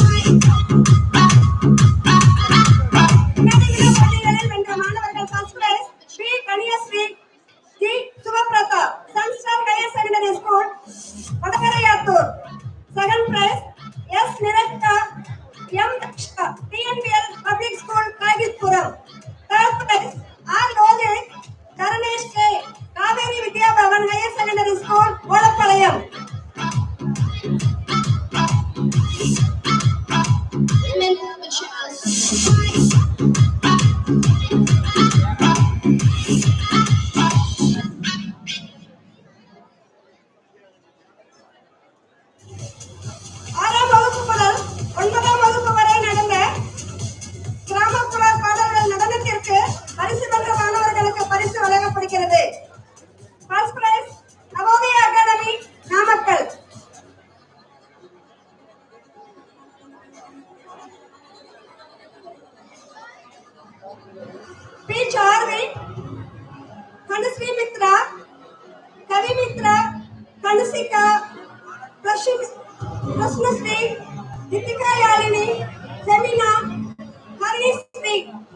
L: போட்டிகளில் வென்ற மாணவர்கள் first prize Shri Kaniyasri G Subhapratap Sunstar higher secondary school Vadakaraiyathur second prize S Nirakta M TNPL public school Kagithapuram third prize R லோஜிக் Karunesh K Kaveri Vidya Bhavan higher secondary school Olapalayam
E: I'm an albatross.
L: ஆறாம் வகுப்பு முதல் ஒன்பதாம் வகுப்பு வரை நடந்த கிராமப்புற பாடல்கள் நடனத்திற்கு பரிசு பெற்ற மாணவர்களுக்கு பரிசு வழங்கப்படுகிறது first prize Navodaya academy Namakkal P Sarvi Kanushri Mitra Kavi Mitra Kanusika Prashnasri Nithika Yazhini Semina Harisri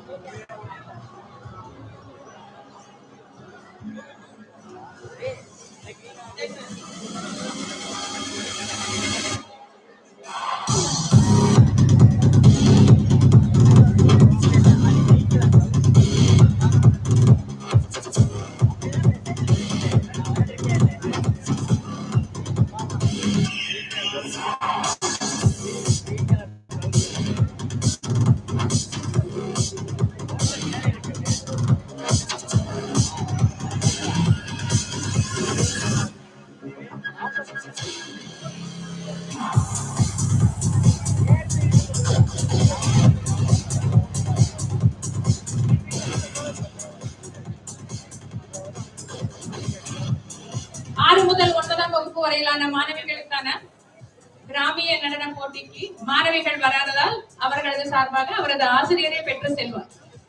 K: ஆறு முதல் ஒன்பதாம் வகுப்பு வரையிலான மாணவிகளுக்கான கிராமிய நடன போட்டிக்கு மாணவிகள் வராததால் அவர்களது சார்பாக அவரது ஆசிரியரை பெற்று செல்வார்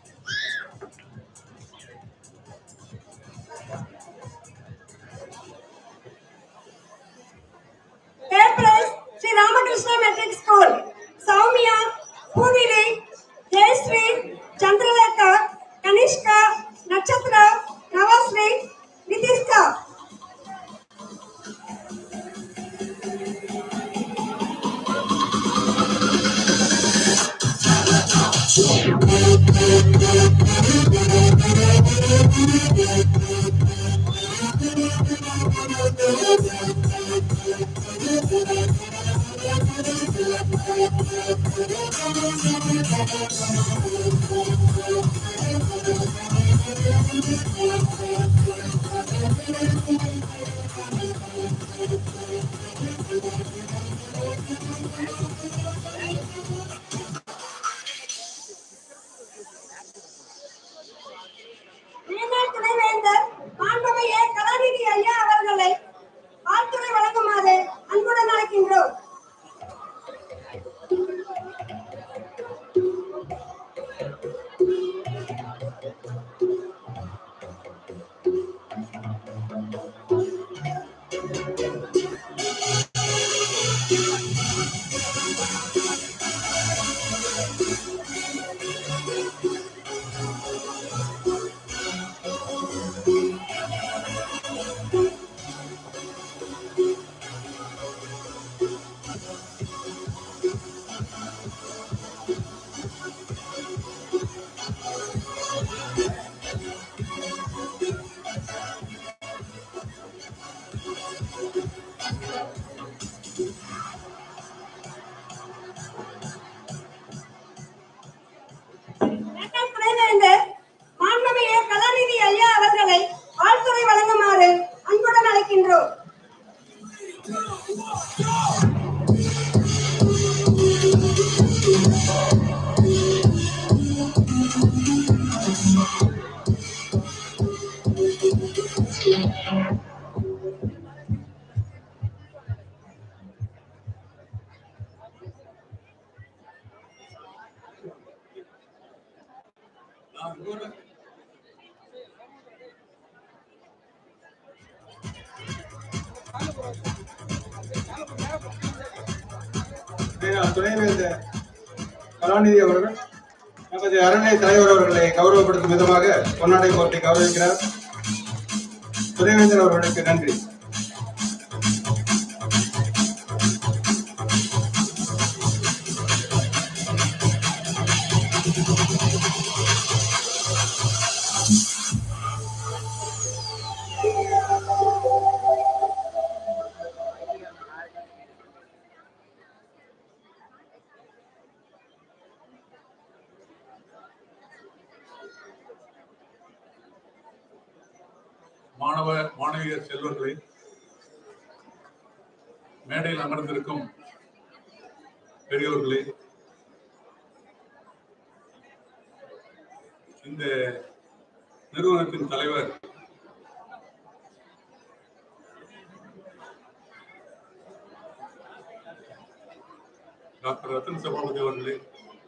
L: third prize Shri Ramakrishna matric school Soumya Poovili Jayasri Chandralekha Kanishka Natchathira Navasri Nitishka மேனாள் துணைவேந்தர் மாண்புமிகு கலாநிதி ஐயா அவர்களை வாழ்த்துரை வழங்குமாறு அன்புடன் அழைக்கின்றோம் மேனாள் துணைவேந்தர்
J: துணைவேந்தர் கலாநிதி அவர்கள் நமது அறநிலை தலைவர் அவர்களை கௌரவப்படுத்தும் விதமாக பொன்னாடை போர்த்தி கௌரவிக்கிறார் துணைவேந்தர் அவர்களுக்கு நன்றி
R: மாணவ மாணவியர் செல்வர்களே மேடையில் அமர்ந்திருக்கும் பெரியோர்களே இந்த நிறுவனத்தின் தலைவர் டாக்டர் ரத்தன் சபாபதி அவர்களே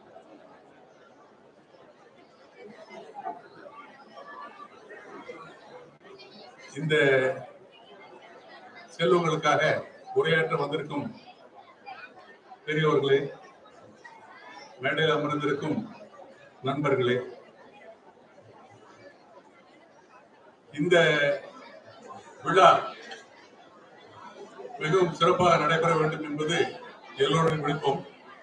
R: இந்த செல்வங்களுக்காக உரையாற்ற வந்திருக்கும் பெரியவர்களே மேடையில் அமர்ந்திருக்கும் நண்பர்களே இந்த விழா மிகவும் சிறப்பாக நடைபெற வேண்டும் என்பது எல்லோருடைய விருப்பம்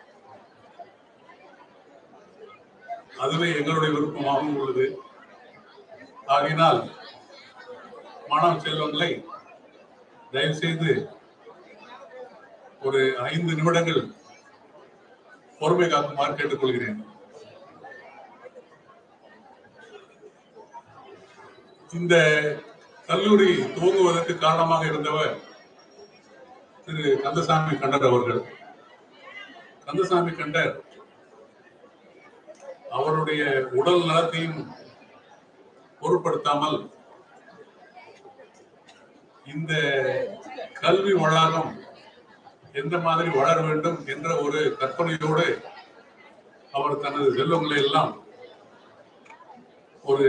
R: அதுவே எங்களுடைய விருப்பமாகவும் உள்ளது ஆகையினால் மாணவ செல்வங்களை தயவு செய்து ஒரு ஐந்து நிமிடங்கள் பொறுமை காக்குமாறு கேட்டுக்கொள்கிறேன் இந்த கல்லூரி துவங்குவதற்கு காரணமாக இருந்தவர் திரு கந்தசாமி கண்டர் அவர்கள் கந்தசாமி கண்டர் அவருடைய உடல் நலத்தையும் பொருட்படுத்தாமல் இந்த கல்வி வளாகம் எந்த மாதிரி வளர வேண்டும் என்ற ஒரு கற்பனையோடு அவர் தனது செல்வங்களை எல்லாம் ஒரு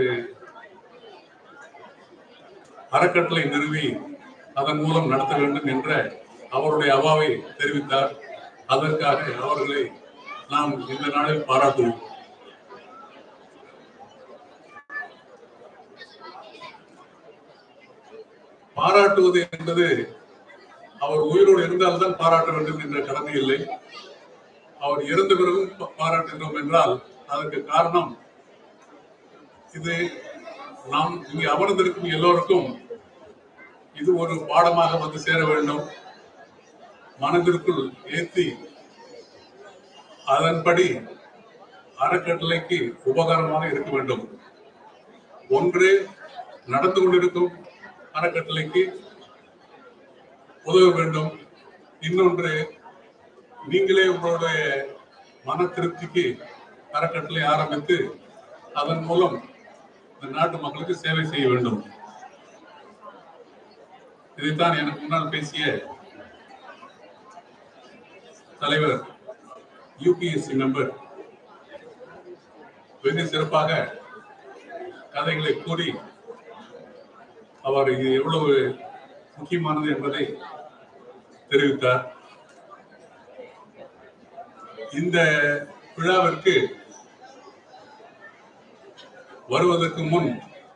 R: அறக்கட்டளை நிறுவி அதன் மூலம் நடத்த வேண்டும் என்ற அவருடைய அவாவை தெரிவித்தார் அதற்காக அவர்களை நாம் இந்த நாளில் பாராட்டுவோம் பாராட்டுவது என்பது அவர் உயிரோடு இருந்தால்தான் பாராட்ட வேண்டும் என்ற கடமை இல்லை அவர் இறந்த பிறகும் பா- பாராட்டுகிறோம் என்றால் அதற்கு காரணம் இது நாம் இங்கே அமர்ந்திருக்கும் எல்லோருக்கும் இது ஒரு பாடமாக வந்து சேர வேண்டும் மனதிற்குள் ஏற்றி அதன்படி அறக்கட்டளைக்கு உபகாரமாக இருக்க வேண்டும் ஒன்று நடந்து கொண்டிருக்கும் அறக்கட்டளைக்கு உதவ வேண்டும் இன்னொன்று நீங்களே உங்களுடைய மன திருப்திக்கு அறக்கட்டளை ஆரம்பித்து அதன் மூலம் இந்த நாட்டு மக்களுக்கு சேவை செய்ய வேண்டும் இதைத்தான் எனக்கு முன்னால் பேசிய தலைவர் யூபிஎஸ்சி மெம்பர் வெகு சிறப்பாக கதைகளை கூறி அவர் இது எவ்வளவு முக்கியமானது என்பதை தெரிவித்தார் இந்த விழாவிற்கு வருவதற்கு முன்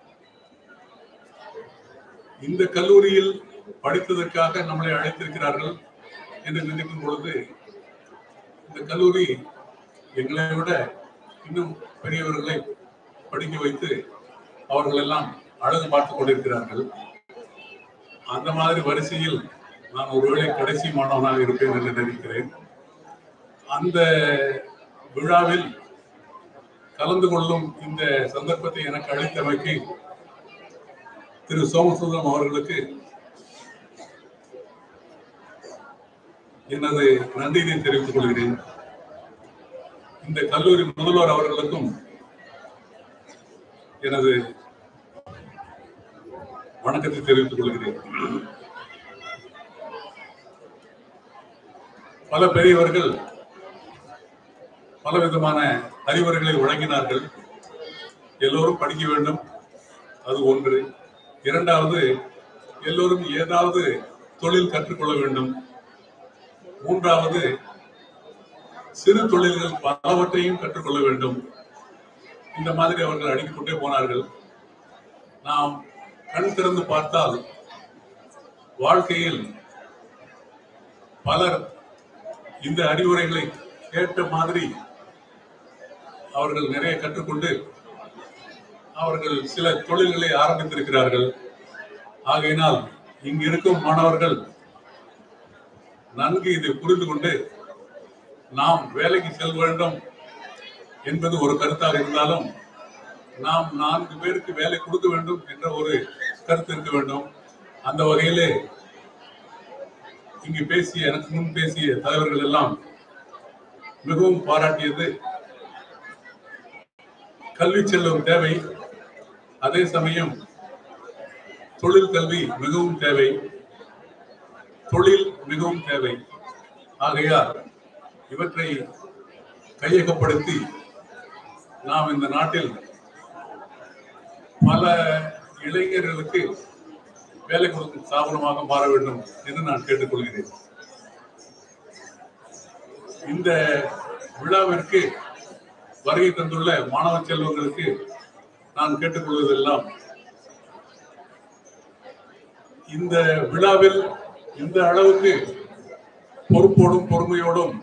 R: இந்த கல்லூரியில் படித்ததற்காக நம்மளை அழைத்திருக்கிறார்கள் என்று நினைக்கும் பொழுது இந்த கல்லூரி எங்களை விட இன்னும் பெரியவர்களை படிக்க வைத்து அவர்கள் எல்லாம் அழகு பார்த்துக் கொண்டிருக்கிறார்கள் அந்த மாதிரி வரிசையில் நான் ஒருவேளை கடைசி மாணவனாக இருப்பேன் என்று நினைக்கிறேன் அந்த விழாவில் கலந்து கொள்ளும் இந்த சந்தர்ப்பத்தை எனக்கு அளித்தமைக்கு திரு சோமசுந்தரம் அவர்களுக்கு எனது நன்றியினை தெரிவித்துக் கொள்கிறேன் இந்த கல்லூரி முதல்வர் அவர்களுக்கும் எனது வணக்கத்தை தெரிவித்துக் கொள்கிறேன் பல பெரியவர்கள் பல விதமான அறிவுரைகளை வழங்கினார்கள் எல்லோரும் படிக்க வேண்டும் அது ஒன்று இரண்டாவது எல்லோரும் ஏதாவது தொழில் கற்றுக்கொள்ள வேண்டும் மூன்றாவது சிறு தொழில்கள் பலவற்றையும் கற்றுக்கொள்ள வேண்டும் இந்த மாதிரி அவர்கள் அடுக்கிக் கொண்டே போனார்கள் நாம் கண் திறந்து பார்த்தால் வாழ்க்கையில் பலர் இந்த அறிவுரைகளை கேட்ட மாதிரி அவர்கள் நிறைய கற்றுக்கொண்டு அவர்கள் சில தொழில்களை ஆரம்பித்திருக்கிறார்கள் ஆகையினால் இங்கு இருக்கும் மாணவர்கள் நன்கு இதை புரிந்து கொண்டு நாம் வேலைக்கு செல்ல வேண்டும் என்பது ஒரு கருத்தாக இருந்தாலும் நாம் நான்கு பேருக்கு வேலை கொடுக்க வேண்டும் என்ற ஒரு கருத்து இருக்க வேண்டும் அந்த வகையிலே இங்கு பேசிய எனக்கு முன் பேசிய தலைவர்கள் எல்லாம் மிகவும் பாராட்டியது கல்வி செல்லும் தேவை அதே சமயம் தொழில் கல்வி மிகவும் தேவை தொழில் மிகவும் தேவை ஆகையால் இவற்றை கையகப்படுத்தி நாம் இந்த நாட்டில் பல இளைஞர்களுக்கு வேலை கொடுக்கும் ஸ்தாபனமாக மாற வேண்டும் என்று நான் கேட்டுக்கொள்கிறேன் இந்த விழாவிற்கு வருகை தந்துள்ள மாணவ செல்வங்களுக்கு நான் கேட்டுக்கொள்வதெல்லாம் இந்த விழாவில் இந்த அளவுக்கு பொறுப்போடும் பொறுமையோடும்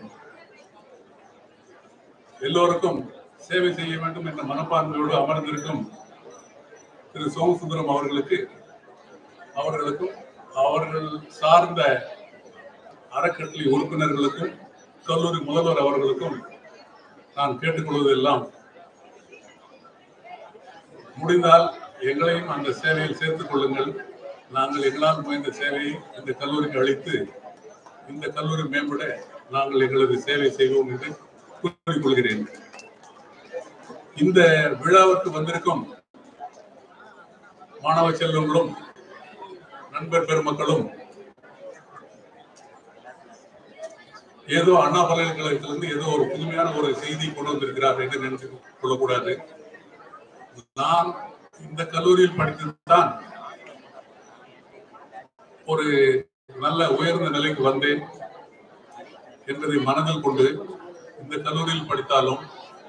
R: எல்லோருக்கும் சேவை செய்ய வேண்டும் என்ற மனப்பான்மையோடு அமர்ந்திருக்கும் திரு சோமசுந்தரம் அவர்களுக்கு அவர்களுக்கும் அவர்கள் சார்ந்த அறக்கட்டளை உறுப்பினர்களுக்கும் கல்லூரி முதல்வர் அவர்களுக்கும் நான் கேட்டுக்கொள்வதெல்லாம் முடிந்தால் எங்களையும் அந்த சேவையில் சேர்த்துக் கொள்ளுங்கள் நாங்கள் எங்களால் முயன்ற சேவையை இந்த கல்லூரிக்கு அளித்து இந்த கல்லூரி மேம்பட நாங்கள் எங்களது சேவை செய்வோம் என்று கூறிக்கொள்கிறேன் இந்த விழாவுக்கு வந்திருக்கும் மாணவ செல்வங்களும் நண்பர் பெருமக்களும் ஏதோ அண்ணா பல்கலைக்கழகத்திலிருந்து ஏதோ ஒரு புதுமையான ஒரு செய்தி கொண்டு வந்திருக்கிறார் என்று நினைத்து கொள்ளக்கூடாது நான் இந்த கல்லூரியில் படித்துதான் ஒரு நல்ல உயர்ந்த நிலைக்கு வந்தேன் என்பதை மனதில் கொண்டு இந்த கல்லூரியில் படித்தாலும்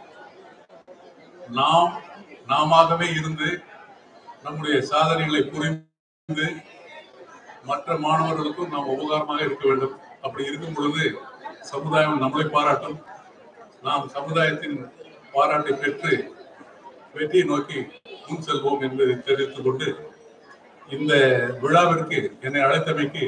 R: நாம் நாமாகவே இருந்து நம்முடைய சாதனைகளை புரிந்து மற்ற மாணவர்களுக்கும் நாம் உபகாரமாக இருக்க வேண்டும் அப்படி இருக்கும் பொழுது சமுதாயம் நம்மளை பாராட்டும் நாம் சமுதாயத்தின் பாராட்டை பெற்று வெற்றியை நோக்கி முன் செல்வோம் என்பதை தெரிவித்துக் கொண்டு இந்த விழாவிற்கு என்னை அழைத்தமைக்கு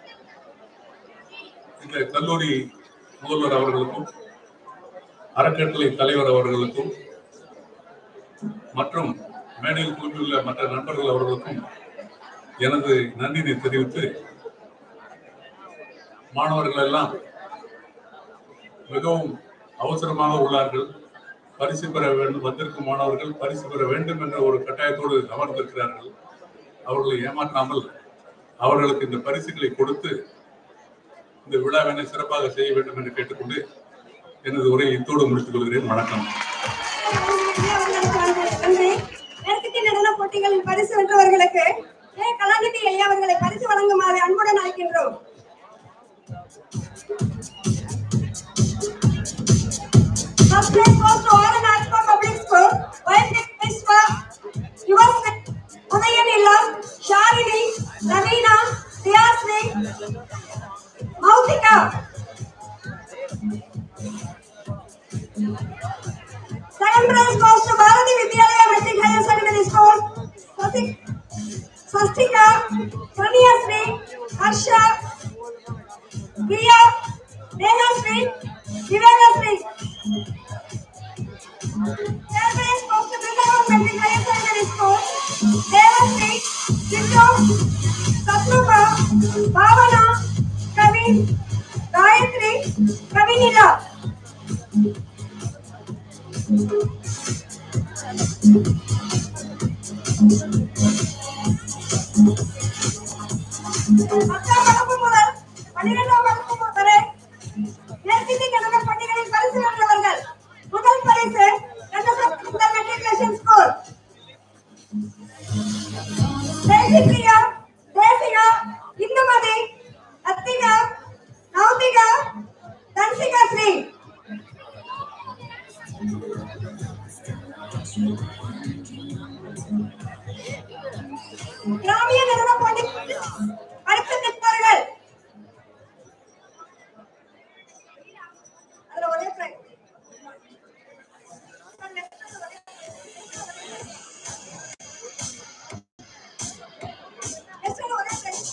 R: இந்த கல்லூரி முதல்வர் அவர்களுக்கும் அறக்கட்டளை தலைவர் அவர்களுக்கும் மற்றும் மேடையில் கூறியுள்ள மற்ற நண்பர்கள் அவர்களுக்கும் எனது நன்றினை தெரிவித்து மாணவர்கள் எல்லாம் மிகவும் அவசரமாக உள்ளார்கள் பரிசு பெற வேண்டும் வந்திருக்கும் மாணவர்கள் பரிசு பெற வேண்டும் என்ற ஒரு கட்டாயத்தோடு அமர்ந்திருக்கிறார்கள் அவர்களை ஏமாற்றாமல் அவர்களுக்கு இந்த பரிசுகளை கொடுத்து இந்த விழாவினை சிறப்பாக செய்ய வேண்டும் என்று கேட்டுக்கொண்டு எனது உரையை இத்தோடு முடித்துக் கொள்கிறேன் வணக்கம்
L: நன்றி மேற்கத்திய நடன போட்டிகளில் பரிசு வென்றவர்களுக்கு ஏ கலாநிதி ஐயா அவர்களை பரிசு வழங்குமாறு அன்புடன் அழைக்கின்றோம் First place goes to Oran Alpha Public School, while next place for Yuvas Udayan Illam, Sharini, Ravina, Riyasri, Mautika. Second prize goes to Bharati Vidyalaya Metric Higher Secondary School, Sati- Swastika, Praniyasri, Harsha, Priya, Nehasri, Vivekasri. Third prize goes to Brindavan Metric Higher Secondary School, Devasri, Sindhu, Satluka, Bhavana, Kavin, Gayatri கவினிலா பத்தாம் வகுப்பு முதல் பன்னிரெண்டாம் வகுப்பு வரை LCD கணவர் பள்ளிகளில் பரிசு வென்றவர்கள் முதல் பரிசு மெட்ரிகுலேஷன் ஸ்கூல் தேசிப்பிரியா தேசிகா இந்துமதி அத்திகா நௌதிகா தன்சிகா ஸ்ரீ கிராமிய நிறுவன போட்டி அடுத்து நிற்பவர்கள் அதுல ஒரே prize. Next one ஒரே prize.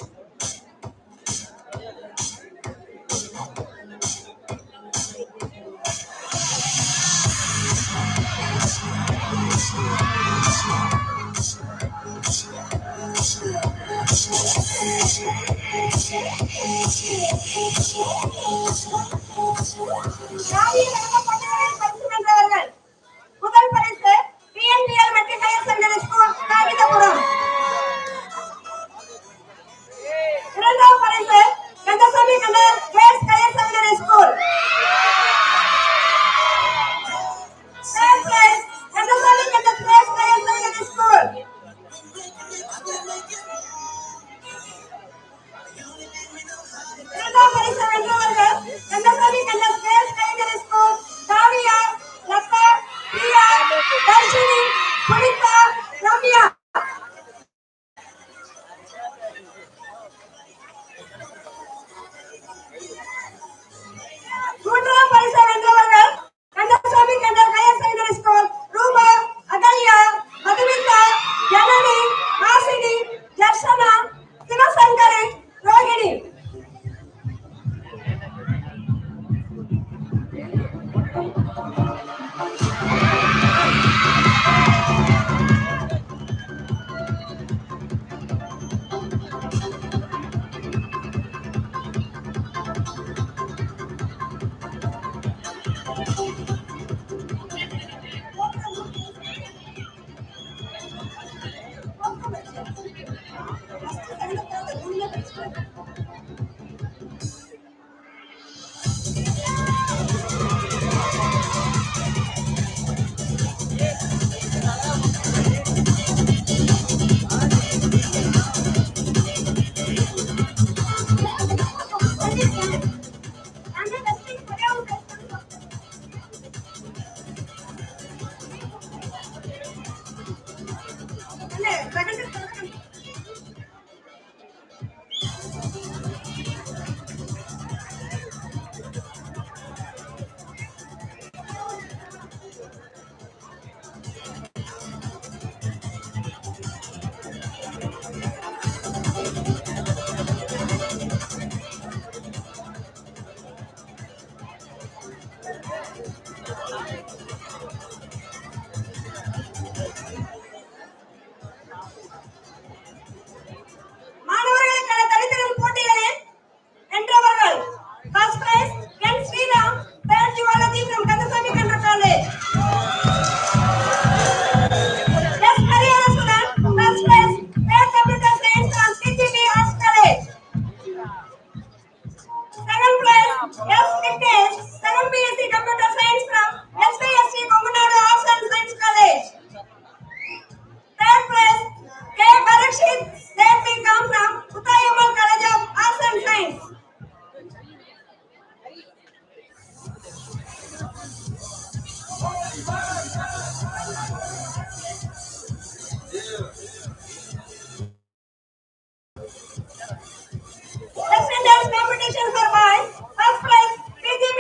L: கிராமிய நிறுவன போட்டிகளில் பரிசு வென்றவர்கள் முதல் பரிசு PNPL matric higher secondary school Kagithapuram இரண்டாம் பரிசு Kandasamy Kandar girls higher secondary school Third prize, Kandasamy Kandar girls higher secondary school இரண்டாம் பரிசு வென்றவர்கள் Kandasamy Kandar girls secondary school Kavya Latha Priya Dharshini Punitha Ramya மூன்றாம் பரிசு வென்றவர்கள் Kandasamy Kandar higher secondary school Rupa Ahalya Madhumitha Janani Hasini Darshana Sivasankari Rohini மாணவர்களுக்கான தனித்திறன் போட்டிகளில் வென்றவர்கள் ஃபர்ஸ்ட் பிரைஸ் என் ஸ்ரீராம் பேர் zoology from Kandasamy Kandar college S Hariyana student first prize பேர் computer science from CGB arts college second prize S Vignesh second BSc computer science from SPSC Kongunadu arts and science college Third place, K. Parikshit, they we come from Uttayamal College of Arts and Science. Second dance competition for boys. First place, PG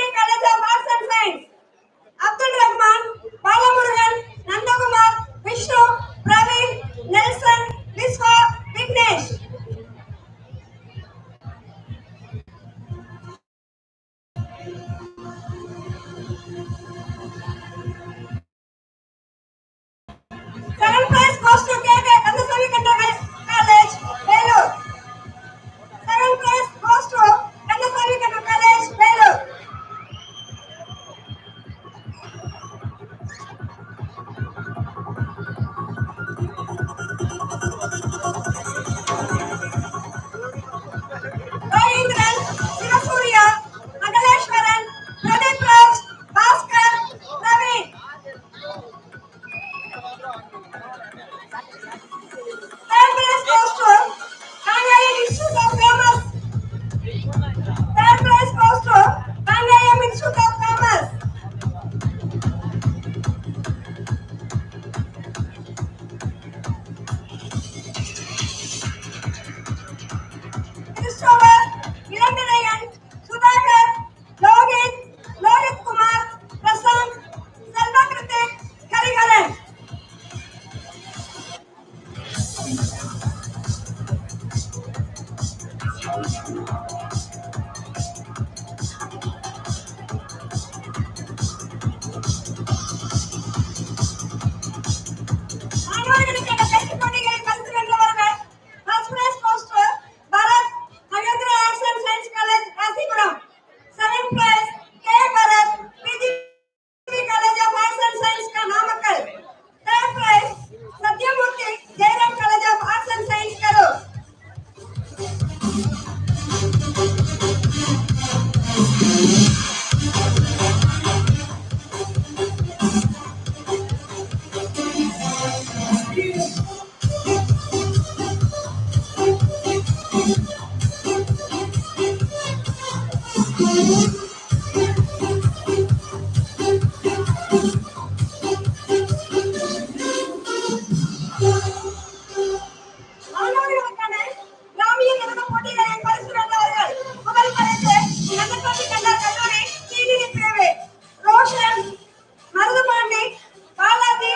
L: மாணவர்களுக்கான கிராமிய நடன போட்டிகளில் பரிசு வென்றவர்கள் முதல் பரிசு கந்தசாமி கண்டர் கல்லூரி senior பிரிவு Roshan Maruthupandi Balaji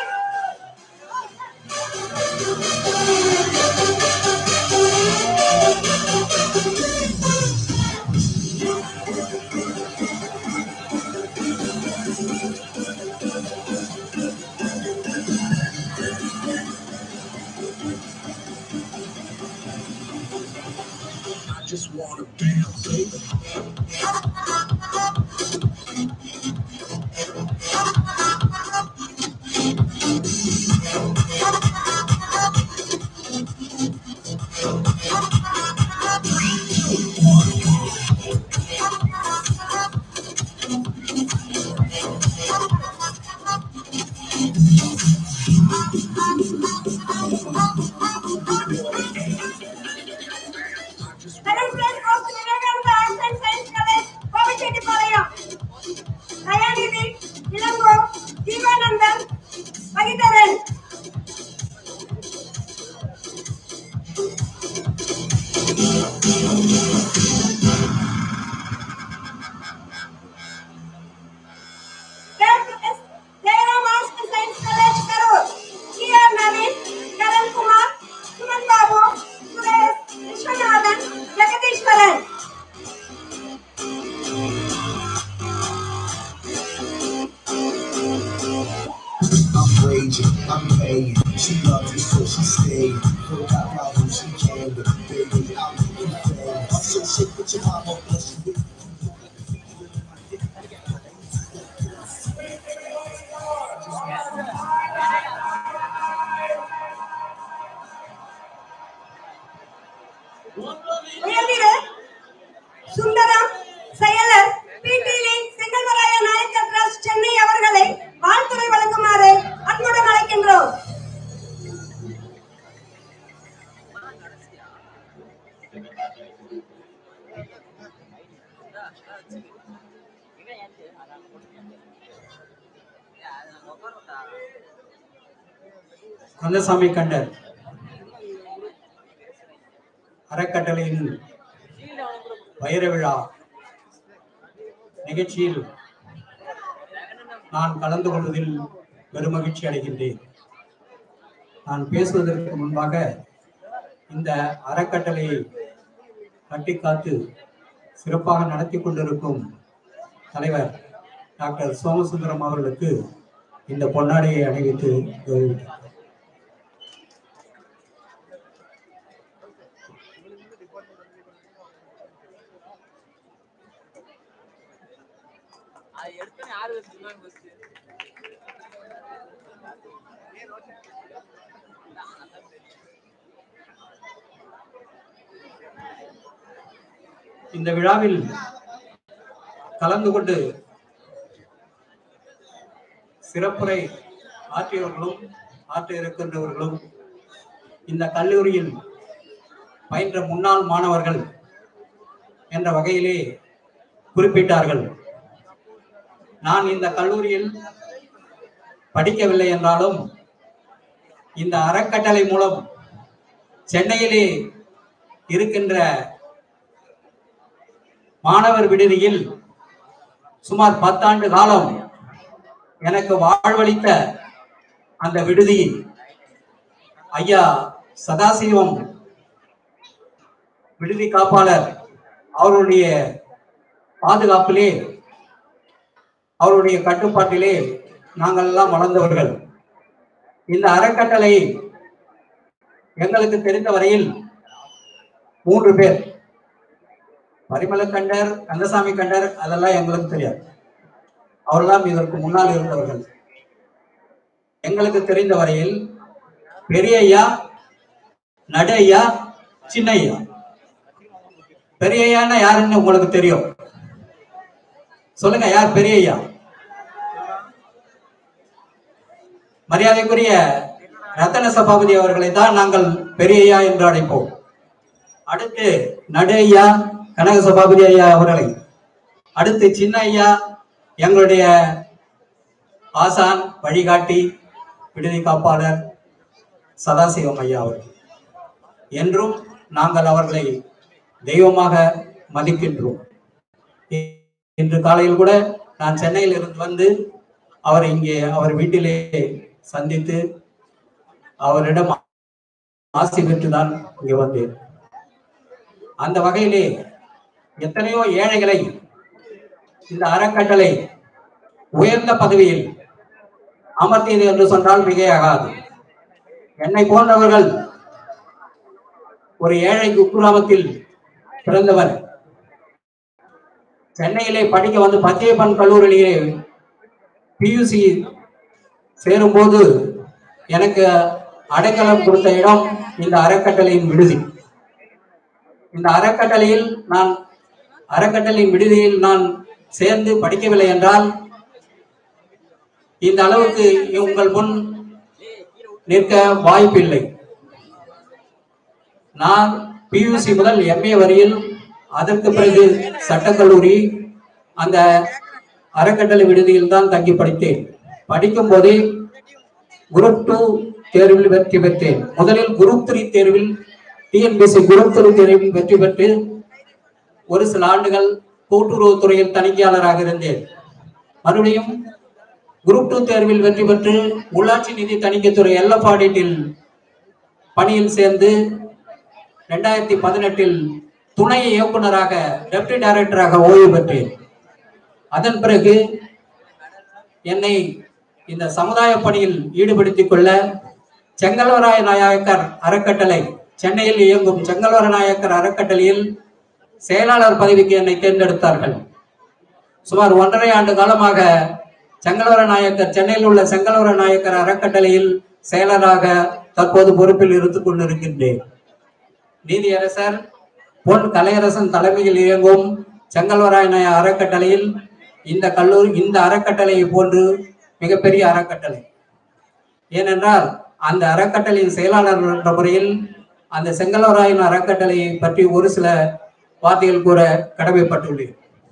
F: I just wanna dance, baby.
L: Second place goes to Vivekananda Arts and Science College, கோவிச்செட்டிப்பாளையம். Dayanidhi, Ilango, Jeevanandan, மகிதரன். Third place, Jairam Arts and Science College, Karur. T.R. Naveen, Karan Kumar, Suman Babu, Suresh, Vishwanathan, Jagadishwaran.
F: I'm raging, I'm paying. She loved it, so she stayed. Forgot about who she came with. Baby, I'm looking fame. I'm so sick with your mama, bless you.
L: உயர்திரு சுந்தரம் செயலர் P T Lee Chengalvaraya Naicker trust Chennai அவர்களை வாழ்த்துறை வழங்குமாறு அன்புடன் அழைக்கின்றோம்
S: கந்தசாமி கண்டர் அறக்கட்டளையின் வைர விழா நிகழ்ச்சியில் நான் கலந்து கொள்வதில் பெருமகிழ்ச்சி அடைகின்றேன் நான் பேசுவதற்கு முன்பாக இந்த அறக்கட்டளையை கட்டிக்காத்து சிறப்பாக நடத்தி கொண்டிருக்கும் தலைவர் டாக்டர் சோமசுந்தரம் அவர்களுக்கு இந்த பொன்னாடையை அணிவித்து கௌரவிக்கிறேன்
H: அது எடுத்தோன்னே யாரு வச்சுருக்காங்க ஃபர்ஸ்ட்
S: இந்த விழாவில் கலந்து கொண்டு சிறப்புரை ஆற்றியவர்களும் ஆற்ற இருக்கின்றவர்களும் இந்த கல்லூரியில் பயின்ற முன்னாள் மாணவர்கள் என்ற வகையிலே குறிப்பிட்டார்கள் நான் இந்த கல்லூரியில் படிக்கவில்லை என்றாலும் இந்த அறக்கட்டளை மூலம் சென்னையிலே இருக்கின்ற மாணவர் விடுதியில் சுமார் பத்தாண்டு காலம் எனக்கு வாழ்வளித்த அந்த விடுதி ஐயா சதாசிவம் விடுதி காப்பாளர் அவருடைய பாதுகாப்பிலே அவருடைய கட்டுப்பாட்டிலே நாங்கள் எல்லாம் வளர்ந்தவர்கள் இந்த அறக்கட்டளை எங்களுக்கு தெரிந்த வரையில் மூன்று பேர் பரிமள கண்டர் கந்தசாமி கண்டர் அதெல்லாம் எங்களுக்கு தெரியாது அவரெல்லாம் இதற்கு முன்னால் இருந்தவர்கள் எங்களுக்கு தெரிந்த வரையில் பெரிய ஐயா நடு ஐயா சின்ன ஐயா பெரிய ஐயான்னா யாருன்னு உங்களுக்கு தெரியும் சொல்லுங்க யார் பெரிய ஐயா மரியாதைக்குரிய ரத்தன சபாபதி அவர்களை தான் நாங்கள் பெரிய ஐயா என்று அழைப்போம் அடுத்து நடு ஐயா கனக சபாபதி ஐயா அவர்களை அடுத்து சின்ன ஐயா எங்களுடைய ஆசான் வழிகாட்டி விடுதி காப்பாளர் சதாசிவம் ஐயா அவர்கள் என்றும் நாங்கள் அவர்களை தெய்வமாக மதிக்கின்றோம் இ- இன்று காலையில் கூட நான் சென்னையில் இருந்து வந்து அவரை இங்கே அவர் வீட்டிலே சந்தித்து அவரிடம் ஆசி பெற்றுதான் இங்கே வந்தேன் அந்த வகையிலே எத்தனையோ ஏழைகளை இந்த அறக்கட்டளை உயர்ந்த பதவியில் அமர்த்தியது என்று சொன்னால் மிகையாகாது என்னை போன்றவர்கள் ஒரு ஏழை குக்கிராமத்தில் பிறந்தவர் சென்னையிலே படிக்க வந்து பச்சையப்பன் கல்லூரியிலே பியூசி சேரும்போது எனக்கு அடைக்கலம் கொடுத்த இடம் இந்த அறக்கட்டளையின் விடுதி இந்த அறக்கட்டளையில் நான் அறக்கட்டளையின் விடுதியில் நான் சேர்ந்து படிக்கவில்லை என்றால் இந்த அளவுக்கு உங்கள் முன் நிற்க வாய்ப்பில்லை நான் பியூசி முதல் எம்ஏ வரையில் அதற்கு பிறகு சட்டக்கல்லூரி அந்த அறக்கட்டளை விடுதியில் தான் தங்கி படித்தேன் படிக்கும் போதே குரூப் டூ தேர்வில் வெற்றி பெற்றேன் முதலில் குரூப் த்ரீ தேர்வில் டிஎன்பிசி குரூப் த்ரீ தேர்வில் வெற்றி பெற்று ஒரு சில ஆண்டுகள் கூட்டுறவுத்துறையில் தணிக்கையாளராக இருந்தேன் மறுபடியும் குரூப் டூ தேர்வில் வெற்றி பெற்று உள்ளாட்சி நிதி தணிக்கைத்துறை எல்எஃப் ஆடிட்டில் பணியில் சேர்ந்து ரெண்டாயிரத்தி பதினெட்டில் துணை இயக்குனராக டெப்டி டைரக்டராக ஓய்வு பெற்றேன் அதன் பிறகு என்னை இந்த சமுதாய பணியில் ஈடுபடுத்திக் கொள்ள செங்கல்வராய நாயக்கர் அறக்கட்டளை சென்னையில் இயங்கும் செங்கல்வர நாயக்கர் அறக்கட்டளையில் செயலாளர் பதவிக்கு என்னை தேர்ந்தெடுத்தார்கள் சுமார் ஒன்றரை ஆண்டு காலமாக செங்கல்வர நாயக்கர் சென்னையில் உள்ள செங்கல்வர நாயக்கர் அறக்கட்டளையில் செயலராக தற்போது பொறுப்பில் இருந்து கொண்டிருக்கின்றேன் நீதியரசர் பொன் கலையரசன் தலைமையில் இயங்கும் செங்கல்வராய நாய அறக்கட்டளையில் இந்த கல்லூரி இந்த அறக்கட்டளையை போன்று மிகப்பெரிய அறக்கட்டளை ஏனென்றால் அந்த அறக்கட்டளையின் செயலாளர் என்ற முறையில் அந்த செங்கல்வராயன் அறக்கட்டளையை பற்றி ஒரு சில வார்த்தைகள் கூற கடமைப்பட்டுள்ளேன்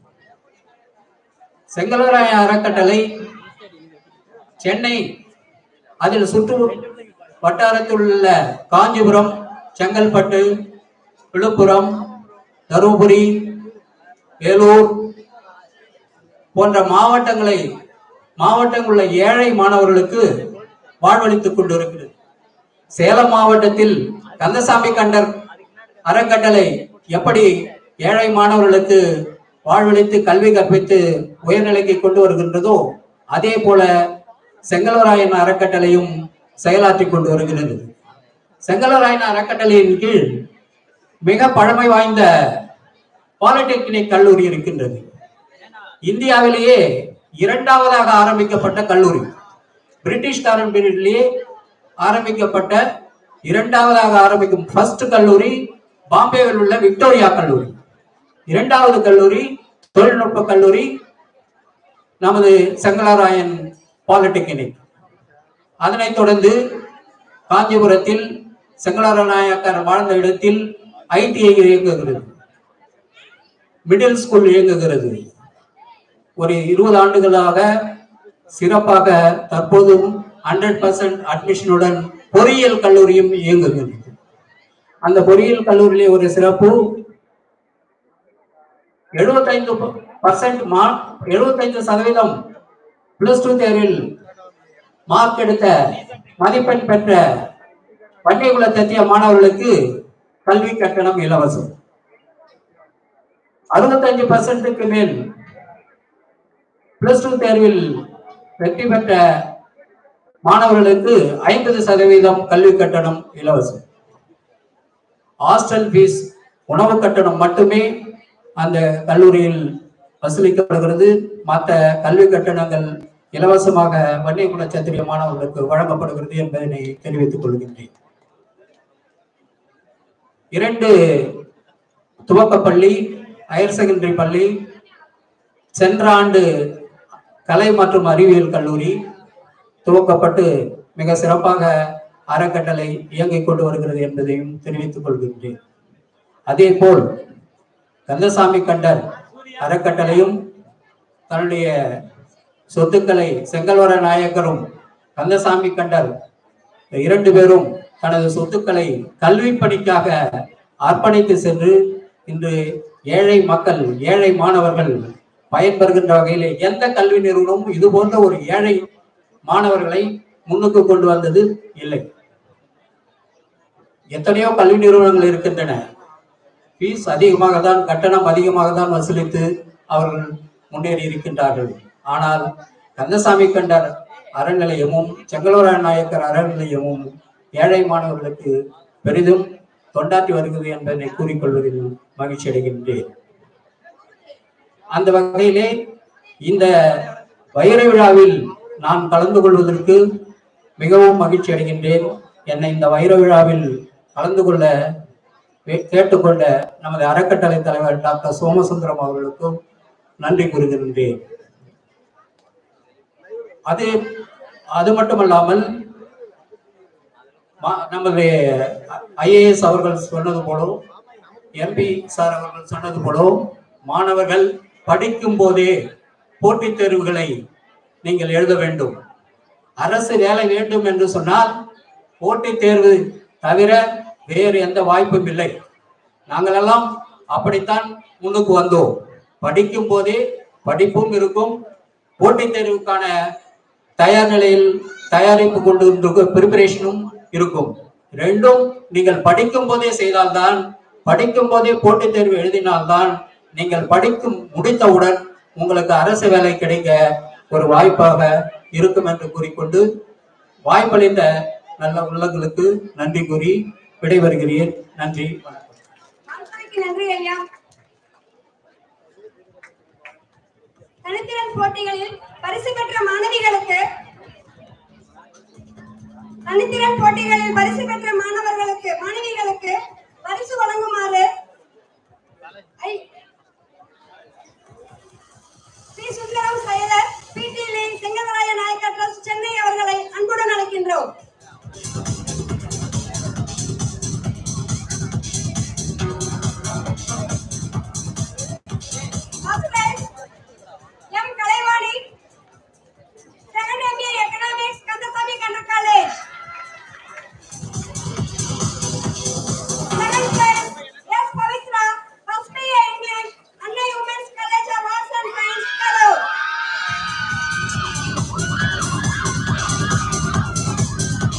S: செங்கல்வராய அறக்கட்டளை சென்னை அதில் சுற்று வட்டாரத்தில் உள்ள காஞ்சிபுரம் செங்கல்பட்டு விழுப்புரம் தருமபுரி வேலூர் போன்ற மாவட்டங்களை மாவட்டங்களில் உள்ள ஏழை மாணவர்களுக்கு வாழ்வளித்துக் கொண்டிருக்கிறது சேலம் மாவட்டத்தில் கந்தசாமி கண்டர் அறக்கட்டளை எப்படி ஏழை மாணவர்களுக்கு வாழ்வளித்து கல்வி கற்பித்து உயர்நிலைக்கு கொண்டு வருகின்றதோ அதே போல செங்கலராயன் அறக்கட்டளையும் செயலாற்றி கொண்டு வருகிறது செங்கலராயன் அறக்கட்டளையின் கீழ் மிக பழமை வாய்ந்த பாலிடெக்னிக் கல்லூரி இருக்கின்றது இந்தியாவிலேயே இரண்டாவதாக ஆரம்பிக்கப்பட்ட கல்லூரி பிரிட்டிஷ்காரன் பீரியட்லேயே ஆரம்பிக்கப்பட்ட இரண்டாவதாக ஆரம்பிக்கும் ஃபர்ஸ்ட் கல்லூரி பாம்பேவில் உள்ள விக்டோரியா கல்லூரி இரண்டாவது கல்லூரி தொழில்நுட்ப கல்லூரி நமது செங்கலராயன் பாலிடெக்னிக் அதனைத் தொடர்ந்து காஞ்சிபுரத்தில் செங்கலராயக்கர் வாழ்ந்த இடத்தில் ஐடிஐ இயங்குகிறது மிடில் ஸ்கூல் இயங்குகிறது ஒரு இருபது ஆண்டுகளாக சிறப்பாக தற்போதும் ஹண்ட்ரட் பர்சன்ட் அட்மிஷனுடன் பொறியியல் கல்லூரியும் இயங்குகிறது அந்த பொறியியல் கல்லூரியிலே ஒரு சிறப்பு எழுபத்தைந்து பர்சன்ட் மார்க் எழுபத்தைந்து சதவீதம் பிளஸ் டூ தேர்வில் மார்க் எடுத்த மதிப்பெண் பெற்ற வன்னியகுல தத்திய மாணவர்களுக்கு கல்வி கட்டணம் இலவசம் அறுபத்தஞ்சு பர்சன்ட்டுக்கு மேல் பிளஸ் டூ தேர்வில் வெற்றி பெற்ற மாணவர்களுக்கு ஐம்பது சதவீதம் கல்வி கட்டணம் இலவசம் ஹாஸ்டல் ஃபீஸ் உணவு கட்டணம் மட்டுமே அந்த கல்லூரியில் வசூலிக்கப்படுகிறது மற்ற கல்வி கட்டணங்கள் இலவசமாக வன்னியகுல சத்திரிய மாணவர்களுக்கு வழங்கப்படுகிறது என்பதனை தெரிவித்துக் கொள்கின்றேன் இரண்டு துவக்கப்பள்ளி ஹையர் செகண்டரி பள்ளி சென்ற ஆண்டு கலை மற்றும் அறிவியல் கல்லூரி துவக்கப்பட்டு மிக சிறப்பாக அறக்கட்டளை இயங்கிக் கொண்டு வருகிறது என்பதையும் தெரிவித்துக் கொள்கின்றேன் அதே போல் கந்தசாமி கண்டர் அறக்கட்டளையும் தன்னுடைய சொத்துக்களை செங்கல்வர நாயக்கரும் கந்தசாமி கண்டர் இரண்டு பேரும் தனது சொத்துக்களை கல்வி பணிக்காக அர்ப்பணித்து சென்று இன்று ஏழை மக்கள் ஏழை மாணவர்கள் பயன்பெறுகின்ற வகையிலே எந்த கல்வி நிறுவனமும் இது போன்ற ஒரு ஏழை மாணவர்களை முன்னுக்கு கொண்டு வந்தது இல்லை எத்தனையோ கல்வி நிறுவனங்கள் இருக்கின்றன ஃபீஸ் அதிகமாக தான் கட்டணம் அதிகமாக தான் வசூலித்து அவர்கள் முன்னேறி இருக்கின்றார்கள் ஆனால் கந்தசாமி கண்டர் அறநிலையமும் செங்கலோர நாயக்கர் அறநிலையமும் ஏழை மாணவர்களுக்கு பெரிதும் தொண்டாற்றி வருகிறது என்பதை கூறிக்கொள்வதில் மகிழ்ச்சி அடைகின்றேன் அந்த வகையிலே இந்த வைர விழாவில் நான் கலந்து கொள்வதற்கு மிகவும் மகிழ்ச்சி அடைகின்றேன் என்னை இந்த வைர விழாவில் கலந்து கொள்ள வே- கேட்டுக்கொண்ட நமது அறக்கட்டளை தலைவர் டாக்டர் சோமசுந்தரம் அவர்களுக்கும் நன்றி கூறுகின்றேன் அது அது மட்டுமல்லாமல் மா- நமது ஐஏஎஸ் அவர்கள் சொன்னது போலவும் எம்பி சார் அவர்கள் சொன்னது போலவும் மாணவர்கள் படிக்கும் போதே போட்டித் தேர்வுகளை நீங்கள் எழுத வேண்டும் அரசு வேலை வேண்டும் என்று சொன்னால் போட்டித் தேர்வு தவிர வேறு எந்த வாய்ப்பும் இல்லை நாங்கள் எல்லாம் அப்படித்தான் முன்னுக்கு வந்தோம் படிக்கும் போதே படிப்பும் இருக்கும் போட்டித் தேர்வுக்கான தயார் நிலையில் தயாரிப்பு கொண்டு ப்ரிப்பரேஷனும் இருக்கும் ரெண்டும் நீங்கள் படிக்கும் போதே செய்தால்தான் படிக்கும் போதே போட்டித் தேர்வு எழுதினால்தான் நீங்கள் படிக்கும் முடித்தவுடன் உங்களுக்கு அரசு வேலை கிடைக்க ஒரு வாய்ப்பாக இருக்கும் என்று கூறிக்கொண்டு வாய்ப்பளித்த நல்ல உள்ளங்களுக்கு நன்றி கூறி விடைபெறுகிறேன் நன்றி வணக்கம்
L: வாழ்த்துரைக்கு நன்றி ஐயா தனித்திறன் போட்டிகளில் பரிசு பெற்ற மாணவிகளுக்கு தனித்திறன் போட்டிகளில் பரிசு பெற்ற மாணவர்களுக்கு மாணவிகளுக்கு பரிசு வழங்குமாறு ஐ- பி சுந்தரம் செயலர் பிடிலி செங்கல்ராய நாயக்கர் ட்ரஸ்ட் சென்னை அவர்களை அன்புடன் அழைக்கின்றோம் First M Kalaivani second MBA economics Kandasamy Kandar college second prize S Pavithra first BA English Annai women's college of arts and science Karur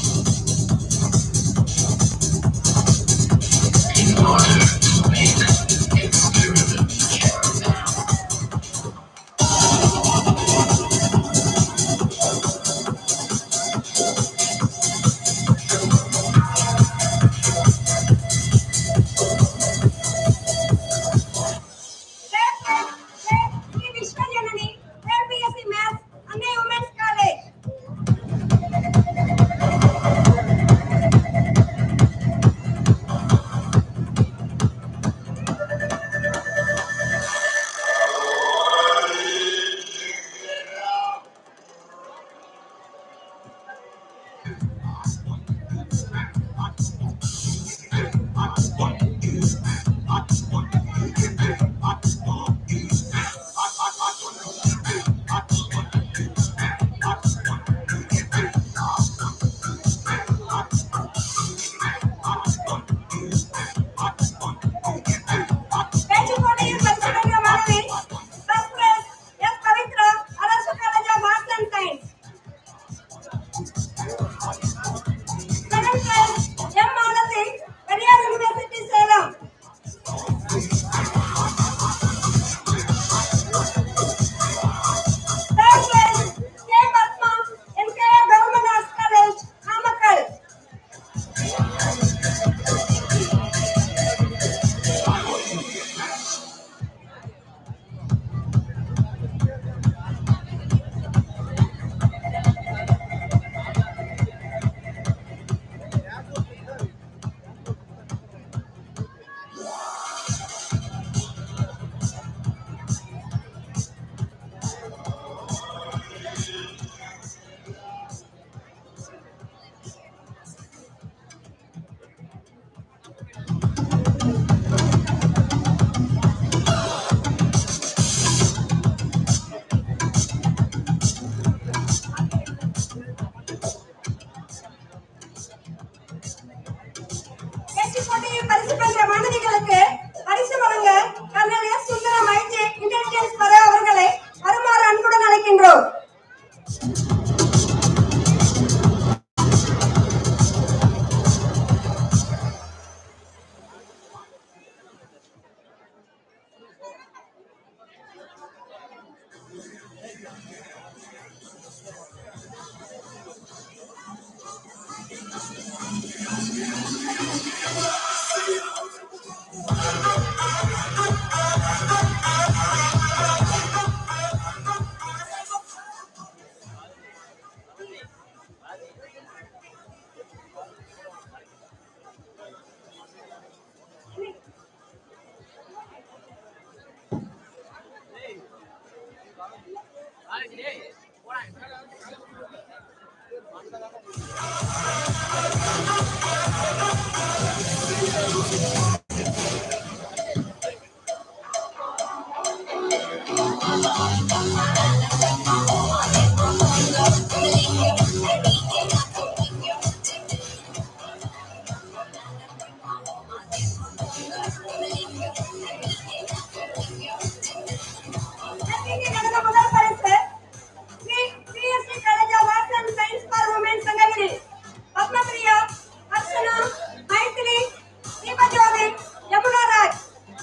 L: வெற்றிக்கு நடந்த முதல் பரிசு ஸ்ரீ- ஸ்ரீஎஸ்டி college of arts and science for women Sankagiri Padmapriya Archana Mythili Deepajothi Yamuna Raj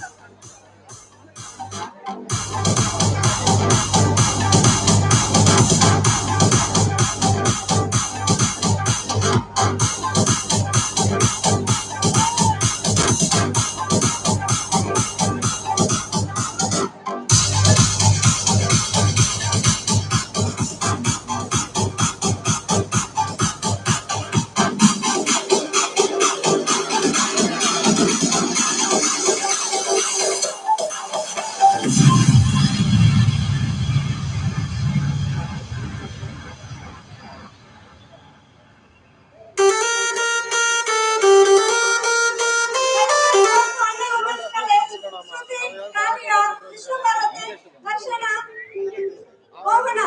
L: Annai women college Shruti Kavya Vishnubharathi Darshana மோகனா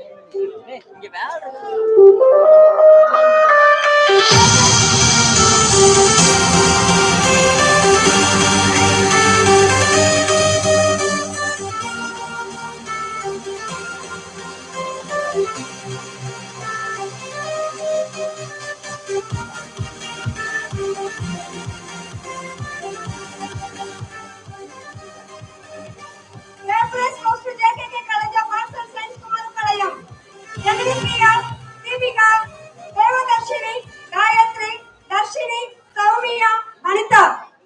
L: Third place goes to JKK College of Arts and Science, Kumarupalayam. Janani Priya, Deepika, Devadarshini, Gayatri, Darshini, Saumiya, Anita.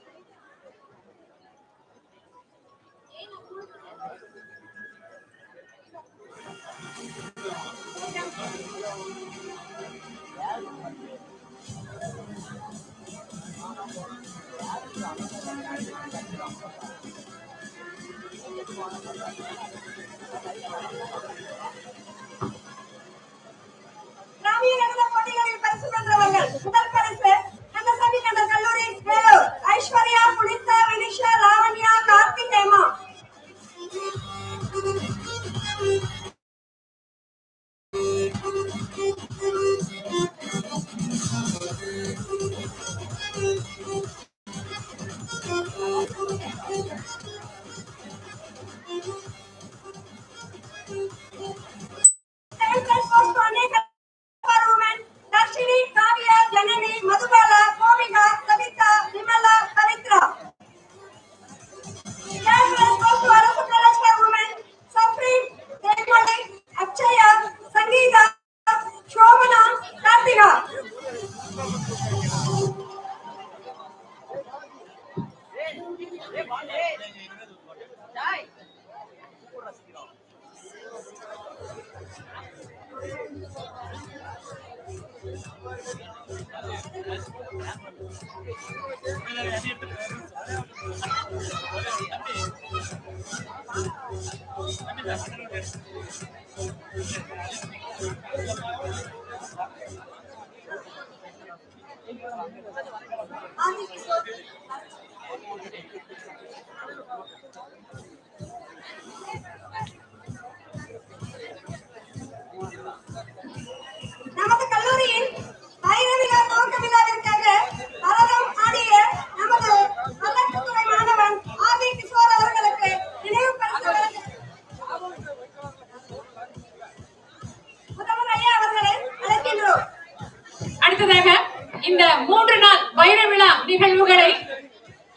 L: கிராமிய நடன போட்டிகளில் பரிசு வென்றவர்கள் முதல் பரிசு கந்தசாமி கண்ட கல்லூரி Vellore Aishwarya Punitha Vinisha Lavanya Karthik Hema Second place goes to Anika for women. Darshini, Kavya, Janani, Madhubala, Komika, Savita, Vimala, Pavitra. Third place goes to Arasu College for women. Safri, Devmali, Akshaya, Sangeeta, Shobana, Kartika. நமது கல்லூரியின் வைர விழா துவக்க விழாவிற்காக பரதம் ஆடிய நமது வரலாற்றுத்துறை மாணவன் ஆதி கிஷோர் அவர்களுக்கு நினைவு பரிசு வழங்க- முதல்வர் ஐயா அவர்களை அழைக்கின்றோம்
K: அடுத்ததாக இந்த மூன்று நாள் வைர விழா நிகழ்வுகளை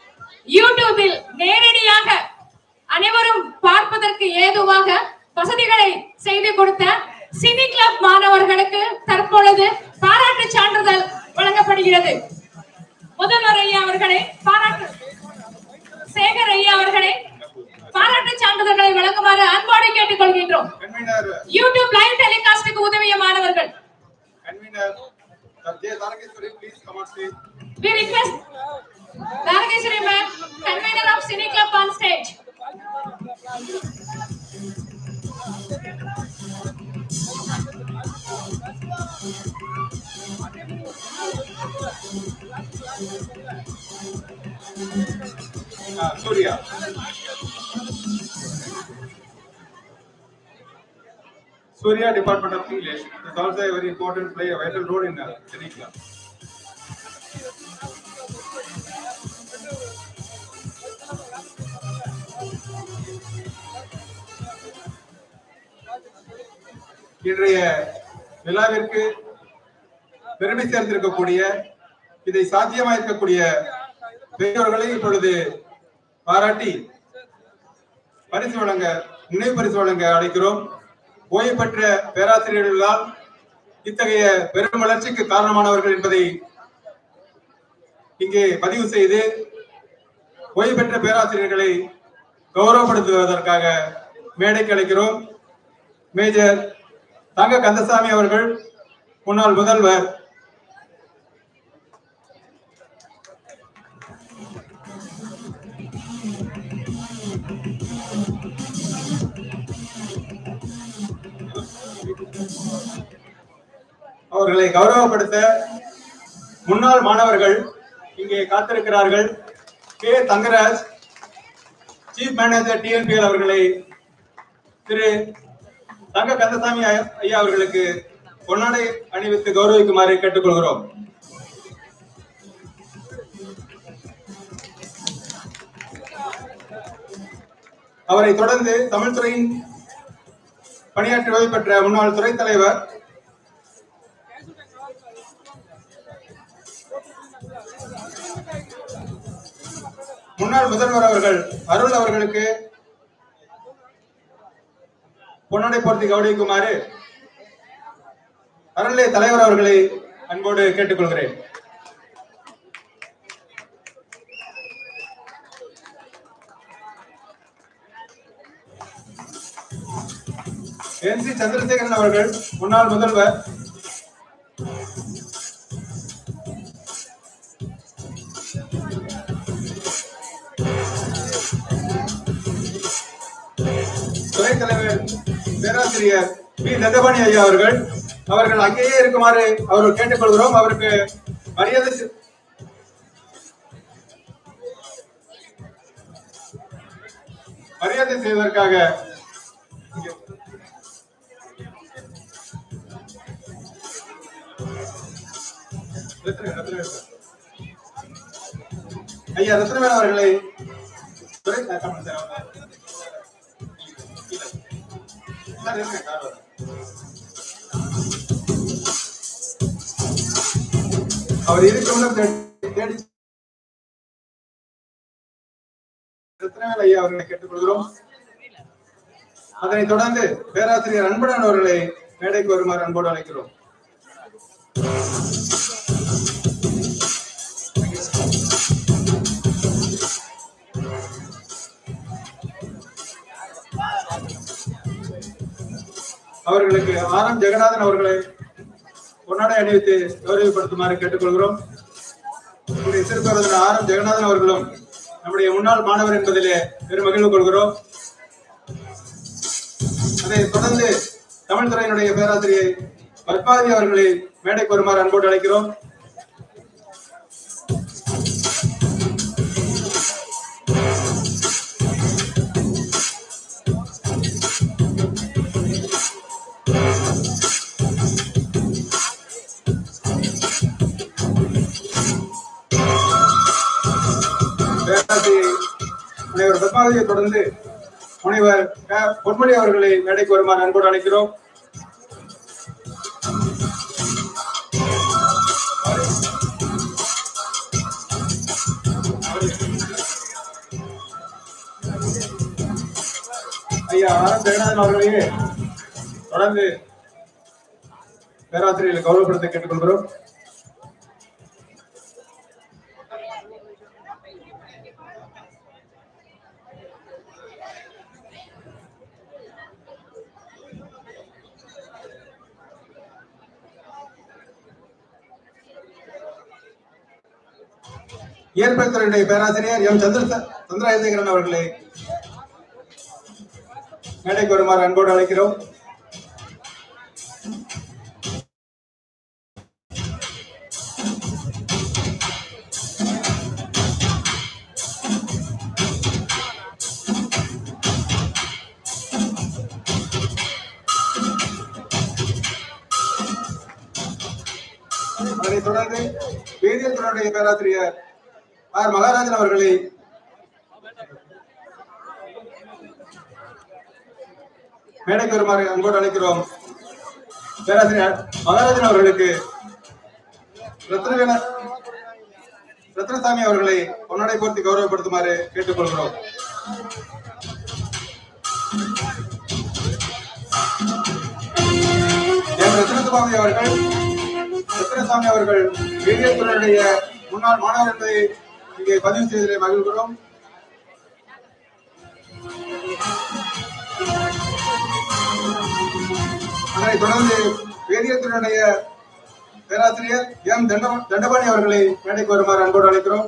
K: யூடியூபில் நேரடியாக அனைவரும் பார்ப்பதற்கு ஏதுவாக வசதிகள் செய்து கொடுத்த சினி கிளப் மாணவர்களுக்கு தற்பொழுது பாராட்டு சான்றிதழ் வழங்கப்படுகிறது முதல்வர் ஐயா அவர்களை பாராட்டு சேகர் ஐயா அவர்களை பாராட்டு சான்றிதழ்களை வழங்குமாறு அன்போடு கேட்டுக்கொள்கின்றோம்
J: கன்வீனர்
K: யூடியூப் லைவ் டெலிகாஸ்டுக்கு உதவிய மாணவர்கள்
J: convener J Tharakeswari please come on stage
K: We request Dargeshwari ma'am, convener of Cine Club on stage.
J: Surya Surya Department of English is also a very important play a vital role in uh, Cine Club. இன்றைய விழாவிற்கு பெருமை சேர்ந்திருக்கக்கூடிய இதை சாத்தியமாயிருக்கக்கூடிய பெரியோர்களை இப்பொழுது பாராட்டி பரிசு வழங்க நினைவு பரிசு வழங்க அழைக்கிறோம் ஓய்வு பெற்ற பேராசிரியர்களால் இத்தகைய பெரும் வளர்ச்சிக்கு காரணமானவர்கள் என்பதை இங்கே பதிவு செய்து ஓய்வு பெற்ற பேராசிரியர்களை கௌரவப்படுத்துவதற்காக மேடைக்கு அழைக்கிறோம் மேஜர் தங்க கந்தசாமி அவர்கள் முன்னாள் முதல்வர் அவர்களை கௌரவப்படுத்த முன்னாள் மாணவர்கள் இங்கே காத்திருக்கிறார்கள் K Thangaraj chief manager TNPL அவர்களை திரு தங்க கந்தசாமி ஐயா- ஐயா அவர்களுக்கு பொன்னாடை அணிவித்து கௌரவிக்குமாறு கேட்டுக்கொள்கிறோம் அவரை தொடர்ந்து தமிழ் துறையின் பணியாற்றி ஓய்வு பெற்ற முன்னாள் துறைத் தலைவர் முன்னாள் முதல்வர் அவர்கள் அருள் அவர்களுக்கு பொன்னாடை போர்த்தி கௌரவிக்குமாறு அறநிலைய தலைவர் அவர்களை அன்போடு கேட்டுக்கொள்கிறேன் என் சி சந்திரசேகரன் அவர்கள் முன்னாள் முதல்வர் துணைத் தலைவர் பேராசிரியர் பி தண்டபாணி ஐயா அவர்கள் அவர்கள் அங்கேயே இருக்குமாறு அவர்கள் கேட்டுக்கொள்கிறோம் அவருக்கு மரியாதை செ- மரியாதை செய்வதற்காக இங்கே- ரத்ன- ரத்னவேல் சார். ஐயா ரத்னவேல் அவர்களை துறை சார், கமல் சார், அவங்க- சார், இருங்க, கார் வருது. அவர் இருக்கிறவங்க தேடி தேடி ரத்னவேல் ஐயா அவர்களை கேட்டுக்கொள்கிறோம் அதனைத் தொடர்ந்து பேராசிரியர் அன்பழகன் அவர்களை மேடைக்கு வருமாறு அன்போடு அழைக்கிறோம் அவர்களுக்கு ஆர் எம் ஜெகநாதன் அவர்களை பொன்னாடை அணிவித்து கௌரவப்படுத்துமாறு கேட்டுக்கொள்கிறோம் நம்முடைய சிறுபெருந்தர் ஆர் எம் ஜெகநாதன் அவர்களும் நம்முடைய முன்னாள் மாணவர் என்பதிலே பெரும் மகிழ்வு கொள்கிறோம் அதை தொடர்ந்து தமிழ் துறையினுடைய பேராசிரியை பத்மாவதி அவர்களை மேடைக்கு வருமாறு அன்போடு அழைக்கிறோம் பேராசிரியை முனைவர் பத்மாவதியை தொடர்ந்து முனைவர் க. பொன்மொழி அவர்களை மேடைக்கு வருமாறு அன்போடு அழைக்கிறோம் ஐயா ஆர் எம் ஜெகநாதன் அவர்களையே தொடர்ந்து பேராசிரியர்களை கௌரவப்படுத்த கேட்டுக்கொள்கிறோம் இயற்பியல் துறையுடைய பேராசிரியர் எம் சந்திர சந்திரசேகரன் அவர்களை மேடைக்கு வருமாறு அன்போடு அழைக்கிறோம் அதனைத் தொடர்ந்து வேதியியல் துறையுடைய பேராசிரியர் ஆர் மகாராஜன் அவர்களை மேடைக்கு வருமாறு அன்போடு அழைக்கிறோம் பேராசிரியர் மகாராஜன் அவர்களுக்கு ரத்னவேல ரத்னசாமி அவர்களை பொன்னடை போர்த்தி கௌரவப்படுத்துமாறு கேட்டுக்கொள்கிறோம் எம் ரத்னசுவாமி அவர்கள் ரத்னசாமி அவர்கள் வேதியியல் துறையுடைய முன்னாள் மாணவர் என்பதை இங்கே பதிவு செய்ததை மகிழ்கிறோம் அதனைத் தொடர்ந்து வேதியியல் துறையுடைய பேராசிரியர் எம் தண்ட தண்டபாணி அவர்களை மேடைக்கு வருமாறு அன்போடு அழைக்கிறோம்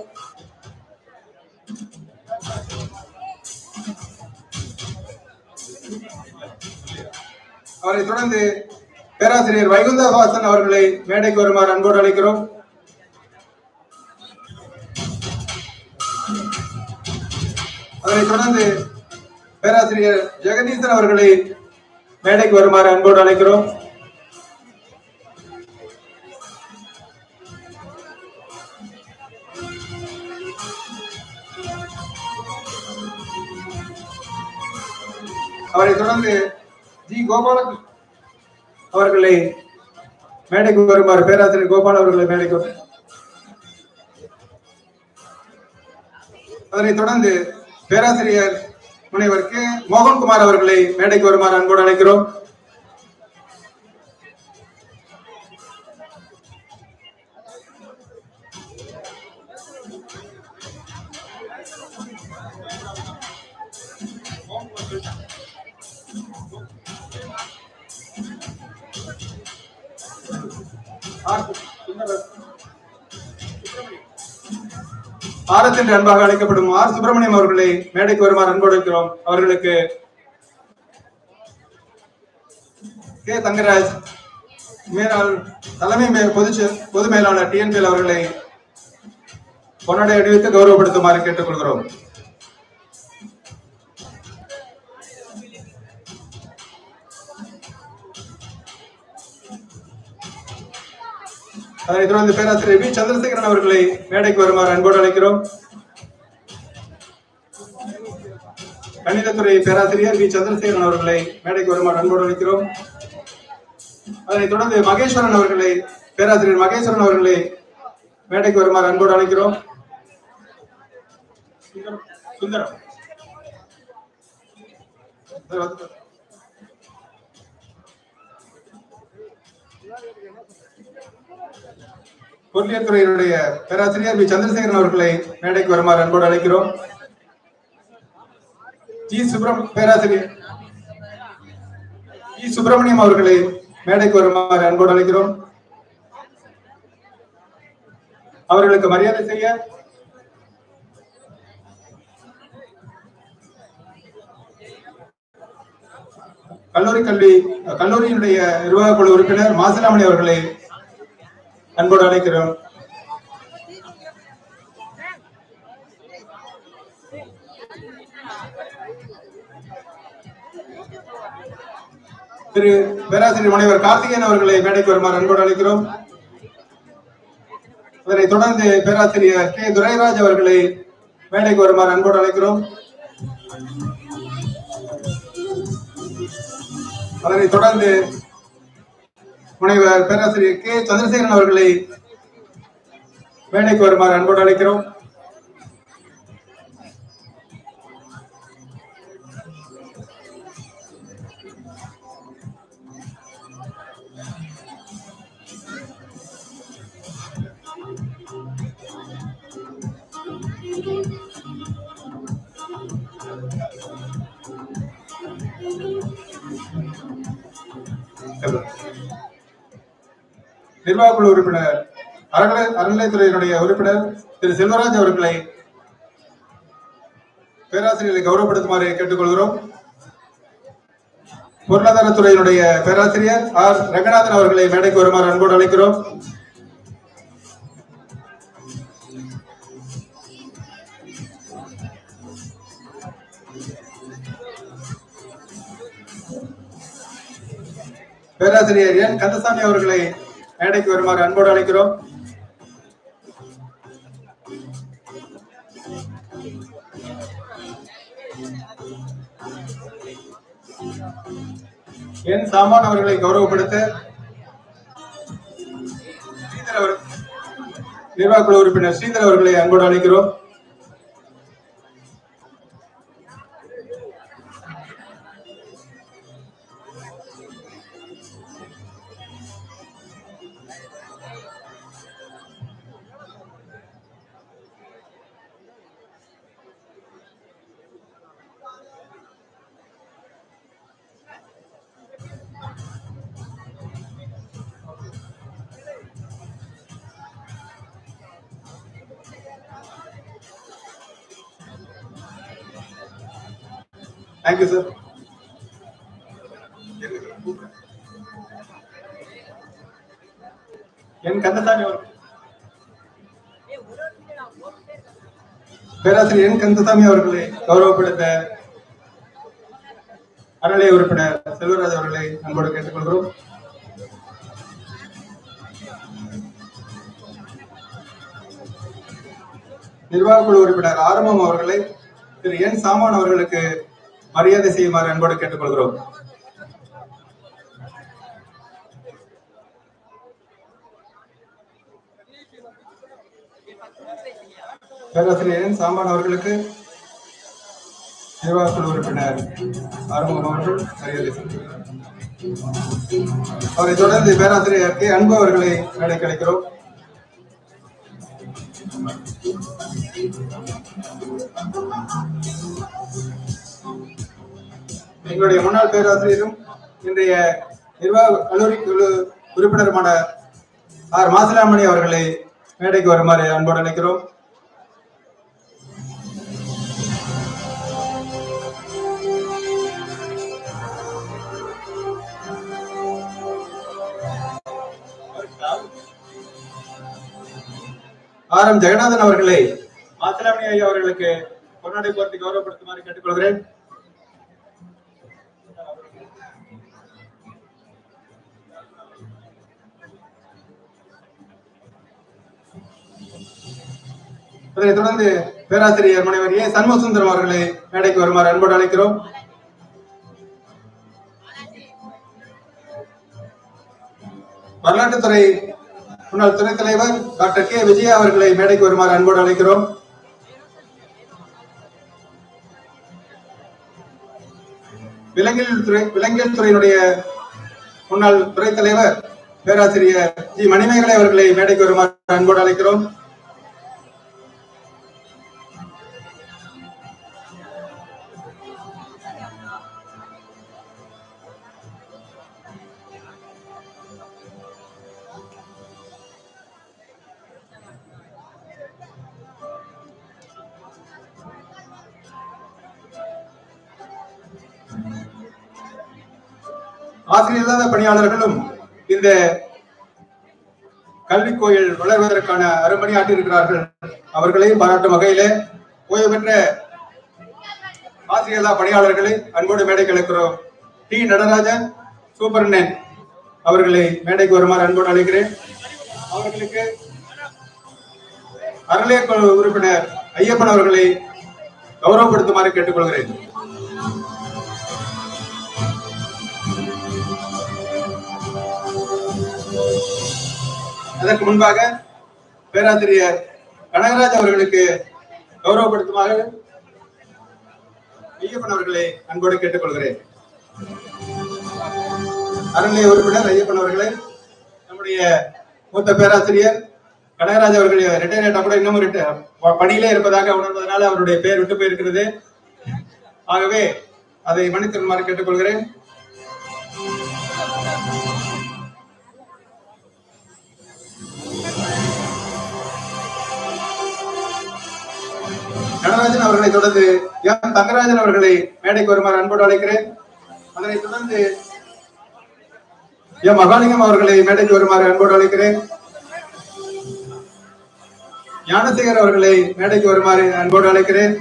J: அவரை தொடர்ந்து பேராசிரியர் வைகுந்தவாசன் அவர்களை மேடைக்கு வருமாறு அன்போடு அழைக்கிறோம் அதனைத் தொடர்ந்து பேராசிரியர் ஜெகதீசன் அவர்களை மேடைக்கு வருமாறு அன்போடு அழைக்கிறோம் அவரை தொடர்ந்து ஜி கோபாலகிருஷ்ணன் அவர்களை மேடைக்கு வருமாறு பேராசிரியர் கோபால் அவர்களை மேடைக்கு வரு- அதனைத் தொடர்ந்து பேராசிரியர் முனைவர் கே மோகன்குமார் அவர்களை மேடைக்கு வருமாறு அன்போடு அழைக்கிறோம் ஆரத் என்று அன்பாக அழைக்கப்படும் ஆர் சுப்பிரமணியம் அவர்களை மேடைக்கு வருமாறு அன்போடு இருக்கிறோம் அவர்களுக்கு கே தங்கராஜ் மேலாள் தலைமை மே- பொதுச் செ- பொது மேலாளர் டிஎன்பிஎல் அவர்களை பொன்னடை அணிவித்து கௌரவப்படுத்துமாறு கேட்டுக்கொள்கிறோம் அதனைத் தொடர்ந்து பேராசிரியர் வி சந்திரசேகரன் அவர்களை மேடைக்கு வருமாறு அன்போடு அழைக்கிறோம் கணிதத்துறை பேராசிரியர் வி சந்திரசேகரன் அவர்களை மேடைக்கு வருமாறு அன்போடு அழைக்கிறோம் அதனைத் தொடர்ந்து மகேஸ்வரன் அவர்களை பேராசிரியர் மகேஸ்வரன் அவர்களை மேடைக்கு வருமாறு அன்போடு அழைக்கிறோம் சுந்தரம் சுந்தரம் சார், வந்து- பொருளியல் துறையினுடைய பேராசிரியர் வி சந்திரசேகரன் அவர்களை மேடைக்கு வருமாறு அன்போடு அழைக்கிறோம் ஜி சுப்ரம் பேராசிரியர் ஜி சுப்பிரமணியம் அவர்களை மேடைக்கு வருமாறு அன்போடு அழைக்கிறோம் அவர்களுக்கு மரியாதை செய்ய கல்லூரி கல்வி கல்லூரியினுடைய நிர்வாக குழு உறுப்பினர் மாசிலாமணி அவர்களை அன்போடு அழைக்கிறோம் திரு பேராசிரியர் முனைவர் கார்த்திகேயன் அவர்களை மேடைக்கு வருமாறு அன்போடு அழைக்கிறோம் அதனைத் தொடர்ந்து பேராசிரியர் கே துரைராஜ் அவர்களை மேடைக்கு வருமாறு அன்போடு அழைக்கிறோம் அதனைத் தொடர்ந்து முனைவர் பேராசிரியர் கே சந்திரசேகரன் அவர்களை மேடைக்கு வருமாறு அன்போடு அழைக்கிறோம் நிர்வாக குழு உறுப்பினர் அறநிலை அறநிலைத்துறையினுடைய உறுப்பினர் திரு செல்வராஜ் அவர்களை பேராசிரியர்களை கௌரவப்படுத்துமாறு கேட்டுக்கொள்கிறோம் பொருளாதாரத்துறையினுடைய பேராசிரியர் ஆர் ரங்கநாதன் அவர்களை மேடைக்கு வருமாறு அன்போடு அழைக்கிறோம் பேராசிரியர் என் கந்தசாமி அவர்களை மேடைக்கு வருமாறு அன்போடு அழைக்கிறோம் என் சாமான் அவர்களை கௌரவப்படுத்த ஸ்ரீதர் அவர் நிர்வாக குழு உறுப்பினர் ஸ்ரீதர் அவர்களை அன்போடு அழைக்கிறோம் தேங்க்யூ சார் என் கந்தசாமி அவர் பேராசிரியர் என் கந்தசாமி அவர்களை கௌரவப்படுத்த அறநிலைய உறுப்பினர் செல்வராஜ் அவர்களை அன்போடு கேட்டுக்கொள்கிறோம் நிர்வாக குழு உறுப்பினர் ஆரம்பம் அவர்களை திரு என் சாமான் அவர்களுக்கு மரியாதை செய்யுமாறு அன்போடு கேட்டுக்கொள்கிறோம் பேராசிரியர் என் சாமான் அவர்களுக்கு நிர்வாக குழு உறுப்பினர் ஆறுமுகம் அவர்கள் மரியாதை செலுத்துகிறார் அவரை தொடர்ந்து பேராசிரியர் கே அன்பு அவர்களை மேடைக்கு அழைக்கிறோம் எங்களுடைய முன்னாள் பேராசிரியரும் இன்றைய நிர்வாக கல்லூரி குழு உறுப்பினருமான ஆர் மாசிலாமணி அவர்களை மேடைக்கு வருமாறு அன்போடு அழைக்கிறோம் ஆர் எம் ஜெகநாதன் அவர்களை மாசிலாமணி ஐயா அவர்களுக்கு பொன்னாடை போர்த்தி கௌரவப்படுத்துமாறு கேட்டுக்கொள்கிறேன் அதனைத் தொடர்ந்து பேராசிரியர் முனைவர் ஏ சண்முகசுந்தரம் அவர்களை மேடைக்கு வருமாறு அன்போடு அழைக்கிறோம் வரலாற்றுத்துறை முன்னாள் துணைத் தலைவர் டாக்டர் கே விஜயா அவர்களை மேடைக்கு வருமாறு அன்போடு அழைக்கிறோம் விலங்கியல் துறை விலங்கியல் துறையினுடைய முன்னாள் துறை தலைவர் பேராசிரியர் ஜி மணிமேகலை அவர்களை மேடைக்கு வருமாறு அன்போடு அழைக்கிறோம் ஆசிரியர் இல்லாத பணியாளர்களும் இந்த கல்வி கோயில் வளர்வதற்கான அரும்பணி ஆற்றியிருக்கிறார்கள் அவர்களையும் பாராட்டும் வகையிலே ஓய்வு பெற்ற ஆசிரியர் பணியாளர்களை அன்போடு மேடைக்கு அழைக்கிறோம் டி நடராஜன் சூப்பரண்ணன் அவர்களை மேடைக்கு வருமாறு அன்போடு அழைக்கிறேன் அவர்களுக்கு அறநிலைய குழு உறுப்பினர் ஐயப்பன் அவர்களை கௌரவப்படுத்துமாறு கேட்டுக்கொள்கிறேன் அதற்கு முன்பாக பேராசிரியர் கனகராஜ் அவர்களுக்கு கௌரவப்படுத்துமாறு ஐயப்பன் அவர்களை அன்போடு கேட்டுக்கொள்கிறேன் அறநிலைய உறுப்பினர் ஐயப்பன் அவர்களே நம்முடைய மூத்த பேராசிரியர் கனகராஜ் அவர்கள் ரிட்டையர் ஆயிட்டா கூட இன்னமும் ரிட்ட- ப- பணியிலே இருப்பதாக உணர்வதனால அவருடைய பெயர் விட்டு போயிருக்கிறது ஆகவே அதை மன்னித்திருமாறு கேட்டுக்கொள்கிறேன் நடராஜன் அவர்களை தொடர்ந்து எம் தங்கராஜன் அவர்களை மேடைக்கு வருமாறு அன்போடு அழைக்கிறேன் அதனைத் தொடர்ந்து எம் மகாலிங்கம் அவர்களை மேடைக்கு வருமாறு அன்போடு அழைக்கிறேன் ஞானசேகர் அவர்களை மேடைக்கு வருமாறு அன்போடு அழைக்கிறேன்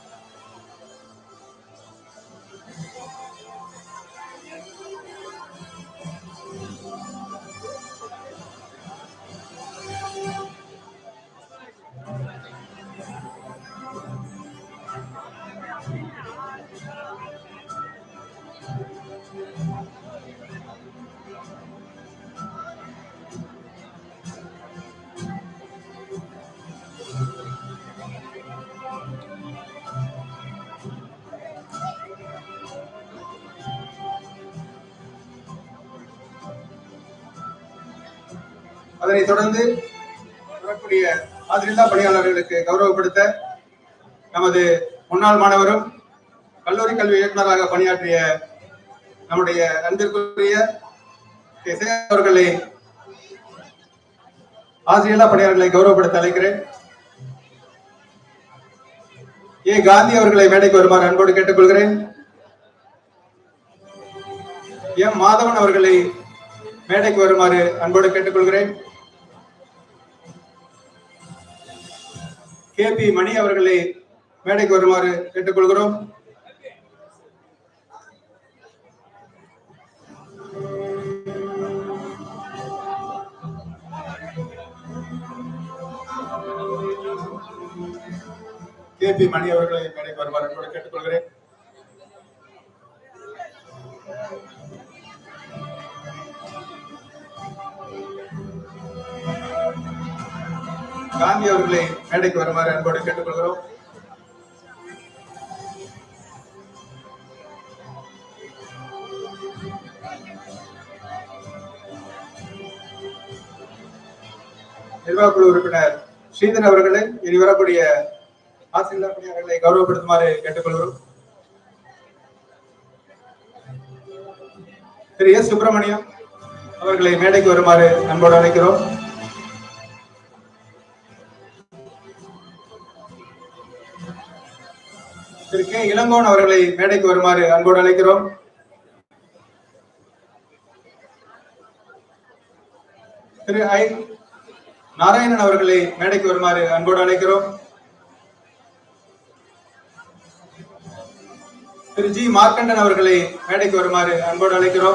J: அதனைத் தொடர்ந்து வரக்கூடிய ஆசிரியர் பணியாளர்களுக்கு கௌரவப்படுத்த நமது முன்னாள் மாணவரும் கல்லூரி கல்வி இயக்குநராக பணியாற்றிய நம்முடைய அன்பிற்குரிய கே. சேகர் அவர்களை ஆசிரியர் பணியாளர்களை கௌரவப்படுத்த அழைக்கிறேன் ஏ காந்தி அவர்களை மேடைக்கு வருமாறு அன்போடு கேட்டுக்கொள்கிறேன் எம் மாதவன் அவர்களை மேடைக்கு வருமாறு அன்போடு கேட்டுக்கொள்கிறேன் கே பி மணி அவர்களை மேடைக்கு வருமாறு கேட்டுக்கொள்கிறோம் கே பி மணி அவர்களை மேடைக்கு வருமாறு அன்போடு கேட்டுக்கொள்கிறேன் காந்தி அவர்களை மேடைக்கு வருமாறு அன்போடு கேட்டுக்கொள்கிறோம் நிர்வாகக்குழு உறுப்பினர் ஸ்ரீதர் அவர்களை இனி வரக்கூடிய ஆசிரியர் பணியாளர்களை கௌரவப்படுத்துமாறு கேட்டுக்கொள்கிறோம் திரு எஸ் சுப்பிரமணியம் அவர்களை மேடைக்கு வருமாறு அன்போடு அழைக்கிறோம் திரு கே இளங்கோன் அவர்களை மேடைக்கு வருமாறு அன்போடு அழைக்கிறோம் திரு ஐ நாராயணன் அவர்களை மேடைக்கு வருமாறு அன்போடு அழைக்கிறோம் திரு ஜி மார்க்கண்டன் அவர்களை மேடைக்கு வருமாறு அன்போடு அழைக்கிறோம்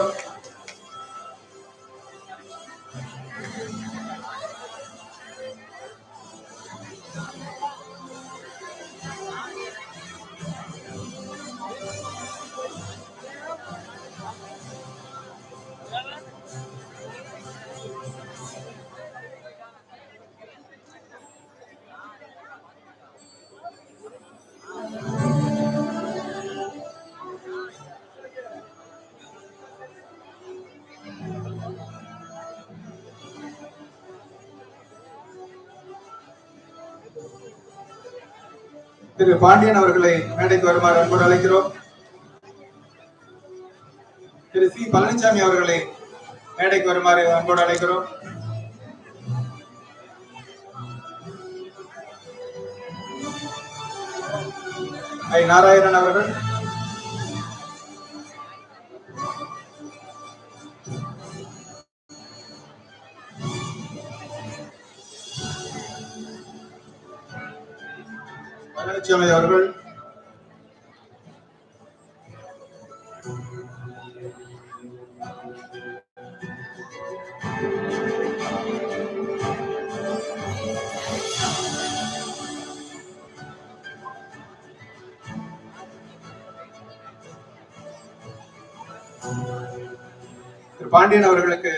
J: திரு பாண்டியன் அவர்களை மேடைக்கு வருமாறு அன்போடு அழைக்கிறோம் திரு சி பழனிசாமி அவர்களை மேடைக்கு வருமாறு அன்போடு அழைக்கிறோம் ஐ நாராயணன் அவர்கள் பழனிசாமி அவர்கள் திரு பாண்டியன் அவர்களுக்கு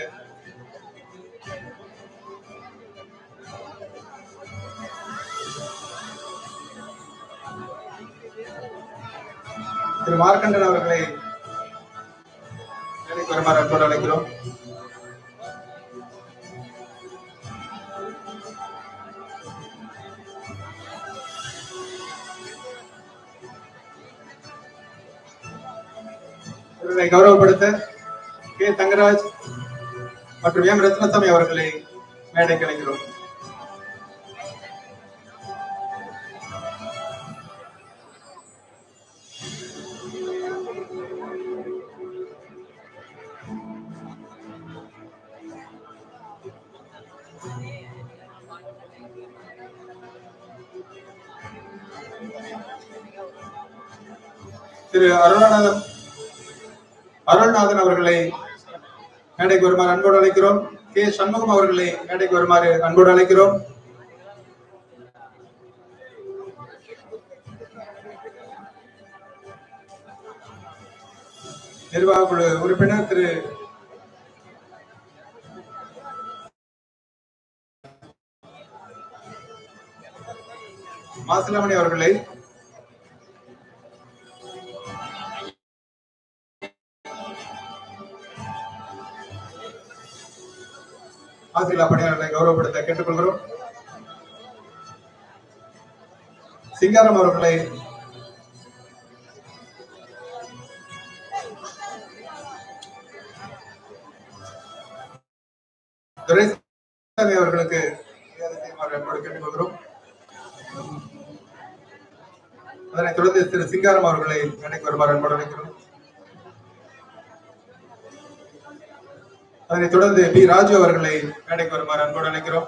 J: திரு மார்க்கண்டன் அவர்களை மேடைக்கு மேடைக்கு வருமாறு அன்போடு அழைக்கிறோம் இவர்களை கௌரவப்படுத்த கே தங்கராஜ் மற்றும் எம் ரத்னசாமி அவர்களை மேடைக்கு அழைக்கிறோம் திரு அருணாநந்தன் அருள்நாதன் அவர்களை மேடைக்கு வருமாறு அன்போடு அழைக்கிறோம் கே சண்முகம் அவர்களை மேடைக்கு வருமாறு அன்போடு அழைக்கிறோம் நிர்வாக குழு உறுப்பினர் திரு மாசிலாமணி அவர்களை ஆசிரியர் பணியாளர்களை கௌரவப்படுத்த கேட்டுக்கொள்கிறோம் சிங்காரம் அவர்களை துரைசாமி அவர்களுக்கு மரியாதை செய்யுமாறு அன்போடு கேட்டுக்கொள்கிறோம் அதனைத் தொடர்ந்து திரு சிங்காரம் அவர்களை மேடைக்கு வருமாறு அன்போடு அழைக்கிறோம் அதனைத் தொடர்ந்து பி ராஜு அவர்களை மேடைக்கு வருமாறு அன்போடு அழைக்கிறோம்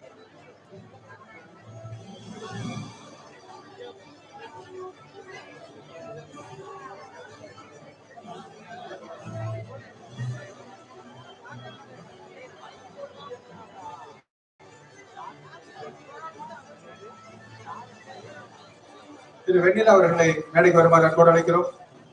J: திரு வெண்ணிலா அவர்களை மேடைக்கு வருமாறு அன்போடு அழைக்கிறோம்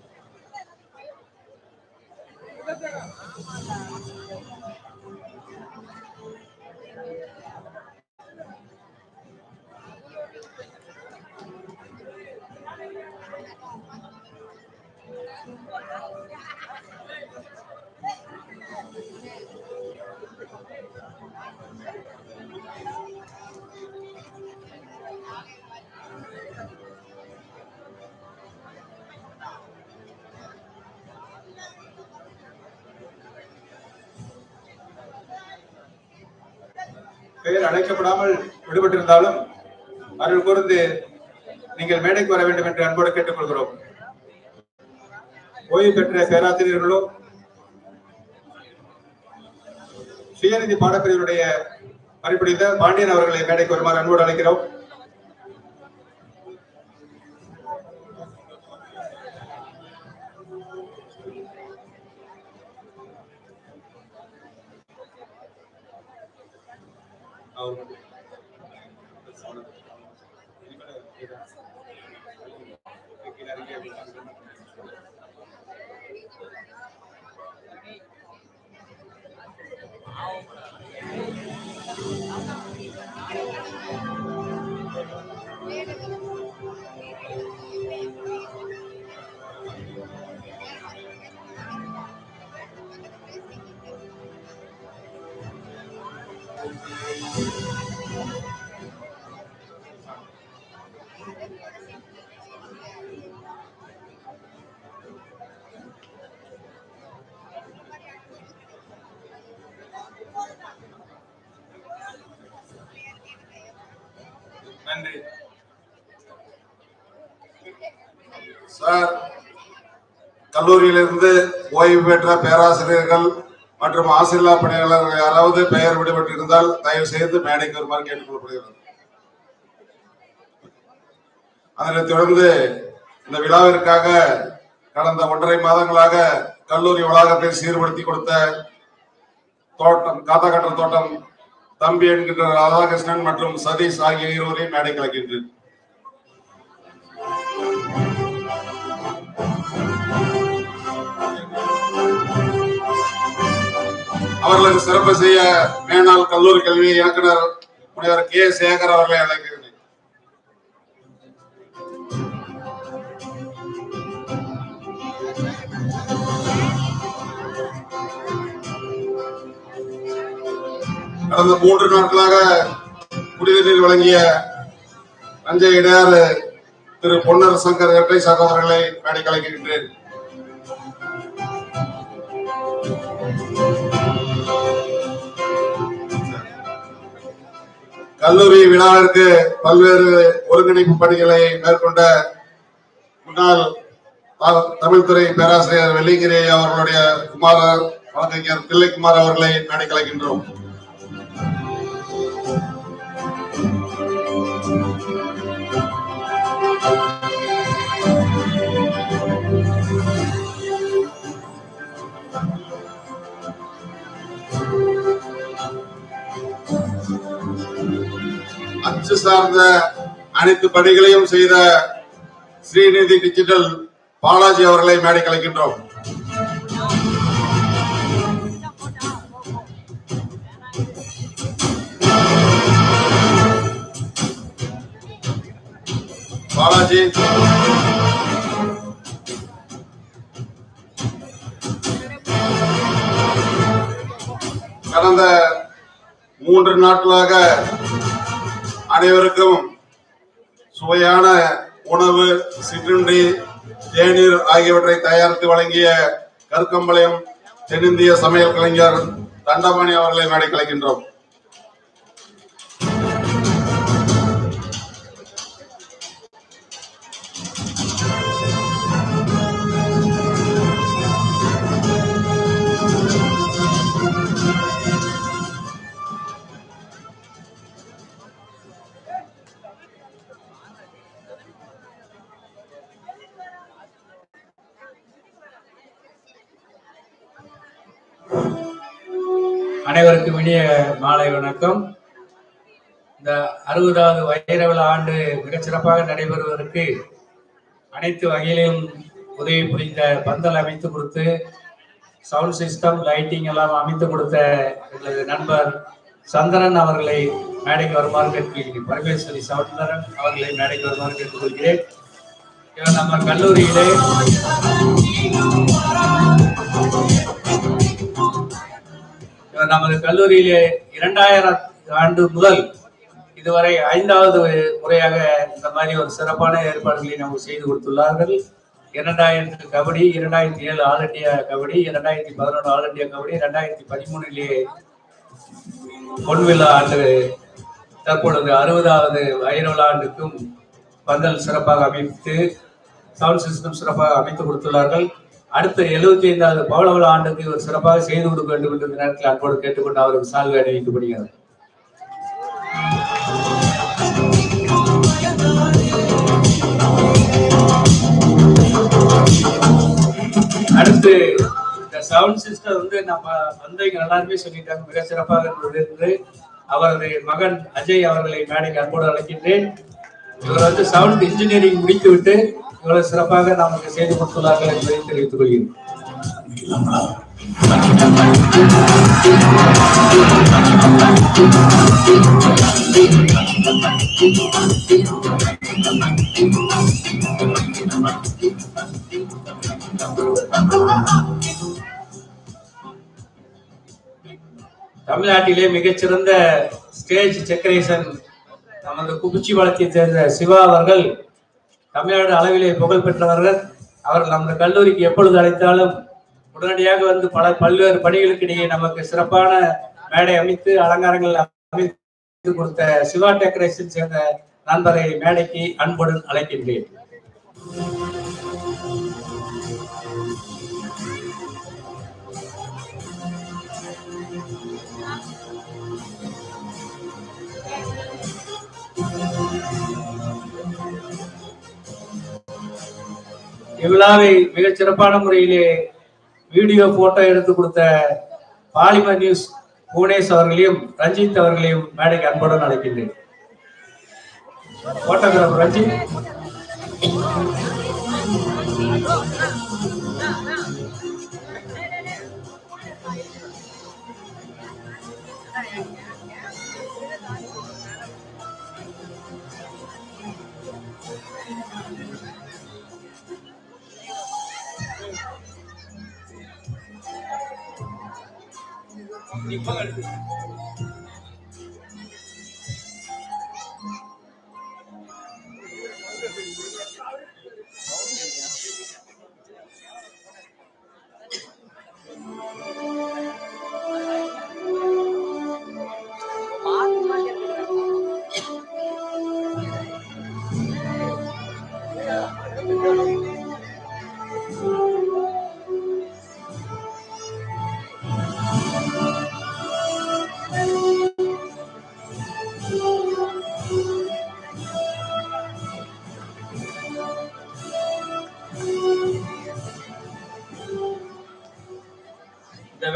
J: பெயர் அழைக்கப்படாமல் விடுபட்டிருந்தாலும் அருள் கூர்ந்து நீங்கள் மேடைக்கு வர வேண்டும் என்று அன்போடு கேட்டுக்கொள்கிறோம் ஓய்வு பெற்ற பேராசிரியர்களோ சுயநிதி பாடப்பிரிவுடைய மறுபடிந்த பாண்டியன் அவர்களை மேடைக்கு வருமாறு அன்போடு அழைக்கிறோம் நன்றி
M: சார் கல்லூரியிலிருந்து ஓய்வு பெற்ற பேராசிரியர்கள் மற்றும் ஆசிரியர் பணியாளர்கள் யாராவது பெயர் விடுபட்டிருந்தால் தயவு செய்து மேடைக்கு வருமாறு கேட்டுக்கொள்ளப்படுகிறது அதனைத் தொடர்ந்து இந்த விழாவிற்காக கடந்த ஒன்றரை மாதங்களாக கல்லூரி வளாகத்தை சீர்படுத்தி கொடுத்த தோட்டம் காத்தாக்கட்டர் தோட்டம் தம்பி என்கின்ற ராதாகிருஷ்ணன் மற்றும் சதீஷ் ஆகிய இருவரை மேடை கலக்கின்றேன் அவர்களுக்கு சிறப்பு செய்ய மேனாள் கல்லூரி கல்வி இயக்குனர் முனைவர் கே சேகர் அவர்களை அழைக்கிறேன் கடந்த மூன்று நாட்களாக குடிநீர் வழங்கிய தஞ்சை இடையாறு திரு பொன்னர் சங்கர் இரட்டை சகோதரர்களை மேடை கலைக்கின்றேன் கல்லூரி விழாவிற்கு பல்வேறு ஒருங்கிணைப்பு பணிகளை மேற்கொண்ட முன்னாள் த- தமிழ்துறை பேராசிரியர் வெள்ளிங்கிரி அவர்களுடைய குமாரர் வழக்கறிஞர் தில்லைக்குமார் அவர்களை மேடை கலைக்கின்றோம் அச்சு சார்ந்த அனைத்து பணிகளையும் செய்த ஸ்ரீநிதி டிஜிட்டல் பாலாஜி அவர்களை மேடை கலைக்கின்றோம் பாலாஜி கடந்த மூன்று நாட்களாக அனைவருக்கும் சுவையான உணவு சிற்றுண்டி தேநீர் ஆகியவற்றை தயாரித்து வழங்கிய கற்கம்பாளையம் தென்னிந்திய சமையல் கலைஞர் தண்டபாணி அவர்களை மேடை கலைக்கின்றோம்
T: அனைவருக்கும் இனிய மாலை வணக்கம் இந்த அறுபதாவது வைர விழா ஆண்டு மிகச் சிறப்பாக நடைபெறுவதற்கு அனைத்து வகையிலும் உதவி புரிந்த பந்தல் அமைத்து கொடுத்து சவுண்ட் சிஸ்டம் லைட்டிங் எல்லாம் அமைத்து கொடுத்த எங்களது நண்பர் சந்திரன் அவர்களை மேடைக்கு வருமாறு கேட்கிறேன் பரமேஸ்வரி சவுந்தரன் அவர்களை மேடைக்கு வருமாறு கேட்டுக்கொள்கிறேன் இவர் நம்ம கல்லூரியிலே இவர் நமது கல்லூரியிலே இரண்டாயிரம் ஆண்டு முதல் இதுவரை ஐந்தாவது முறையாக இந்த மாதிரி ஒரு சிறப்பான ஏற்பாடுகளை நமக்கு செய்து கொடுத்துள்ளார்கள் இரண்டாயிரத்து கபடி இரண்டாயிரத்தி ஏழு ஆல் இண்டியா கபடி இரண்டாயிரத்தி பதினொன்று ஆல் இண்டியா கபடி இரண்டாயிரத்தி பதிமூணிலே பொன்விழா ஆண்டு தற்பொழுது அறுபதாவது வைரவிழா ஆண்டுக்கும் பந்தல் சிறப்பாக அமைத்து சவுண்ட் சிஸ்டம் சிறப்பாக அமைத்து கொடுத்துள்ளார்கள் அடுத்த எழுபத்தி ஐந்தாவது பவளவிழா ஆண்டுக்கு இவர் சிறப்பாக செய்து கொடுக்க வேண்டும் என்ற நேரத்தில் அன்போடு கேட்டுக்கொண்டு அவருக்கு சால்வை அணிவிக்கப்படுகிறது அடுத்து இந்த சவுண்ட் சிஸ்டம் வந்து நம்ம தந்தைங்க எல்லாருமே சொல்லிட்டாங்க மிக சிறப்பாக இருந்தது என்று அவரது மகன் அஜய் அவர்களை மேடைக்கு அன்போடு அழைக்கின்றேன் இவர் வந்து சவுண்ட் இன்ஜினியரிங் முடித்துவிட்டு இவ்வளவு சிறப்பாக நமக்கு செய்து கொடுத்துள்ளார்கள் என்பதை தெரிவித்துக் கொள்கிறேன் தமிழ்நாட்டிலே மிகச்சிறந்த ஸ்டேஜ் டெக்கரேஷன் நமது குபிச்சி வளத்தை சேர்ந்த சிவா அவர்கள் தமிழ்நாடு அளவிலே புகழ் பெற்றவர்கள் அவர்கள் நமது கல்லூரிக்கு எப்பொழுது அழைத்தாலும் உடனடியாக வந்து பல பல்வேறு பணிகளுக்கு இடையே நமக்கு சிறப்பான மேடை அமைத்து அலங்காரங்கள் அமைத்து கொடுத்த சிவா டெக்கரேஷன் சேர்ந்த நண்பரை மேடைக்கு அன்புடன் அழைக்கின்றேன் இவ்விழாவை மிகச் சிறப்பான முறையிலே வீடியோ போட்டோ எடுத்து கொடுத்த பாலிமர் நியூஸ் புவனேஷ் அவர்களையும் ரஞ்சித் அவர்களையும் மேடைக்கு அன்புடன் அழைக்கின்றேன் போட்டோகிராஃபர் ரஞ்சித்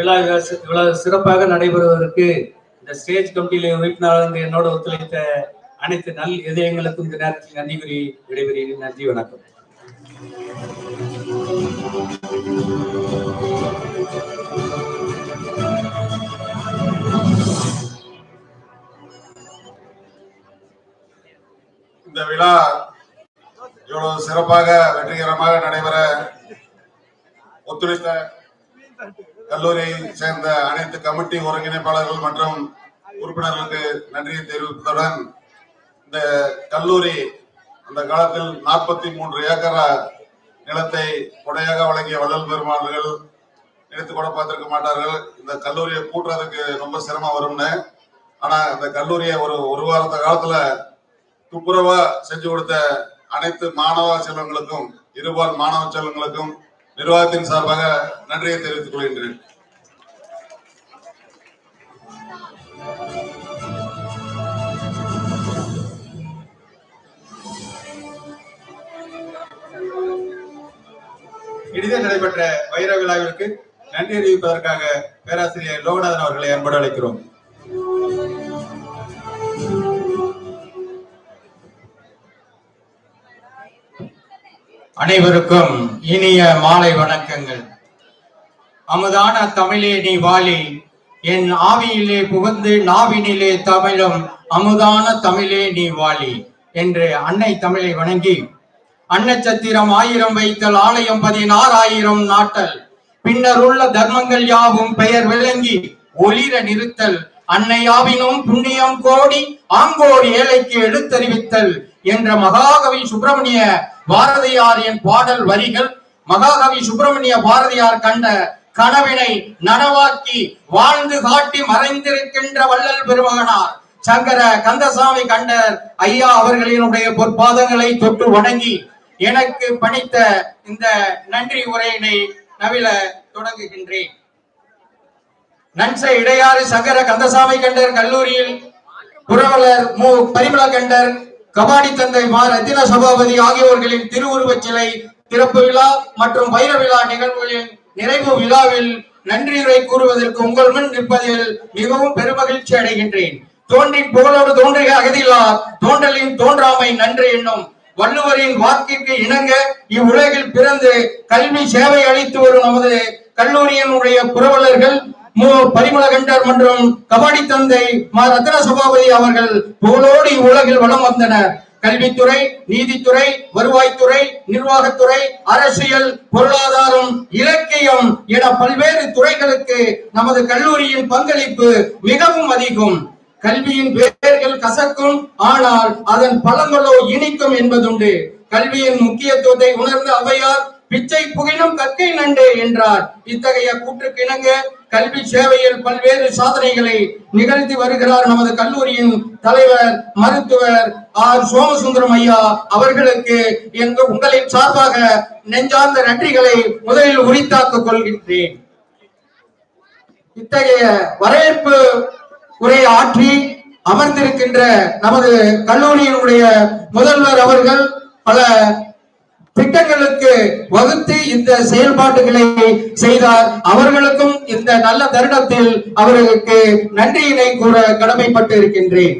T: விழா இவ்வ- இவ்வளவு சிறப்பாக நடைபெறுவதற்கு இந்த ஸ்டேஜ் கமிட்டியில உறுப்பினராக என்னோட ஒத்துழைத்த அனைத்து நல் இதயங்களுக்கும் இந்த நேரத்தில் நன்றி கூறி விடைபெறுகிறேன் நன்றி வணக்கம்
M: இந்த விழா இவ்வளவு சிறப்பாக வெற்றிகரமாக நடைபெற ஒத்துழைத்த கல்லூரியை சேர்ந்த அனைத்து கமிட்டி ஒருங்கிணைப்பாளர்கள் மற்றும் உறுப்பினர்களுக்கு நன்றியை தெரிவிப்பதுடன் இந்த கல்லூரி அந்த காலத்தில் நாற்பத்தி மூன்று ஏக்கர் நிலத்தை கொடையாக வழங்கிய வள்ளல் பெருமாள்கள் நினைத்து கூட பார்த்திருக்க மாட்டார்கள் இந்த கல்லூரியை கூட்டுறதுக்கு ரொம்ப சிரமம் வரும்னு ஆனா இந்த கல்லூரியை ஒரு ஒரு வாரத்த காலத்துல துப்புரவா செஞ்சு கொடுத்த அனைத்து மாணவ செல்வங்களுக்கும் இருபால் மாணவ செல்வங்களுக்கும் நிர்வாகத்தின் சார்பாக நன்றியை தெரிவித்துக் கொள்கின்றேன்
J: இனிதே நடைபெற்ற வைர விழாவிற்கு நன்றி அறிவிப்பதற்காக பேராசிரியர் லோகநாதன் அவர்களை அன்போடு அழைக்கிறோம்
U: அனைவருக்கும் இனிய மாலை வணக்கங்கள் அமுதான தமிழே நீ வாழி என் ஆவியிலே புகுந்து நாவினிலே தமிழும் அமுதான தமிழே நீ வாழி என்று அன்னை தமிழை வணங்கி அன்னச்சத்திரம் ஆயிரம் வைத்தல் ஆலயம் பதினாறாயிரம் நாட்டல் பின்னர் உள்ள தர்மங்கள் யாவும் பெயர் விளங்கி ஒளிர நிறுத்தல் அன்னையாவினும் புண்ணியம் கோடி ஆங்கோர் ஏழைக்கு எடுத்தறிவித்தல் என்ற மகாகவி சுப்பிரமணிய பாரதியாரின் பாடல் வரிகள் மகாகவி சுப்பிரமணிய பாரதியார் கண்ட கனவினை நனவாக்கி வாழ்ந்து காட்டி மறைந்திருக்கின்ற வள்ளல் பெருமகனார் சங்கர கந்தசாமி கண்டர் ஐயா அவர்களினுடைய பொற்பாதங்களை தொட்டு வணங்கி எனக்கு பணித்த இந்த நன்றி உரையினை நவில தொடங்குகின்றேன் நன்சை இடையாறு சங்கர கந்தசாமி கண்டர் கல்லூரியில் புரவலர் மு பரிமள கண்டர் கபாடி தந்தை மா ரத்தின சபாபதி ஆகியோர்களின் திருவுருவச் சிலை திறப்பு விழா மற்றும் வைர விழா நிகழ்வுகளின் நிறைவு விழாவில் நன்றியுரை கூறுவதற்கு உங்கள் முன் நிற்பதில் மிகவும் பெருமகிழ்ச்சி அடைகின்றேன் தோன்றின் புகழோடு தோன்றிய அகதியில்லார் தோன்றலின் தோன்றாமை நன்று என்னும் வள்ளுவரின் வாக்கிற்கு இணங்க இவ்வுலகில் பிறந்து கல்வி சேவை அளித்து வரும் நமது கல்லூரியினுடைய புரவலர்கள் மு பரிமளகண்டர் மற்றும் கபாடி தந்தை மா ரத்ன சபாபதி அவர்கள் புகழோடு இவ்வுலகில் வலம் வந்தனர் கல்வித்துறை நீதித்துறை வருவாய்த்துறை நிர்வாகத்துறை அரசியல் பொருளாதாரம் இலக்கியம் என பல்வேறு துறைகளுக்கு நமது கல்லூரியின் பங்களிப்பு மிகவும் அதிகம் கல்வியின் வேர்கள் கசக்கும் ஆனால் அதன் பழங்களோ இனிக்கும் என்பதுண்டு கல்வியின் முக்கியத்துவத்தை உணர்ந்த ஔவையார் பிச்சை புகினும் கற்கை நண்டு என்றார் இத்தகைய கூற்றுக்கு இணங்க கல்வி சேவையில் பல்வேறு சாதனைகளை நிகழ்த்தி வருகிறார் நமது கல்லூரியின் தலைவர் மருத்துவர் ஆர் சோமசுந்தரம் ஐயா அவர்களுக்கு எங்க உங்களின் சார்பாக நெஞ்சார்ந்த நன்றிகளை முதலில் உரித்தாக்கிக் கொள்கின்றேன் இத்தகைய வரவேற்பு உரையை ஆற்றி அமர்ந்திருக்கின்ற நமது கல்லூரியினுடைய முதல்வர் அவர்கள் பல திட்டங்களுக்கு வகுத்து இந்த செயல்பாடுகளை செய்தார் அவர்களுக்கும் இந்த நல்ல தருணத்தில் அவர்களுக்கு நன்றியினை கூற கடமைப்பட்டு இருக்கின்றேன்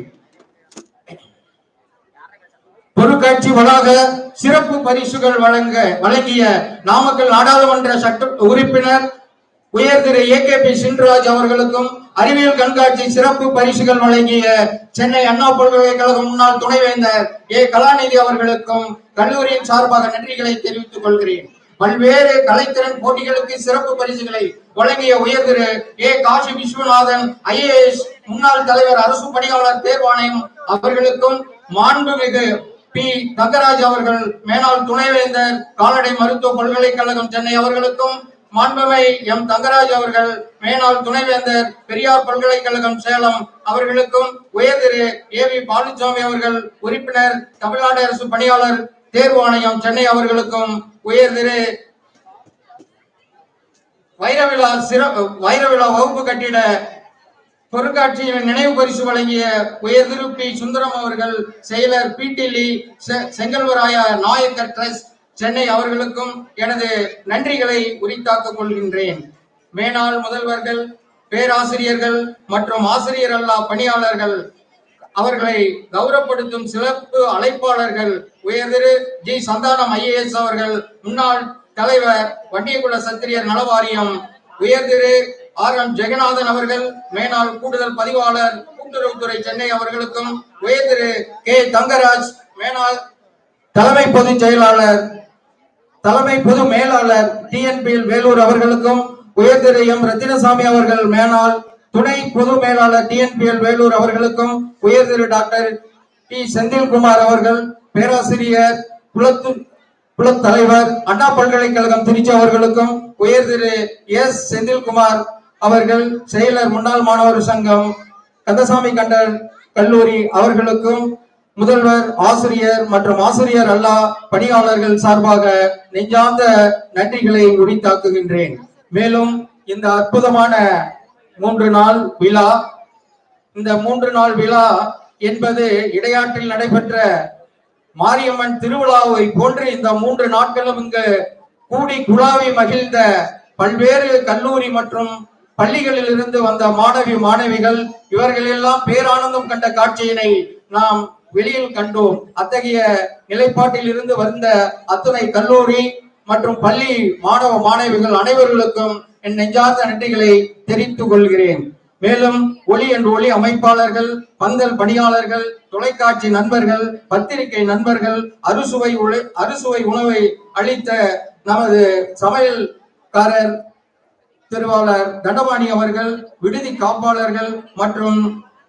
U: பொருட்காட்சி வளாக சிறப்பு பரிசுகள் வழங்க வழங்கிய நாமக்கல் நாடாளுமன்ற சட்ட உறுப்பினர் உயர் திரு ஏ கே பி சின்ராஜ் அவர்களுக்கும் அறிவியல் கண்காட்சி சிறப்பு பரிசுகள் வழங்கிய சென்னை அண்ணா பல்கலைக்கழக முன்னாள் துணைவேந்தர் ஏ கலாநிதி அவர்களுக்கும் கல்லூரியின் சார்பாக நன்றிகளை தெரிவித்துக் கொள்கிறேன் பல்வேறு கலைத்திறன் போட்டிகளுக்கு சிறப்பு பரிசுகளை வழங்கிய உயர் திரு ஏ காசி விஸ்வநாதன் ஐஏஎஸ் முன்னாள் தலைவர் அரசு பணியாளர் தேர்வாணையம் அவர்களுக்கும் மாண்புமிகு பி தங்கராஜ் அவர்கள் மேனாள் துணைவேந்தர் கால்நடை மருத்துவ பல்கலைக்கழகம் சென்னை அவர்களுக்கும் மாண்புமை எம் தங்கராஜ் அவர்கள் மேனாள் துணைவேந்தர் பெரியார் பல்கலைக்கழகம் சேலம் அவர்களுக்கும் உயர் திரு ஏ வி பாலுசாமி அவர்கள் உறுப்பினர் தமிழ்நாடு அரசு பணியாளர் தேர்வு ஆணையம் சென்னை அவர்களுக்கும் உயர் திரு வைரவிழா சிறப்பு வைரவிழா வகுப்பு கட்டிட பொருட்காட்சியின் நினைவு பரிசு வழங்கிய உயர் திரு பி சுந்தரம் அவர்கள் செயலர் பிடிலி செங்கல்வராய நாயக்கர் ட்ரஸ்ட் சென்னை அவர்களுக்கும் எனது நன்றிகளை உரித்தாக்கிக் கொள்கின்றேன் மேனாள் முதல்வர்கள் பேராசிரியர்கள் மற்றும் ஆசிரியர் அல்லா பணியாளர்கள் அவர்களை கௌரவப்படுத்தும் சிறப்பு அழைப்பாளர்கள் உயர்திரு ஜி சந்தானம் ஐஏஎஸ் அவர்கள் முன்னாள் தலைவர் வண்டியகுல சத்திரியர் நலவாரியம் உயர்திரு ஆர் எம் ஜெகநாதன் அவர்கள் மேனாள் கூடுதல் பதிவாளர் கூட்டுறவுத்துறை சென்னை அவர்களுக்கும் உயர்திரு கே தங்கராஜ் மேனாள் தலைமை பொதுச் செயலாளர் தலைமை பொது மேலாளர் டிஎன்பிஎல் வேலூர் அவர்களுக்கும் உயர்திரு எம் ரத்தினசாமி அவர்கள் மேனாள் துணை பொது மேலாளர் டிஎன்பிஎல் வேலூர் அவர்களுக்கும் உயர்திரு டாக்டர் டி செந்தில்குமார் அவர்கள் பேராசிரியர் குலத்து குலத் தலைவர் அண்ணா பல்கலைக்கழகம் திருச்சி அவர்களுக்கும் உயர்திரு எஸ் செந்தில்குமார் அவர்கள் செயலர் முன்னாள் மாணவர் சங்கம் கந்தசாமி கண்டர் கல்லூரி அவர்களுக்கும் முதல்வர் ஆசிரியர் மற்றும் ஆசிரியர் அல்லா பணியாளர்கள் சார்பாக நெஞ்சார்ந்த நன்றிகளை உரித்தாக்குகின்றேன் மேலும் இந்த அற்புதமான மூன்று நாள் விழா இந்த மூன்று நாள் விழா என்பது இடையாற்றில் நடைபெற்ற மாரியம்மன் திருவிழாவை போன்று இந்த மூன்று நாட்களும் இங்கு கூடி குழாவி மகிழ்ந்த பல்வேறு கல்லூரி மற்றும் பள்ளிகளில் இருந்து வந்த மாணவி மாணவிகள் இவர்கள் எல்லாம் பேரானந்தம் கண்ட காட்சியினை நாம் வெளியில் கண்டோம் அத்தகைய நிலைப்பாட்டில் இருந்து வந்த அத்துணை கல்லூரி மற்றும் பள்ளி மாணவ மாணவிகள் அனைவர்களுக்கும் என் நெஞ்சார்ந்த நன்றிகளை தெரிவித்துக் கொள்கிறேன் மேலும் ஒளி என்ற ஒளி அமைப்பாளர்கள் பந்தல் பணியாளர்கள் தொலைக்காட்சி நண்பர்கள் பத்திரிகை நண்பர்கள் அறுசுவை உழை அறுசுவை உணவை அளித்த நமது சமையல்காரர் திருவாளர் தண்டபாணி அவர்கள் விடுதி காப்பாளர்கள் மற்றும்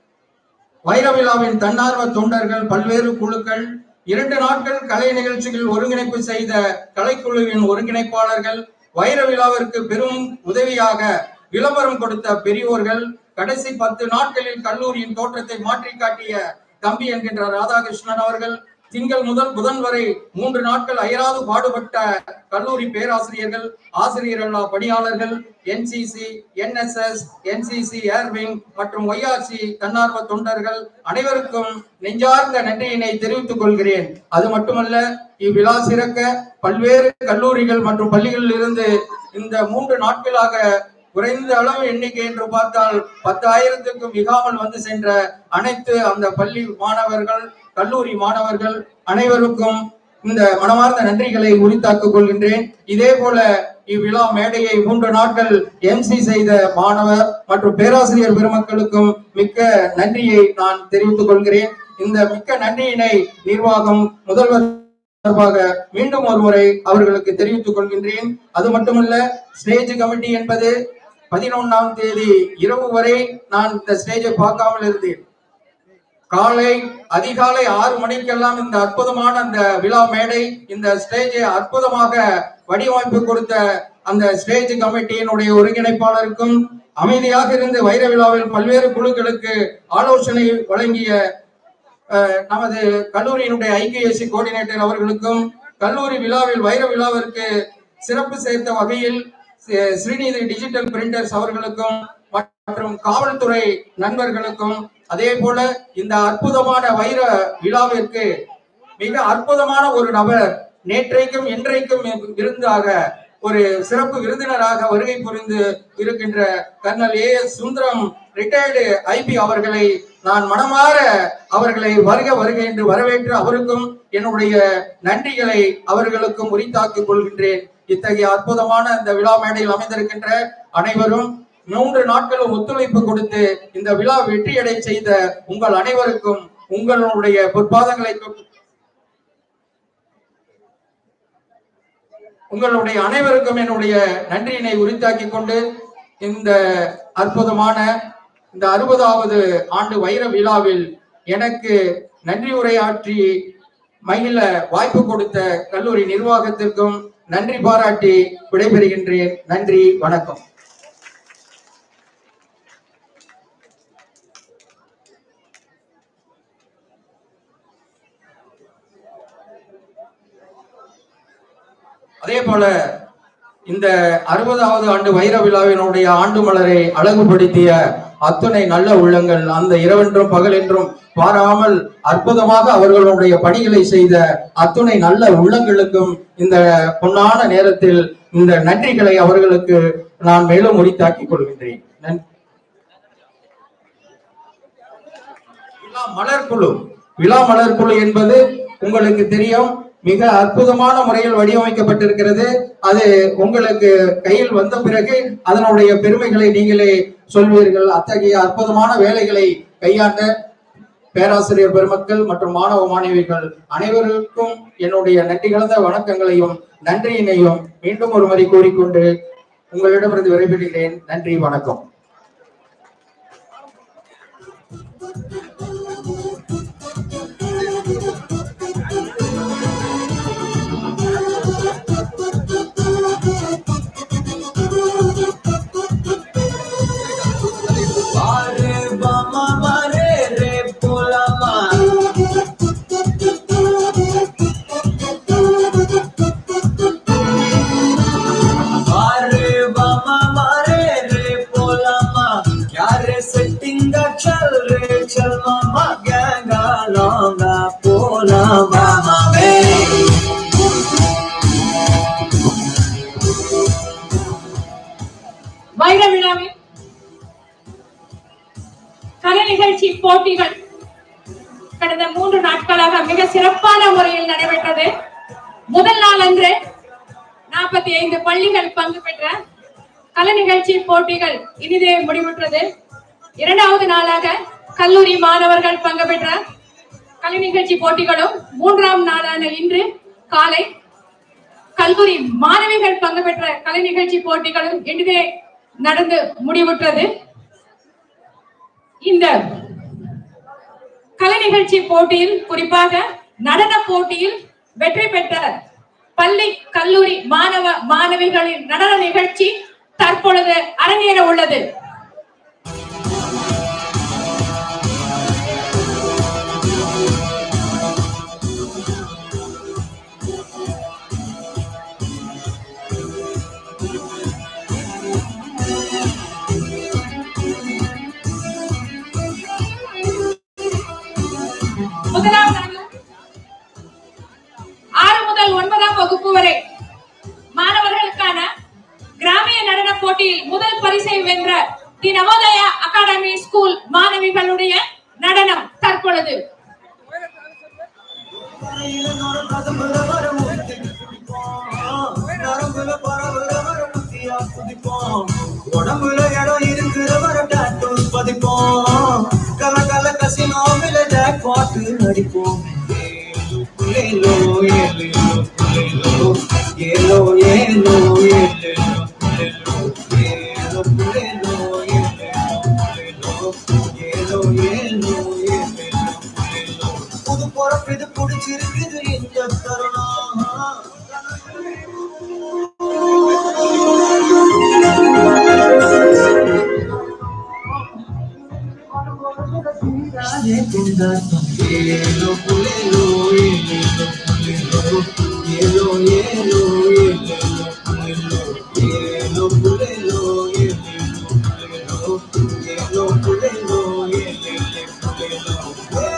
U: வைரவிழாவின் தன்னார்வ தொண்டர்கள் பல்வேறு குழுக்கள் இரண்டு நாட்கள் கலை நிகழ்ச்சிகள் ஒருங்கிணைப்பு செய்த கலைக்குழுவின் ஒருங்கிணைப்பாளர்கள் வைர விழாவிற்கு பெரும் உதவியாக விளம்பரம் கொடுத்த பெரியோர்கள் கடைசி பத்து நாட்களில் கல்லூரியின் தோற்றத்தை மாற்றி காட்டிய தம்பி என்கின்ற ராதாகிருஷ்ணன் அவர்கள் திங்கள் முதல் புதன் வரை மூன்று நாட்கள் அயராது பாடுபட்ட கல்லூரி பேராசிரியர்கள் ஆசிரியர் அல்லா பணியாளர்கள் என்சிசி என்எஸ்எஸ் என்சிசி ஏர்விங் மற்றும் ஒய்ஆர்சி தன்னார்வ தொண்டர்கள் அனைவருக்கும் நெஞ்சார்ந்த நன்றியினை தெரிவித்துக் கொள்கிறேன் அது மட்டுமல்ல இவ்விழா சிறக்க பல்வேறு கல்லூரிகள் மற்றும் பள்ளிகளில் இருந்து இந்த மூன்று நாட்களாக குறைந்த அளவு எண்ணிக்கை என்று பார்த்தால் பத்தாயிரத்துக்கும் மிகாமல் வந்து சென்ற அனைத்து அந்த பள்ளி மாணவர்கள் கல்லூரி மாணவர்கள் அனைவருக்கும் இந்த மனமார்ந்த நன்றிகளை உரித்தாக்கிக் கொள்கின்றேன் இதே போல இவ்விழா மேடையை மூன்று நாட்கள் எம்சி செய்த மாணவர் மற்றும் பேராசிரியர் பெருமக்களுக்கும் மிக்க நன்றியை நான் தெரிவித்துக் கொள்கிறேன் இந்த மிக்க நன்றியினை நிர்வாகம் முதல்வர் சார்பாக மீண்டும் ஒருமுறை அவர்களுக்கு தெரிவித்துக் கொள்கின்றேன் அது மட்டுமல்ல ஸ்டேஜ் கமிட்டி என்பது பதினொன்னாம் தேதி இரவு வரை நான் இந்த ஸ்டேஜை பார்க்காமல் இருந்தேன் காலை அதிகாலை ஆறு மணிக்கெல்லாம் இந்த அற்புதமான அந்த விழா மேடை இந்த ஸ்டேஜை அற்புதமாக வடிவமைப்பு கொடுத்த அந்த ஸ்டேஜ் கமிட்டியினுடைய ஒருங்கிணைப்பாளருக்கும் அமைதியாக இருந்து வைர விழாவில் பல்வேறு குழுக்களுக்கு ஆலோசனை வழங்கிய அஹ், நமது கல்லூரியினுடைய ஐக்கிஎஸ்சி கோஆர்டினேட்டர் அவர்களுக்கும் கல்லூரி விழாவில் வைர விழாவிற்கு சிறப்பு சேர்த்த வகையில் ஸ்ரீ- ஸ்ரீநிதி டிஜிட்டல் பிரிண்டர்ஸ் அவர்களுக்கும் மற்றும் காவல்துறை நண்பர்களுக்கும் அதே போல இந்த அற்புதமான வைர விழாவிற்கு மிக அற்புதமான ஒரு நபர் நேற்றைக்கும் இன்றைக்கும் விருந்தாக ஒரு சிறப்பு விருந்தினராக வருகை புரிந்து இருக்கின்ற colonel A S Sundaram retired IP அவர்களை நான் மனமாற அவர்களை வருக வருக என்று வரவேற்று அவருக்கும் என்னுடைய நன்றிகளை அவர்களுக்கும் உரித்தாக்கிக் கொள்கின்றேன் இத்தகைய அற்புதமான இந்த விழா மேடையில் அமைந்திருக்கின்ற அனைவரும் மூன்று நாட்களும் ஒத்துழைப்பு கொடுத்து இந்த விழா வெற்றியடை செய்த உங்கள் அனைவருக்கும் உங்களுடைய பொற்பாதங்களை தொட்டு உங்களுடைய அனைவருக்கும் என்னுடைய நன்றியினை உரித்தாக்கிக் கொண்டு இந்த அற்புதமான இந்த அறுபதாவது ஆண்டு வைர விழாவில் எனக்கு நன்றி உரையாற்றி மகிழ வாய்ப்பு கொடுத்த கல்லூரி நிர்வாகத்திற்கும் நன்றி பாராட்டி விடைபெறுகின்றேன் நன்றி வணக்கம் அதே போல இந்த அறுபதாவது ஆண்டு வைர விழாவினுடைய ஆண்டு மலரை அழகுபடுத்திய அத்துணை நல்ல உள்ளங்கள் அந்த இரவென்றும் பகலென்றும் பாராமல் அற்புதமாக அவர்களுடைய பணிகளை செய்த அத்துணை நல்ல உள்ளங்களுக்கும் இந்த பொன்னான நேரத்தில்
S: இந்த நன்றிகளை அவர்களுக்கு நான் மேலும் முடித்தாக்கிக் கொள்கின்றேன் நன்றி விழா மலர்குழு விழா மலர்குழு என்பது உங்களுக்கு தெரியும் மிக அற்புதமான முறையில் வடிவமைக்கப்பட்டிருக்கிறது அது உங்களுக்கு கையில் வந்த பிறகு அதனுடைய பெருமைகளை நீங்களே சொல்வீர்கள் அத்தகைய அற்புதமான வேலைகளை கையாண்ட பேராசிரியர் பெருமக்கள் மற்றும் மாணவ மாணவிகள் அனைவருக்கும் என்னுடைய நன்றி கலந்த வணக்கங்களையும் நன்றியினையும் மீண்டும் ஒரு முறை கூறிக்கொண்டு உங்களிடமிருந்து விடைபெறுகிறேன் நன்றி வணக்கம்
B: Are mama mare re polama. Are mama mare re polama. Kyare setting da chal re chal mama ganga longa polama mame.
K: வைர விழாவில் கலை நிகழ்ச்சி போட்டிகள் கடந்த மூன்று நாட்களாக மிக சிறப்பான முறையில் நடைபெற்றது முதல் நாள் அன்று நாற்பத்தி ஐந்து பள்ளிகள் பங்கு பெற்ற கலை நிகழ்ச்சி போட்டிகள் இனிதே முடிவுற்றது இரண்டாவது நாளாக கல்லூரி மாணவர்கள் பங்கு பெற்ற கலை நிகழ்ச்சி போட்டிகளும் மூன்றாம் நாளான இன்று காலை கல்லூரி மாணவிகள் பங்கு பெற்ற கலை நிகழ்ச்சி போட்டிகளும் இனிதே நடந்து முடிவுற்றது இந்த கலை நிகழ்ச்சி போட்டியில் குறிப்பாக நடன போட்டியில் வெற்றி பெற்ற பள்ளி கல்லூரி மாணவ மாணவிகளின் நடன நிகழ்ச்சி தற்பொழுது அரங்கேற உள்ளது முதலாவதாக ஆறு முதல் ஒன்பதாம் வகுப்பு வரை மாணவர்களுக்கான கிராமிய நடன போட்டியில் முதல் பரிசை வென்ற தி நவோதயா அகாடமி ஸ்கூல் மாணவிகளுடைய நடனம் தற்பொழுது
B: நரம்புல பரவுற வர முத்தியா குதிப்போம் உடம்புல இடம் இருக்கிற வர டாட்டூஸ் பதிப்போம் கல கல கசினோமில ஜாக் பாட்டு நடிப்போம் ஏலோ ஏலோ ஏலோ ஏலோ ஏலோ ஏலோ ஏலோ ஏலோ ஏலோ புது பொறப்பு இது பிடிச்சிருக்குது இந்த தருணம் Hielo, pulelo, hielo, pulelo, hielo, hielo, hielo, pulelo, hielo, pulelo, hielo, pulelo, hielo, pulelo, hielo,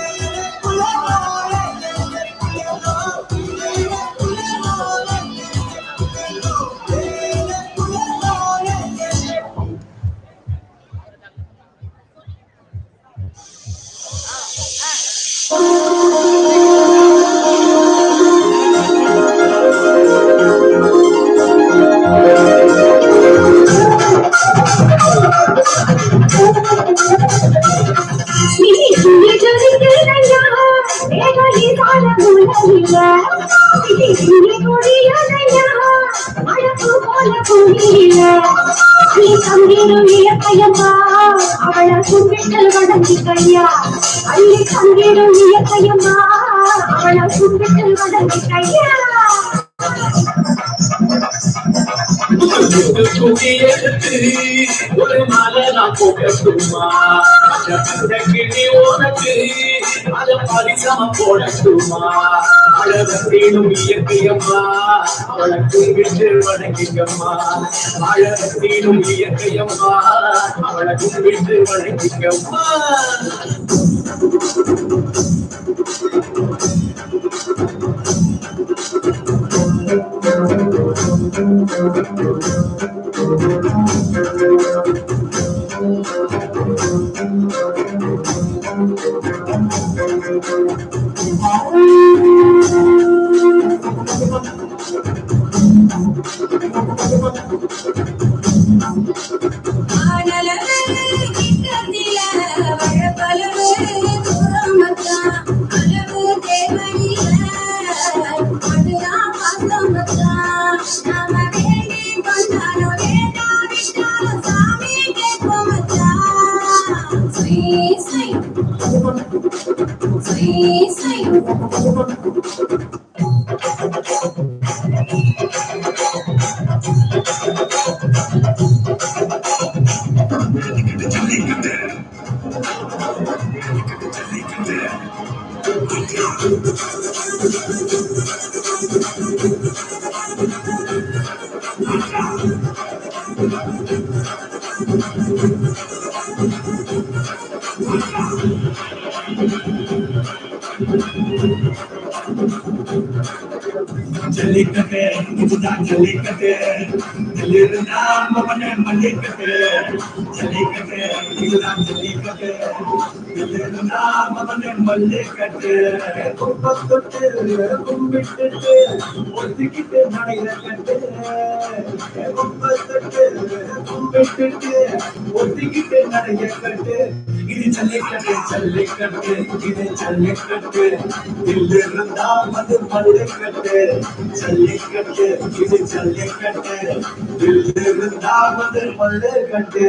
E: அவள கும்பிட்டல் வடங்கி கையா அள்ளி தங்கிடும் இயற்கையம்மா அவள கும்பிட்டல் வடங்கி கையா
B: தூக்கி எடுத்து ஒரு மாலை நான் போடட்டுமா அந்த கிளி உனக்கு அத பரிசம போடட்டுமா அழகத்தீனும் இயற்கையம்மா அவளுக்கு விட்டு வணங்கிக்கம்மா அழகத்தீனும் இயற்கையம்மா அவளுக்கு விட்டு வணங்கிக்கம்மா ஜல்லிக்கட்டு இதுதான் ஜல்லிக்கட்டு இதிலிருந்தா மகனே மல்லிக்கட்டு ஜல்லிக்கட்டு இதுதான் ஜல்லிக்கட்டு இதிலிருந்தா மகனே மல்லிக்கட்டு கும்பத்தொட்டு கும்பிட்டுட்டு ஒத்திக்கிட்டு நடையில கட்டு கும்பத்தொட்டு கும்பிட்டுட்டு ஒத்திக்கிட்டு நடைய கட்டு இது ஜல்லிக்கட்டு ஜல்லிக்கட்டு இது ஜல்லிக்கட்டு இதிலிருந்தா மது மல்லிக்கட்டு ஜல்லிக்கட்டு இது ஜல்லிக்கட்டு இதிலிருந்தா மது மல்லிக்கட்டு